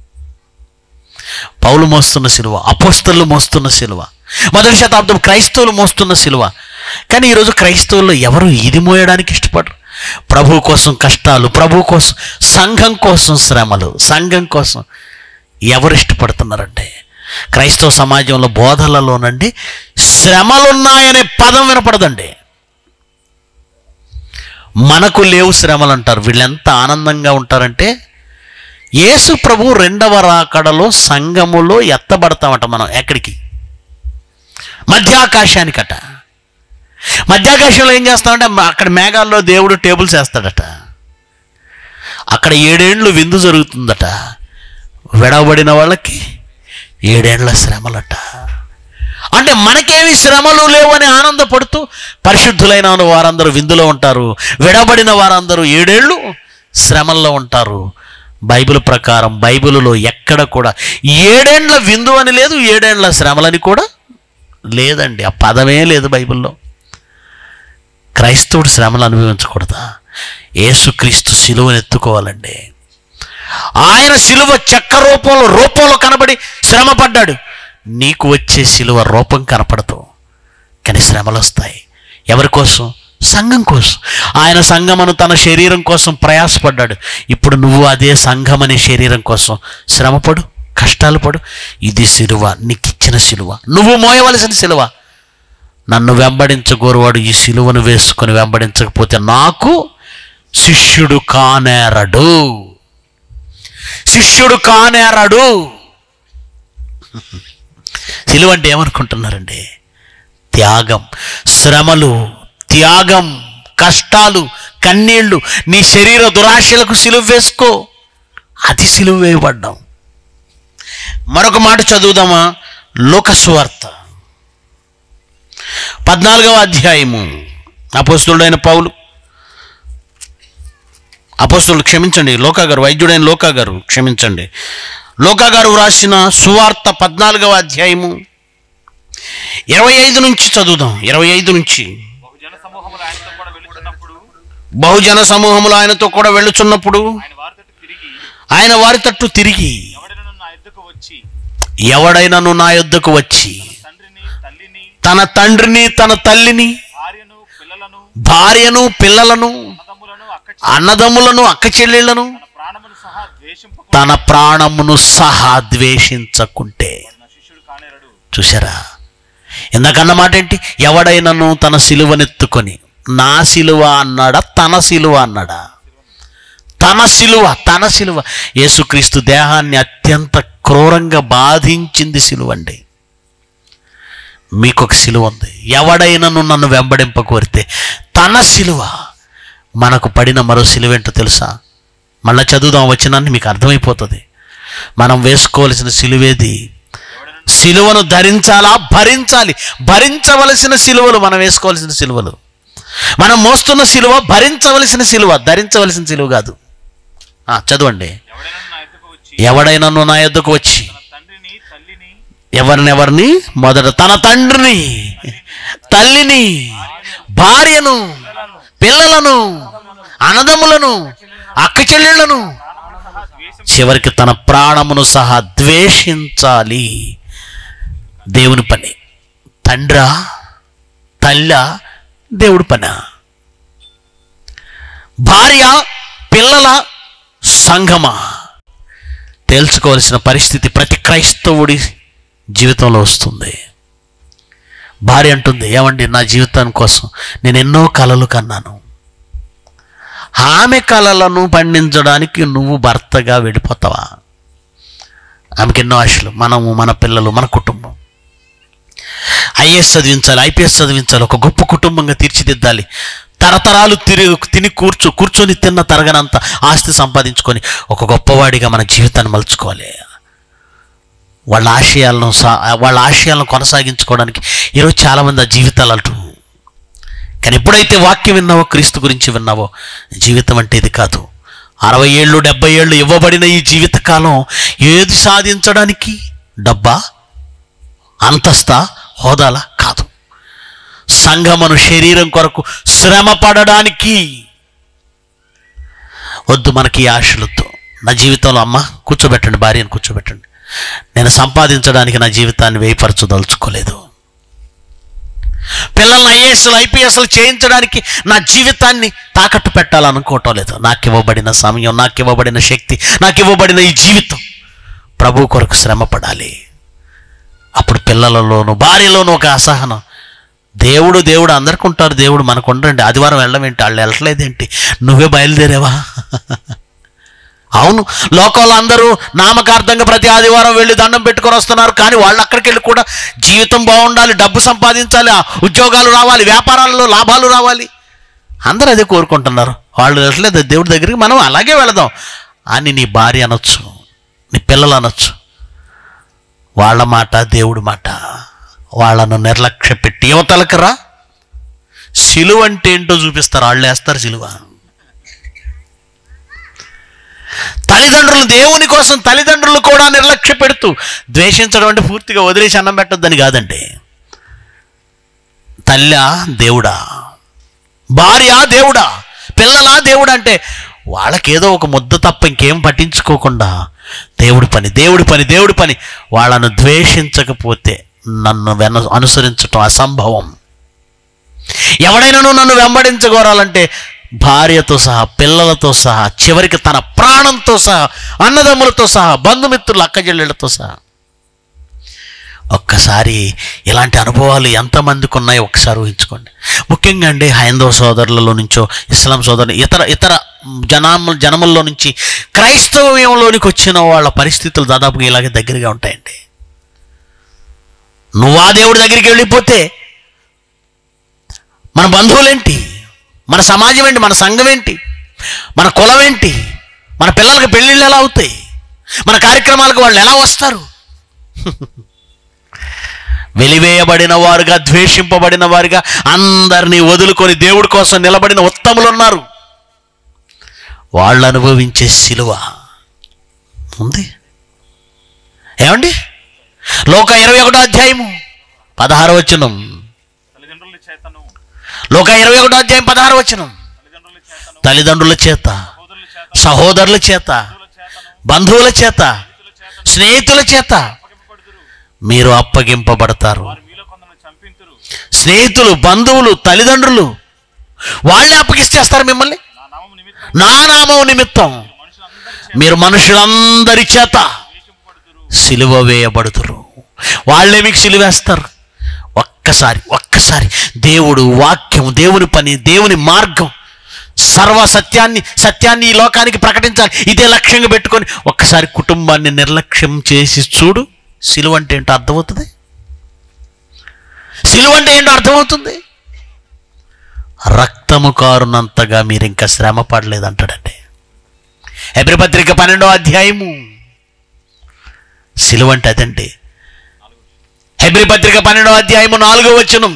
పౌలు మోస్తున్న సిలువ అపోస్తలు మోస్తున్న సిలువ మొదటి శతాబ్దం క్రైస్తవులు మోస్తున్న సిలువ కానీ ఈరోజు క్రైస్తవుల్లో ఎవరు ఇది మోయడానికి ఇష్టపడరు ప్రభు కోసం కష్టాలు ప్రభు కోసం సంఘం కోసం శ్రమలు సంఘం కోసం ఎవరు ఇష్టపడుతున్నారంటే క్రైస్తవ సమాజంలో బోధలలోనండి శ్రమలున్నాయనే పదం వినపడదండి మనకు లేవు శ్రమలు అంటారు వీళ్ళు ఎంత ఆనందంగా ఉంటారంటే యేసు ప్రభు రెండవ రాకడలో సంఘములో ఎత్తబడతామట మనం ఎక్కడికి మధ్యాకాశానికట మధ్యాకాశంలో ఏం చేస్తామంటే అక్కడ మేఘాల్లో దేవుడు టేబుల్స్ వేస్తాడట అక్కడ ఏడేండ్లు విందు జరుగుతుందట విడవబడిన వాళ్ళకి ఏడేండ్ల శ్రమలట అంటే మనకేమి శ్రమలు లేవని ఆనందపడుతూ పరిశుద్ధులైన వారందరూ విందులో ఉంటారు విడబడిన వారందరూ ఏడేళ్ళు శ్రమల్లో ఉంటారు బైబిల్ ప్రకారం బైబిల్లో ఎక్కడ కూడా ఏడేండ్ల విందు అని లేదు ఏడేండ్ల శ్రమలని కూడా లేదండి ఆ పదమే లేదు బైబిల్లో క్రైస్తవుడు శ్రమలు అనుభవించకూడదా యేసుక్రీస్తు సిలువను ఎత్తుకోవాలండి ఆయన సిలువ చెక్క రూపంలో రూపంలో కనబడి శ్రమ పడ్డాడు నీకు వచ్చే సిలువ రూపం కనపడదు కానీ శ్రమలు వస్తాయి ఎవరి కోసం సంఘం కోసం ఆయన సంఘమను తన శరీరం కోసం ప్రయాసపడ్డాడు ఇప్పుడు నువ్వు అదే సంఘం అనే శరీరం కోసం శ్రమపడు కష్టాలు పడు ఇది సిలువ నీకు ఇచ్చిన సిలువ నువ్వు మోయవలసిన సిలువ నన్ను వెంబడించగోరువాడు ఈ సిలువను వేసుకొని వెంబడించకపోతే నాకు శిష్యుడు కానేరడు శిష్యుడు కానేరడు సిలువ అంటే ఏమనుకుంటున్నారండి త్యాగం శ్రమలు త్యాగం కష్టాలు కన్నీళ్లు నీ శరీర దురాశలకు సిలువ వేసుకో అది సిలువ వేయబడ్డాం మరొక మాట చదువుదామా లోకస్వార్త పద్నాలుగవ అధ్యాయము అపోస్తుడైన పౌలు అపోస్తులు క్షమించండి లోకా గారు వైద్యుడైన లోకా గారు క్షమించండి లోకా గారు వ్రాసిన సువార్త పద్నాలుగవ అధ్యాయము ఇరవై ఐదు నుంచి చదువుదాం ఇరవై ఐదు నుంచి బహుజన సమూహములు ఆయనతో కూడా వెళ్ళుచున్నప్పుడు ఆయన వారి తట్టు తిరిగి ఎవడైనను నా యొద్దకు వచ్చి తన తండ్రిని తన తల్లిని భార్యను పిల్లలను అన్నదమ్ములను అక్క చెల్లెళ్లను తన ప్రాణమును సహా ద్వేషించకుంటే చూసారా ఇందాకన్న మాట ఏంటి ఎవడైనను తన సిలువనెత్తుకొని నా సిలువ అన్నాడా తన సిలువ అన్నాడా తన సిలువ తన సిలువ యేసుక్రీస్తు దేహాన్ని అత్యంత క్రూరంగా బాధించింది సిలువ అండి మీకు ఒక సిలువ ఉంది ఎవడైనను నన్ను వెంబడింప కోరితే తన సిలువ మనకు పడిన మరో సిలువ ఏంటో తెలుసా మళ్ళీ చదువుదాం వచ్చినాన్ని మీకు అర్థమైపోతుంది మనం వేసుకోవలసిన సిలువేది సిలువను ధరించాలా భరించాలి భరించవలసిన సిలువలు మనం వేసుకోవలసిన సిలువలు మనం మోస్తున్న సిలువ భరించవలసిన సిలువ ధరించవలసిన సిలువ కాదు ఆ, చదవండి ఎవడైనా నా యొద్దకు వచ్చి ఎవరినెవరిని మొదట తన తండ్రిని తల్లిని భార్యను పిల్లలను అన్నదమ్ములను అక్క చెల్లెళ్లను చివరికి తన ప్రాణమును సహా ద్వేషించాలి దేవుని పని తండ్రా తల్ల దేవుడి పని భార్య పిల్లల సంగమా తేల్చుకోవాల్సిన పరిస్థితి ప్రతి క్రైస్తవుడి జీవితంలో వస్తుంది భార్య అంటుంది ఏమండి నా జీవితం కోసం నేను ఎన్నో కలలు కన్నాను ఆమె కలలను పండించడానికి నువ్వు భర్తగా వెళ్ళిపోతావా ఆమెకి ఎన్నో ఆశలు మనము మన పిల్లలు మన కుటుంబం ఐఏఎస్ చదివించాలి ఐపీఎస్ చదివించాలి ఒక గొప్ప కుటుంబంగా తీర్చిదిద్దాలి తరతరాలు తిరిగి తిని కూర్చో కూర్చొని తిన్న తరగనంత ఆస్తి సంపాదించుకొని ఒక గొప్పవాడిగా మన జీవితాన్ని మలుచుకోవాలి వాళ్ళ ఆశయాలను సా వాళ్ళ ఆశయాలను కొనసాగించుకోవడానికి ఈరోజు చాలామంది ఆ జీవితాలు అంటూ కానీ ఎప్పుడైతే వాక్యం విన్నావో క్రీస్తు గురించి విన్నావో జీవితం అంటే ఇది కాదు అరవై ఏళ్ళు డెబ్బై ఏళ్ళు ఇవ్వబడిన ఈ జీవితకాలం ఏది సాధించడానికి డబ్బా అంతస్తా హోదాలా కాదు సంఘమను శరీరం కొరకు శ్రమ పడడానికి వద్దు మనకి ఈ ఆశలతో నా జీవితంలో అమ్మ కూర్చోబెట్టండి భార్యను కూర్చోబెట్టండి నేను సంపాదించడానికి నా జీవితాన్ని వేయపరచదలుచుకోలేదు పిల్లల్ని ఐఏఎస్లు ఐపీఎస్లు చేయించడానికి నా జీవితాన్ని తాకట్టు పెట్టాలనుకోవటం లేదు నాకు ఇవ్వబడిన సమయం నాకు ఇవ్వబడిన శక్తి నాకు ఇవ్వబడిన ఈ జీవితం ప్రభు కొరకు శ్రమ పడాలి అప్పుడు పిల్లలలోను భార్యలోను ఒక అసహనం దేవుడు దేవుడు అందరికి ఉంటారు దేవుడు మనకు ఉండరండి ఆదివారం వెళ్ళమేంటి వాళ్ళు వెళ్ళట్లేదేంటి నువ్వే బయలుదేరావా అవును లోకంలో అందరూ నామకార్థంగా ప్రతి ఆదివారం వెళ్ళి దండం పెట్టుకొని వస్తున్నారు కానీ వాళ్ళు అక్కడికి వెళ్ళి కూడా జీవితం బాగుండాలి డబ్బు సంపాదించాలి ఆ ఉద్యోగాలు రావాలి వ్యాపారాల్లో లాభాలు రావాలి అందరూ అదే కోరుకుంటున్నారు వాళ్ళు వెళ్ళట్లేదు దేవుడి దగ్గరికి మనం అలాగే వెళదాం అని నీ భార్య అనొచ్చు నీ పిల్లలు అనొచ్చు వాళ్ళ మాట దేవుడి మాట వాళ్ళను నిర్లక్ష్య పెట్టి యువతలకు రా సిలువ అంటే ఏంటో చూపిస్తారు వాళ్ళు వేస్తారు సిలువ తల్లిదండ్రులు దేవుని కోసం తల్లిదండ్రులు కూడా నిర్లక్ష్య పెడుతూ ద్వేషించడం అంటే పూర్తిగా వదిలేసి అన్నం పెట్టొద్దని కాదండి తల్లి దేవుడా భార్య దేవుడా పిల్లలా దేవుడా అంటే వాళ్ళకేదో ఒక ముద్ద తప్ప ఇంకేం పట్టించుకోకుండా దేవుడి పని దేవుడి పని దేవుడి పని వాళ్ళను ద్వేషించకపోతే నన్ను వెన అనుసరించటం అసంభవం ఎవడైనాను నన్ను వెంబడించగోరాలంటే భార్యతో సహా పిల్లలతో సహా చివరికి తన ప్రాణంతో సహా అన్నదమ్ములతో సహా బంధుమిత్రులు అక్కజెల్లెళ్ళతో సహా ఒక్కసారి ఇలాంటి అనుభవాలు ఎంతమందికి ఉన్నాయో ఒకసారి ఊహించుకోండి ముఖ్యంగా అండి హైందవ సోదరులలో నుంచో ఇస్లాం సోదరులు ఇతర ఇతర జనామ జనముల్లో నుంచి క్రైస్తవంలోనికి వచ్చిన వాళ్ళ పరిస్థితులు దాదాపుగా ఇలాగే దగ్గరగా ఉంటాయండి నువ్వు ఆ దేవుడి దగ్గరికి వెళ్ళిపోతే మన బంధువులేంటి మన సమాజం ఏంటి మన సంఘం ఏంటి మన కులం ఏంటి మన పిల్లలకి పెళ్ళిళ్ళు ఎలా అవుతాయి మన కార్యక్రమాలకు వాళ్ళు ఎలా వస్తారు వెలివేయబడిన వారుగా ద్వేషింపబడిన వారుగా అందరినీ వదులుకొని దేవుడి కోసం నిలబడిన ఉత్తములు ఉన్నారు వాళ్ళు అనుభవించే సిలువ ఉంది ఏమండి లోక ఇరవై ఒకటో అధ్యాయము పదహారు వచనం లోక ఇరవై ఒకటో అధ్యాయం పదహారు వచనం తల్లిదండ్రుల చేత సహోదరుల చేత బంధువుల చేత స్నేహితుల చేత మీరు అప్పగింపబడతారు స్నేహితులు బంధువులు తల్లిదండ్రులు వాళ్ళే అప్పగిస్తేస్తారు మిమ్మల్ని నా నామం నిమిత్తం మీరు మనుషులందరి చేత సిలువ వేయబడుతురు వాళ్ళే మీకు సిలువేస్తారు ఒక్కసారి ఒక్కసారి దేవుడు వాక్యం దేవుని పని దేవుని మార్గం సర్వ సత్యాన్ని సత్యాన్ని ఈ లోకానికి ప్రకటించాలి ఇదే లక్ష్యంగా పెట్టుకొని ఒక్కసారి కుటుంబాన్ని నిర్లక్ష్యం చేసి చూడు సిలువ అంటే ఏంటో అర్థమవుతుంది సిలువ అంటే ఏంటో అర్థమవుతుంది రక్తము కారునంతగా మీరు ఇంకా శ్రమ పడలేదంటాడండి ఎబ్రి పత్రిక పన్నెండో అధ్యాయము సిలువ అంటే అదండి హెబ్రి పత్రిక పన్నెండో అధ్యాయము నాలుగో వచనం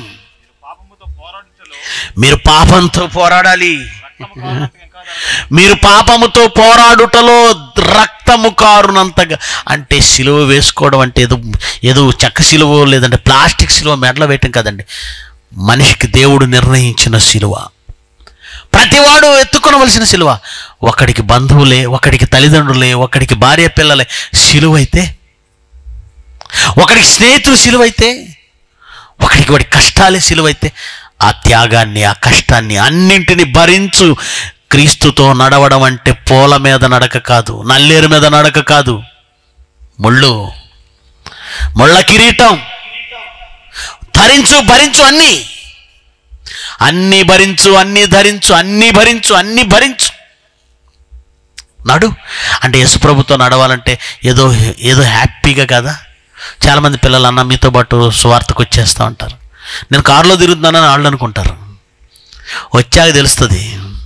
మీరు పాపంతో పోరాడాలి మీరు పాపముతో పోరాడుటలో రక్తము కారునంతగా అంటే సిలువ వేసుకోవడం అంటే ఏదో ఏదో చెక్క సిలువ లేదంటే ప్లాస్టిక్ సిలువ మెడలో వేయటం కదండి మనిషికి దేవుడు నిర్ణయించిన సిలువ ప్రతివాడు ఎత్తుకొనవలసిన సిలువ ఒకడికి బంధువులే ఒకడికి తల్లిదండ్రులే ఒకడికి భార్య పిల్లలే సిలువ అయితే ఒకడికి స్నేహితులు సిలువైతే ఒకడికి వాడి కష్టాలే సిలువైతే ఆ త్యాగాన్ని ఆ కష్టాన్ని అన్నింటిని భరించు క్రీస్తుతో నడవడం అంటే పూల మీద నడక కాదు నల్లేరు మీద నడక కాదు ముళ్ళు ముళ్ళ కిరీటం ధరించు భరించు అన్నీ అన్నీ భరించు అన్నీ ధరించు అన్నీ భరించు అన్నీ భరించు నడు అంటే యశుప్రభుతో నడవాలంటే ఏదో ఏదో హ్యాపీగా కదా చాలామంది పిల్లలు అన్న మీతో పాటు స్వార్థకు వచ్చేస్తూ ఉంటారు నేను కారులో తిరుగుతున్నానని వాళ్ళు అనుకుంటారు వచ్చాక తెలుస్తుంది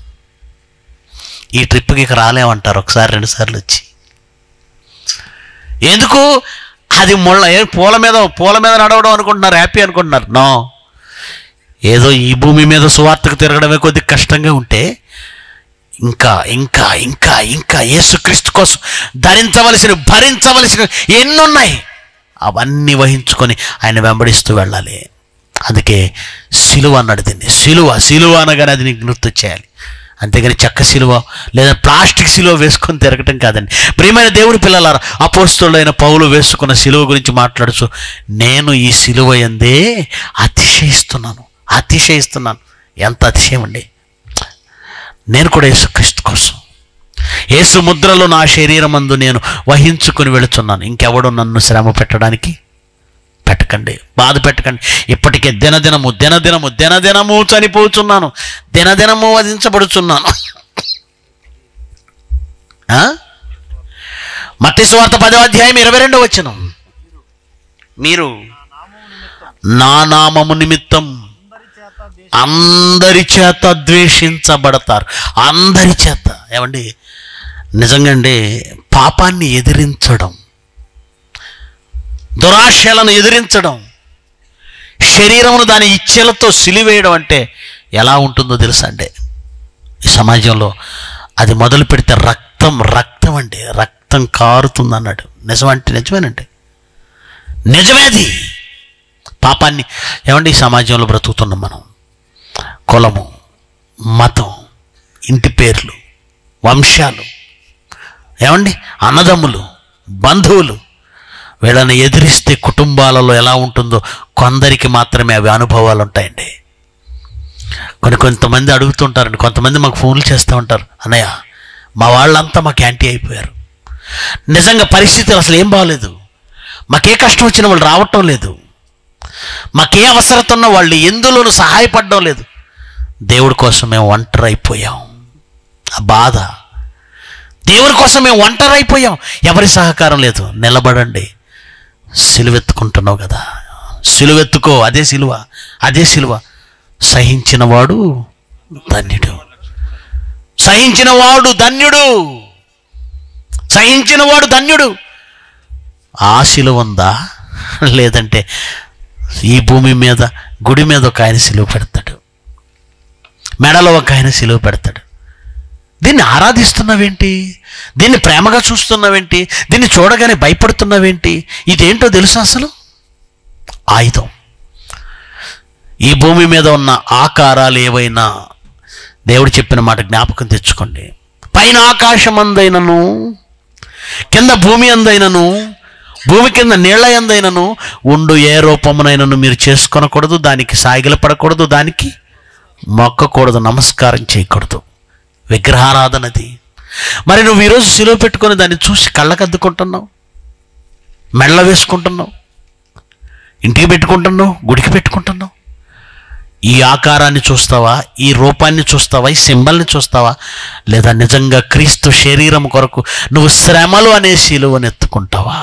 ఈ ట్రిప్కి ఇక రాలేమంటారు ఒకసారి రెండు సార్లు వచ్చి ఎందుకు అది ముళ్ళ ఏ పూల మీద పూల మీద నడవడం అనుకుంటున్నారు హ్యాపీ అనుకుంటున్నారు నో ఏదో ఈ భూమి మీద సువార్తకు తిరగడమే కొద్ది కష్టంగా ఉంటే ఇంకా ఇంకా ఇంకా ఇంకా యేసుక్రీస్తు కోసం ధరించవలసిన భరించవలసిన ఎన్నున్నాయి అవన్నీ వహించుకొని ఆయన వెంబడిస్తూ వెళ్ళాలి అందుకే సిలువ అన్నాడు దీన్ని సిలువ సిలువ అనగానే అది నీకు గుర్తు చేయాలి అంతేగాని చెక్క సిలువ లేదా ప్లాస్టిక్ సిలువ వేసుకొని తిరగటం కాదండి ప్రియమైన దేవుని పిల్లలారా అపోస్తుడైన పౌలు వేసుకున్న సిలువ గురించి మాట్లాడుచు నేను ఈ సిలువ ఎందే అతిశయిస్తున్నాను అతిశయిస్తున్నాను ఎంత అతిశయం అండి నేను కూడా యేసుక్రీస్తు కోసం యేసు ముద్రలో నా శరీరం అందు నేను వహించుకుని వెళుతున్నాను ఇంకెవడు నన్ను శ్రమ పెట్టడానికి పెట్టకండి బాధ పెట్టకండి ఇప్పటికే దినదినము దినదినము దినదినము చనిపోతున్నాను దినదినము వధించబడుచున్నాను ఆ? మత్తి సువార్త పదో అధ్యాయం ఇరవై రెండో వచ్చిన మీరు నా నామము నిమిత్తం అందరి చేత ద్వేషించబడతారు అందరి చేత ఏమండి నిజంగా అండి పాపాన్ని ఎదిరించడం దురాశలను ఎదిరించడం శరీరమును దాని ఇచ్ఛలతో సిలివేయడం అంటే ఎలా ఉంటుందో తెలుసా అండి ఈ సమాజంలో అది మొదలు పెడితే రక్త రక్తం రక్తం అండి రక్తం కారుతుంది అన్నాడు నిజమంటే నిజమేనండి నిజమేది పాపాన్ని ఏమండి ఈ సమాజంలో బ్రతుకుతున్నాం మనం కులము మతం ఇంటి పేర్లు వంశాలు ఏమండి అన్నదమ్ములు బంధువులు వీళ్ళని ఎదిరిస్తే కుటుంబాలలో ఎలా ఉంటుందో కొందరికి మాత్రమే అవి అనుభవాలు ఉంటాయండి కొన్ని కొంతమంది అడుగుతుంటారండి కొంతమంది మాకు ఫోన్లు చేస్తూ ఉంటారు అన్నయ్య మా వాళ్ళంతా మాకు యాంటీ అయిపోయారు నిజంగా పరిస్థితులు అసలు ఏం బాగలేదు మాకే కష్టం వచ్చినా వాళ్ళు రావటం లేదు మాకే అవసరత ఉన్నా వాళ్ళు ఎందులోనూ సహాయపడడం లేదు దేవుడి కోసం మేము ఒంటరి అయిపోయాం ఆ బాధ దేవుని కోసం మేము ఒంటరి అయిపోయాం ఎవరి సహకారం లేదు నిలబడండి సిలువెత్తుకుంటున్నావు కదా సిలువెత్తుకో అదే సిలువ అదే సిలువ సహించినవాడు ధన్యుడు సహించినవాడు ధన్యుడు సహించినవాడు ధన్యుడు ఆ సిలువ ఉందా లేదంటే ఈ భూమి మీద గుడి మీద ఒక ఆయన సిలువ పెడతాడు మెడలో ఒక ఆయన సిలువ పెడతాడు దీన్ని ఆరాధిస్తున్నావేంటి దీన్ని ప్రేమగా చూస్తున్నావేంటి దీన్ని చూడగానే భయపడుతున్నావేంటి ఇదేంటో తెలుసా అసలు ఆయుధం ఈ భూమి మీద ఉన్న ఆకారాలు ఏవైనా దేవుడు చెప్పిన మాట జ్ఞాపకం తెచ్చుకోండి పైన ఆకాశం అందైనను కింద భూమి అందైనను భూమి కింద నీళ్ల ఎందైనను ఉండు ఏ రూపమునైనను మీరు చేసుకొనకూడదు దానికి సాగిల పడకూడదు దానికి మొక్కకూడదు నమస్కారం చేయకూడదు విగ్రహారాధనది మరి నువ్వు ఈరోజు సిలువ పెట్టుకొని దాన్ని చూసి కళ్ళకద్దుకుంటున్నావు మెళ్ళ వేసుకుంటున్నావు ఇంటికి పెట్టుకుంటున్నావు గుడికి పెట్టుకుంటున్నావు ఈ ఆకారాన్ని చూస్తావా ఈ రూపాన్ని చూస్తావా ఈ సింబల్ని చూస్తావా లేదా నిజంగా క్రీస్తు శరీరం కొరకు నువ్వు శ్రమలు అనే శిలువను ఎత్తుకుంటావా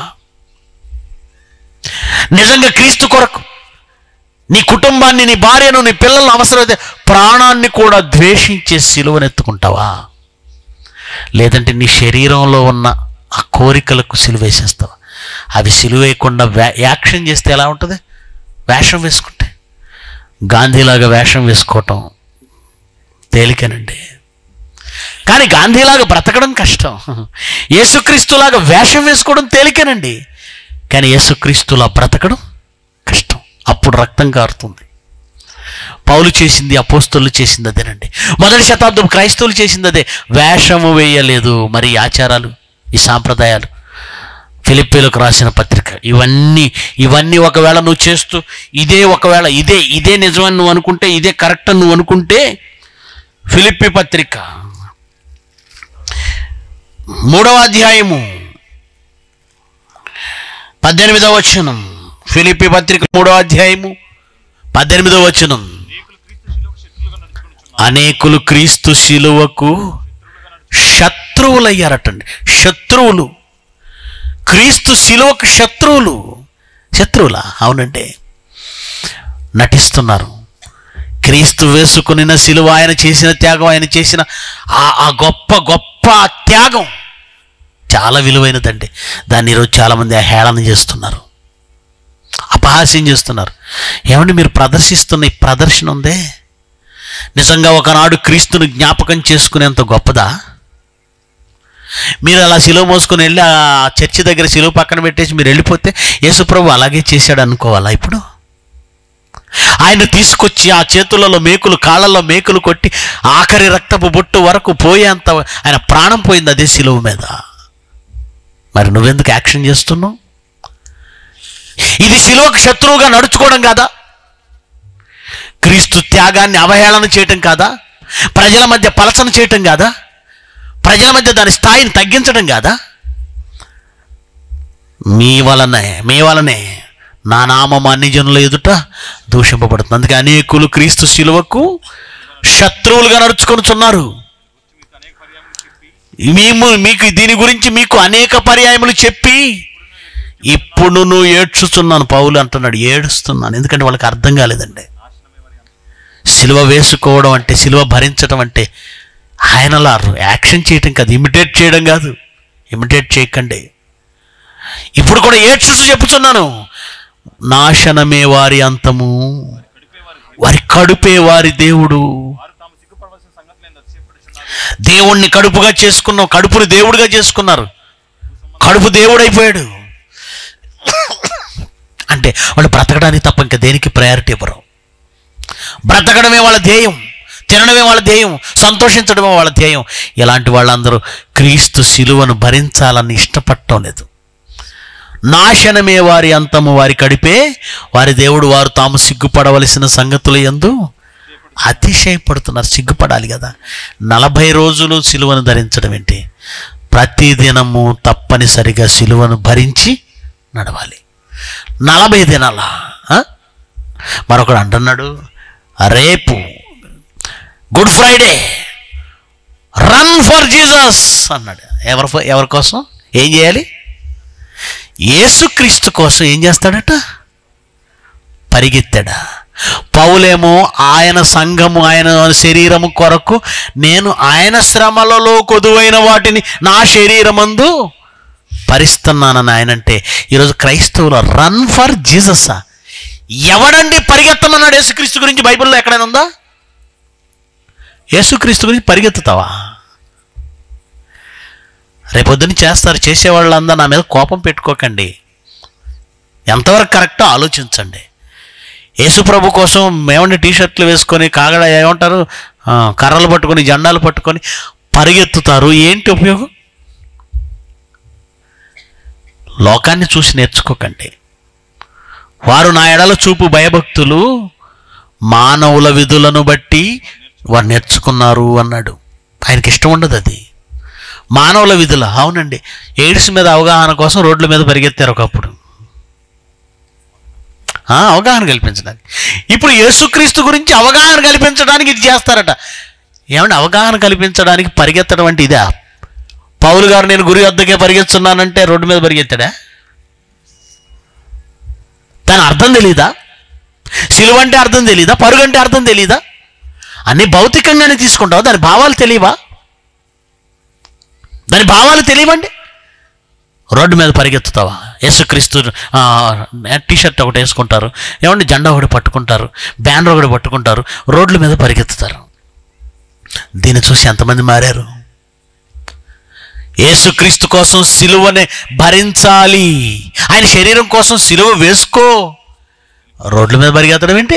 నిజంగా క్రీస్తు కొరకు నీ కుటుంబాన్ని నీ భార్యను నీ పిల్లలను అవసరమైతే ప్రాణాన్ని కూడా ద్వేషించే సిలువను ఎత్తుకుంటావా లేదంటే నీ శరీరంలో ఉన్న ఆ కోరికలకు సిలువేసేస్తావా అవి సిలువేయకుండా వ్యా- యాక్షన్ చేస్తే ఎలా ఉంటుంది వేషం వేసుకుంటే గాంధీలాగా వేషం వేసుకోవటం తేలికేనండి కానీ గాంధీలాగా బ్రతకడం కష్టం యేసుక్రీస్తులాగా వేషం వేసుకోవడం తేలికేనండి కానీ యేసుక్రీస్తులా బ్రతకడం కష్టం అప్పుడు రక్తం కారుతుంది పౌలు చేసింది అపోస్తులు చేసింది అదేనండి మొదటి శతాబ్దం క్రైస్తవులు చేసింది అదే వేషము వేయలేదు మరి ఈ ఆచారాలు ఈ సాంప్రదాయాలు ఫిలిప్పీలకు రాసిన పత్రిక ఇవన్నీ ఇవన్నీ ఒకవేళ నువ్వు చేస్తూ ఇదే ఒకవేళ ఇదే ఇదే నిజమని నువ్వు అనుకుంటే ఇదే కరెక్ట్ అని నువ్వు అనుకుంటే ఫిలిప్పి పత్రిక మూడవ అధ్యాయము పద్దెనిమిదవ వచనం ఫిలిప్పి పత్రిక మూడవ అధ్యాయము పద్దెనిమిదవ వచనం అనేకులు క్రీస్తు శిలువకు శత్రువులయ్యారటండి శత్రువులు క్రీస్తు శిలువకు శత్రువులు శత్రువులా అవునండి నటిస్తున్నారు క్రీస్తు వేసుకునిన శిలువ ఆయన చేసిన త్యాగం ఆయన చేసిన ఆ ఆ గొప్ప గొప్ప త్యాగం చాలా విలువైనదండి దాన్ని ఈరోజు చాలామంది హేళన చేస్తున్నారు అపహాస్యం చేస్తున్నారు ఏమండి మీరు ప్రదర్శిస్తున్న ఈ ప్రదర్శన ఉందే నిజంగా ఒకనాడు క్రీస్తుని జ్ఞాపకం చేసుకునేంత గొప్పదా మీరు అలా శిలువ మోసుకొని వెళ్ళి ఆ చర్చి దగ్గర శిలువ పక్కన పెట్టేసి మీరు వెళ్ళిపోతే యేసుప్రభు అలాగే చేశాడు అనుకోవాలా ఇప్పుడు ఆయన తీసుకొచ్చి ఆ చేతులలో మేకులు కాళ్ళల్లో మేకులు కొట్టి ఆఖరి రక్తపు బొట్టు వరకు పోయేంత ఆయన ప్రాణం పోయింది అదే శిలువ మీద మరి నువ్వెందుకు యాక్షన్ చేస్తున్నావు ఇది శిలువకు శత్రువుగా నడుచుకోవడం కాదా క్రీస్తు త్యాగాన్ని అవహేళన చేయటం కాదా ప్రజల మధ్య పలసన చేయటం కాదా ప్రజల మధ్య దాని స్థాయిని తగ్గించడం కాదా మీ వలనే మీ వలనే నా నామం అన్ని జనుల ఎదుట దూషింపబడుతుంది అందుకే అనేకులు క్రీస్తు శిలువకు శత్రువులుగా నడుచుకొనుచున్నారు మేము మీకు దీని గురించి మీకు అనేక పర్యాయములు చెప్పి ఇప్పుడు నువ్వు ఏడ్చుచున్నాను పౌలు అంటున్నాడు ఏడుస్తున్నాను ఎందుకంటే వాళ్ళకి అర్థం కాలేదండి సిలువ వేసుకోవడం అంటే సిలువ భరించడం అంటే ఆయనలా యాక్షన్ చేయటం కాదు ఇమిటేట్ చేయడం కాదు ఇమిటేట్ చేయకండి ఇప్పుడు కూడా ఏడ్చుచు చెప్పుచున్నాను నాశనమే వారి అంతము వారి కడుపే వారి దేవుడు దేవుణ్ణి కడుపుగా చేసుకున్నాం కడుపుని దేవుడిగా చేసుకున్నారు కడుపు దేవుడైపోయాడు అంటే వాళ్ళు బ్రతకడానికి తప్ప ఇంకా దేనికి ప్రయారిటీ ఇవ్వరు బ్రతకడమే వాళ్ళ ధ్యేయం తినడమే వాళ్ళ ధ్యేయం సంతోషించడమే వాళ్ళ ధ్యేయం ఇలాంటి వాళ్ళందరూ క్రీస్తు శిలువను భరించాలని ఇష్టపడటం లేదు నాశనమే వారి అంతము వారి కడిపే వారి దేవుడు వారు తాము సిగ్గుపడవలసిన సంగతులు ఎందు అతిశయపడుతున్నారు సిగ్గుపడాలి కదా నలభై రోజులు సిలువను ధరించడం ఏంటి ప్రతిదినము తప్పనిసరిగా సిలువను భరించి నడవాలి నలభై దినాల ఆ? మరొకడు అంటున్నాడు రేపు Good Friday run for Jesus అన్నాడు ఎవరి ఎవరి కోసం ఏం చేయాలి యేసుక్రీస్తు కోసం ఏం చేస్తాడట పరిగెత్తాడా పౌలేమో ఆయన సంఘము ఆయన శరీరము కొరకు నేను ఆయన శ్రమలలో కొదువైన వాటిని నా శరీరమందు భరిస్తున్నానని ఆయన అంటే ఈరోజు క్రైస్తవులు రన్ ఫర్ జీసస్ ఎవడండి పరిగెత్తమన్నాడు యేసుక్రీస్తు గురించి బైబిల్లో ఎక్కడైనా ఉందా యేసుక్రీస్తు గురించి పరిగెత్తుతావా రేపొద్దున చేస్తారు చేసేవాళ్ళందా నా మీద కోపం పెట్టుకోకండి ఎంతవరకు కరెక్టో ఆలోచించండి యేసుప్రభు కోసం మేమండి టీ షర్ట్లు వేసుకొని కాగడ ఏమంటారు ఆ, కర్రలు పట్టుకొని జెండాలు పట్టుకొని పరిగెత్తుతారు ఏంటి ఉపయోగం లోకాన్ని చూసి నేర్చుకోకండి వారు నా ఎడల చూపు భయభక్తులు మానవుల విధులను బట్టి వారు నేర్చుకున్నారు అన్నాడు ఆయనకి ఇష్టం ఉండదు అది మానవుల విధుల అవునండి ఎయిడ్స్ మీద అవగాహన కోసం రోడ్ల మీద పరిగెత్తారు ఒకప్పుడు ఆ, అవగాహన కల్పించడానికి ఇప్పుడు యేసుక్రీస్తు గురించి అవగాహన కల్పించడానికి ఇది చేస్తారట ఏమంటే అవగాహన కల్పించడానికి పరిగెత్తడం అంటే ఇదా పౌలు గారు నేను గురి వద్దకే పరిగెత్తున్నానంటే రోడ్డు మీద పరిగెత్తాడా దాని అర్థం తెలీదా సిలువ అంటే అర్థం తెలీదా పరుగు అంటే అర్థం తెలీదా అన్ని భౌతికంగానే తీసుకుంటావు దాని భావాలు తెలియవా దాని భావాలు తెలియవండి రోడ్డు మీద పరిగెత్తుతావా యేసుక్రీస్తు టీ షర్ట్ ఒకటి వేసుకుంటారు ఏమండి జెండా ఒకటి పట్టుకుంటారు బ్యానర్ ఒకటి పట్టుకుంటారు రోడ్ల మీద పరిగెత్తుతారు దీన్ని చూసి ఎంతమంది మారారు యేసుక్రీస్తు కోసం సిలువనే భరించాలి ఆయన శరీరం కోసం సిలువ వేసుకో రోడ్ల మీద పరిగెత్తడం ఏంటి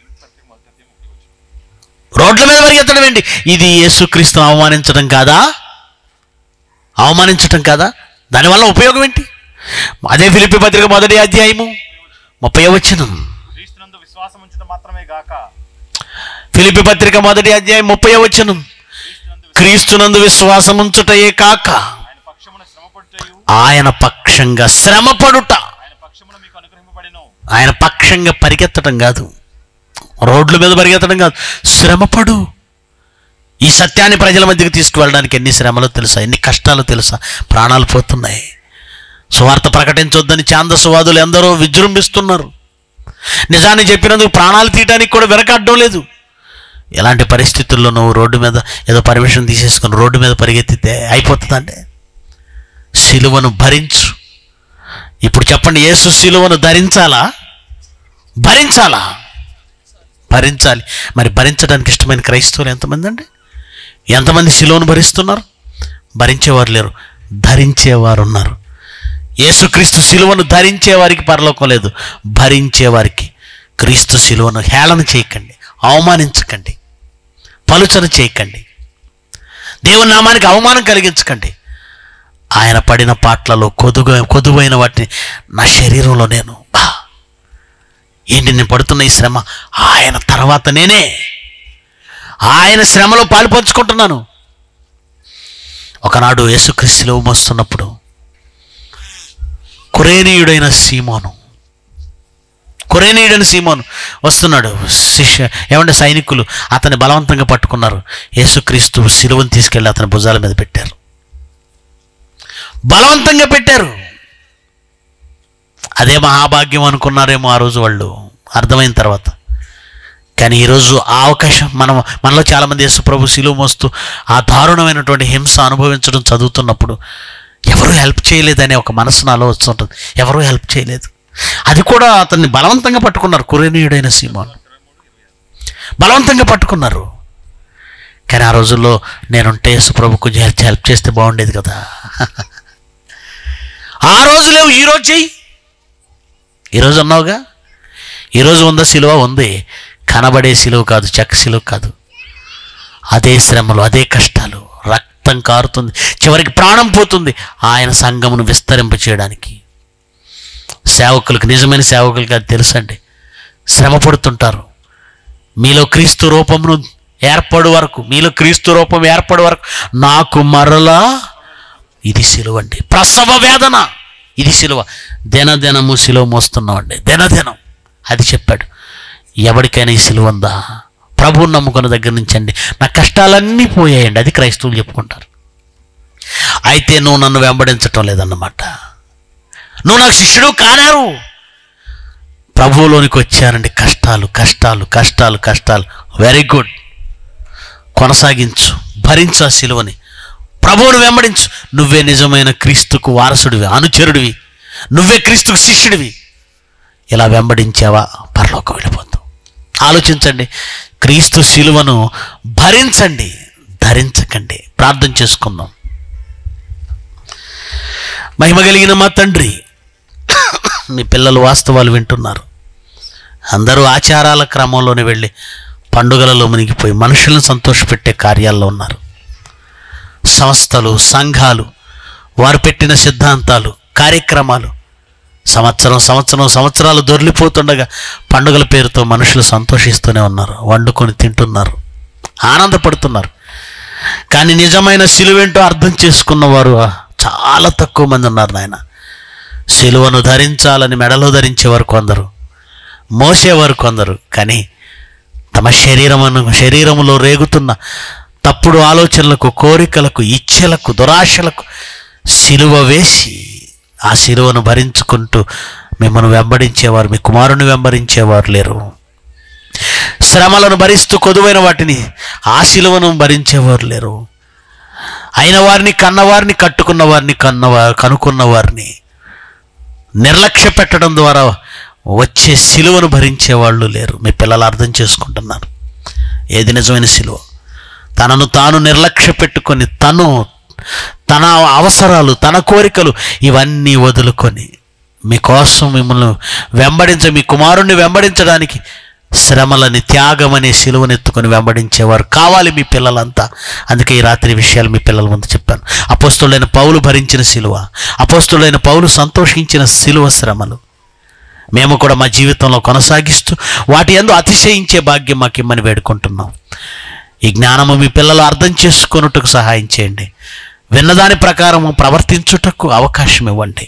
రోడ్ల మీద పరిగెత్తడం ఏంటి ఇది యేసుక్రీస్తును అవమానించడం కాదా అవమానించటం కాదా దానివల్ల ఉపయోగం ఏంటి అదే ఫిలిపి పత్రిక మొదటి అధ్యాయము ముప్పై వచ్చినం క్రీస్తునందు విశ్వాసం ఉంచడం మాత్రమే గాక ఫిలిపి పత్రిక మొదటి అధ్యాయం ముప్పై వచ్చును క్రీస్తునందు విశ్వాసముంచుటయే కాక ఆయన పక్షమున శ్రమపడుటయు ఆయన పక్షంగా శ్రమపడుట ఆయన పక్షమున మీకు అనుగ్రహింపబడిను ఆయన పక్షంగా పరిగెత్తడం కాదు రోడ్ల మీద పరిగెత్తడం కాదు శ్రమపడు ఈ సత్యాన్ని ప్రజల మధ్యకి తీసుకువెళ్ళడానికి ఎన్ని శ్రమలు తెలుసా ఎన్ని కష్టాలు తెలుసా ప్రాణాలు పోతున్నాయి సువార్త ప్రకటించొద్దని ఛాందసువాదులు ఎందరో విజృంభిస్తున్నారు నిజాన్ని చెప్పినందుకు ప్రాణాలు తీయడానికి కూడా వెనకాడడం లేదు ఎలాంటి పరిస్థితుల్లో నువ్వు రోడ్డు మీద ఏదో పర్మిషన్ తీసేసుకుని రోడ్డు మీద పరిగెత్తితే అయిపోతుందంటే సిలువను భరించు ఇప్పుడు చెప్పండి యేసు సిలువను ధరించాలా భరించాలా భరించాలి మరి భరించడానికి ఇష్టమైన క్రైస్తవులు ఎంతమంది అండి ఎంతమంది సిలువను భరిస్తున్నారు భరించేవారు లేరు ధరించేవారు ఉన్నారు యేసుక్రీస్తు సిలువను ధరించే వారికి పరలోకం లేదు భరించేవారికి క్రీస్తు సిలువను హేళన చేయకండి అవమానించకండి పలుచన చేయకండి దేవుని నామానికి అవమానం కలిగించకండి ఆయన పడిన పాటలలో కొదుగా కొదువైన వాటిని నా శరీరంలో నేను బా ఏంటి నేను పడుతున్న ఈ శ్రమ ఆయన తర్వాత నేనే ఆయన శ్రమలో పాలు పంచుకుంటున్నాను ఒకనాడు యేసుక్రీస్తులో మోస్తున్నప్పుడు కురేనీయుడైన సీమోను కురేనీయుడైన సీమోను వస్తున్నాడు శిష్య ఏమంటే సైనికులు అతన్ని బలవంతంగా పట్టుకున్నారు యేసుక్రీస్తు శిలువను తీసుకెళ్ళి అతని భుజాల మీద పెట్టారు బలవంతంగా పెట్టారు అదే మహాభాగ్యం అనుకున్నారేమో ఆ రోజు వాళ్ళు అర్థమైన తర్వాత కానీ ఈరోజు ఆ అవకాశం మనం మనలో చాలామంది యేసు ప్రభు శిలువ మోస్తూ ఆ దారుణమైనటువంటి హింస అనుభవించడం చదువుతున్నప్పుడు ఎవరు హెల్ప్ చేయలేదనే ఒక మనసు నాలో వస్తుంటుంది ఎవరూ హెల్ప్ చేయలేదు అది కూడా అతన్ని బలవంతంగా పట్టుకున్నారు కురేనీయుడైన సీమోన్ బలవంతంగా పట్టుకున్నారు కానీ ఆ రోజుల్లో నేనుంటే యేసుప్రభుకు హెల్ప్ హెల్ప్ చేస్తే బాగుండేది కదా ఆ రోజు లేవు ఈరోజు చెయ్యి ఈరోజు అన్నావుగా ఈరోజు ఉందా సిలువ ఉంది కనబడే సిలువ కాదు చెక్క సిలువ కాదు అదే శ్రమలు అదే కష్టాలు రక్తం కారుతుంది చివరికి ప్రాణం పోతుంది ఆయన సంఘమును విస్తరింప చేయడానికి సేవకులకు నిజమైన సేవకులకి అది తెలుసండి శ్రమ పడుతుంటారు మీలో క్రీస్తు రూపమును ఏర్పడు వరకు మీలో క్రీస్తు రూపం ఏర్పడు వరకు నాకు మరలా ఇది సిలువ అండి ప్రసవ వేదన ఇది సిలువ దినదినము సిలువ మోస్తున్నామండి దినదినం అది చెప్పాడు ఎవరికైనా ఈ సిలువ ఉందా ప్రభువుని నమ్ముకున్న దగ్గర నుంచి అండి నా కష్టాలన్నీ పోయాయండి అది క్రైస్తవులు చెప్పుకుంటారు అయితే నువ్వు నన్ను వెంబడించటం లేదన్నమాట నువ్వు నాకు శిష్యుడు కానారు ప్రభువులోనికి వచ్చారండి కష్టాలు కష్టాలు కష్టాలు కష్టాలు వెరీ గుడ్ కొనసాగించు భరించు ఆ సిలువని ప్రభువును వెంబడించు నువ్వే నిజమైన క్రీస్తుకు వారసుడివి అనుచరుడివి నువ్వే క్రీస్తుకు శిష్యుడివి ఇలా వెంబడించావా పరలోకం వెళ్ళిపోతావు ఆలోచించండి క్రీస్తు శిలువను భరించండి ధరించకండి ప్రార్థన చేసుకుందాం మహిమ కలిగిన మా తండ్రి మీ పిల్లలు వాస్తవాలు వింటున్నారు అందరూ ఆచారాల క్రమంలోనే వెళ్ళి పండుగలలో మునిగిపోయి మనుషులను సంతోషపెట్టే కార్యాల్లో ఉన్నారు సంస్థలు సంఘాలు వారు పెట్టిన సిద్ధాంతాలు కార్యక్రమాలు సంవత్సరం సంవత్సరం సంవత్సరాలు దొర్లిపోతుండగా పండుగల పేరుతో మనుషులు సంతోషిస్తూనే ఉన్నారు వండుకొని తింటున్నారు ఆనందపడుతున్నారు కానీ నిజమైన సిలువేంటో అర్థం చేసుకున్నవారు చాలా తక్కువ మంది ఉన్నారు నాయన సిలువను ధరించాలని మెడలో ధరించేవారు కొందరు మోసేవారు కొందరు కానీ తమ శరీరమును శరీరములో రేగుతున్న తప్పుడు ఆలోచనలకు కోరికలకు ఇచ్ఛలకు దురాశలకు సిలువ వేసి ఆ సిలువను భరించుకుంటూ మిమ్మల్ని వెంబడించేవారు మీ కుమారుని వెంబడించేవారు లేరు శ్రమలను భరిస్తూ కొదువైన వాటిని ఆ సిలువను భరించేవారు లేరు అయిన వారిని కన్నవారిని కట్టుకున్న వారిని కన్నవా కనుక్కున్న వారిని నిర్లక్ష్య పెట్టడం ద్వారా వచ్చే సిలువను భరించే వాళ్ళు లేరు మీ పిల్లలు అర్థం చేసుకుంటున్నారు ఏది నిజమైన సిలువ తనను తాను నిర్లక్ష్య పెట్టుకొని తను తన అవసరాలు తన కోరికలు ఇవన్నీ వదులుకొని మీకోసం మిమ్మల్ని వెంబడించ మీ కుమారుణ్ణి వెంబడించడానికి శ్రమలని త్యాగమనే సిలువనెత్తుకొని వెంబడించేవారు కావాలి మీ పిల్లలంతా అందుకే ఈ రాత్రి విషయాలు మీ పిల్లల ముందు చెప్పాను అపోస్తులైన పౌలు భరించిన సిలువ అపోస్తులైన పౌలు సంతోషించిన సిలువ శ్రమలు మేము కూడా మా జీవితంలో కొనసాగిస్తూ వాటి ఎందు అతిశయించే భాగ్యం మాకు ఇమ్మని వేడుకుంటున్నాం ఈ జ్ఞానము మీ పిల్లలు అర్థం చేసుకొనుటకు సహాయం చేయండి విన్నదాని ప్రకారము ప్రవర్తించుటకు అవకాశం ఇవ్వండి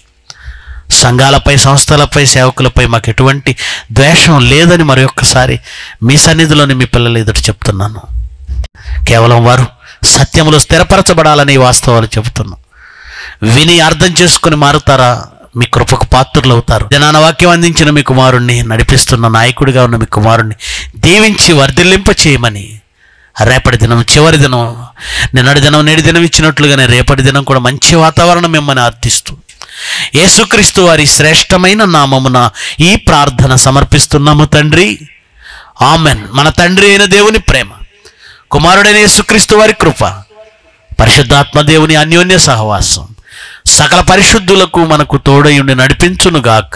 సంఘాలపై సంస్థలపై సేవకులపై మాకు ఎటువంటి ద్వేషం లేదని మరి ఒక్కసారి మీ సన్నిధిలోని మీ పిల్లలు ఎదుట చెప్తున్నాను కేవలం వారు సత్యములో స్థిరపరచబడాలని ఈ వాస్తవాలు చెబుతున్నాం విని అర్థం చేసుకుని మారుతారా మీ కృపకు పాత్రులు అవుతారు జనాన వాక్యం అందించిన మీ కుమారుణ్ణి నడిపిస్తున్న నాయకుడిగా ఉన్న మీ కుమారుణ్ణి దీవించి వర్ధిల్లింప చేయమని రేపటి దినం చివరి దినం నిన్నటి దినం నేటి దినం ఇచ్చినట్లుగానే రేపటి దినం కూడా మంచి వాతావరణం మిమ్మల్ని అర్థిస్తూ యేసుక్రీస్తు వారి శ్రేష్టమైన నామమున ఈ ప్రార్థన సమర్పిస్తున్నాము తండ్రి ఆమెన్ మన తండ్రి అయిన దేవుని ప్రేమ కుమారుడైన యేసుక్రీస్తు వారి కృప పరిశుద్ధాత్మ దేవుని అన్యోన్య సహవాసం సకల పరిశుద్ధులకు మనకు తోడయుండి నడిపించునుగాక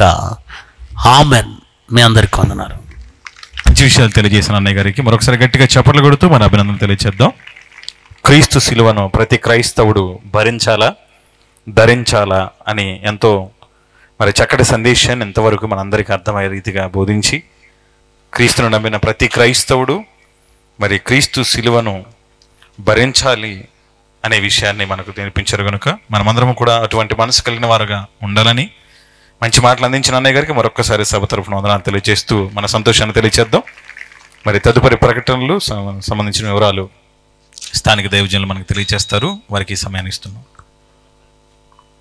ఆమెన్ మీ అందరికి వందనాలు మంచి విషయాలు తెలియజేసిన అన్నయ్య గారికి మరొకసారి గట్టిగా చప్పట్లు కొడుతూ మన అభినందన తెలియచేద్దాం క్రీస్తు శిలువను ప్రతి క్రైస్తవుడు భరించాలా ధరించాలా అని ఎంతో మరి చక్కటి సందేశాన్ని ఎంతవరకు మనందరికీ అర్థమయ్యే రీతిగా బోధించి క్రీస్తును నమ్మిన ప్రతి క్రైస్తవుడు మరి క్రీస్తు శిలువను భరించాలి అనే విషయాన్ని మనకు నేర్పించారు కనుక మనమందరం కూడా అటువంటి మనసు కలిగిన వారుగా ఉండాలని మంచి మాటలు అందించిన అన్నయ్య గారికి మరొకసారి సభ తరఫున వందనాలు తెలియజేస్తూ మన సంతోషాన్ని తెలియచేద్దాం మరి తదుపరి ప్రకటనలు సం- సంబంధించిన వివరాలు స్థానిక దైవజనులు మనకు తెలియజేస్తారు వారికి ఈ సమయాన్ని ఇస్తున్నాం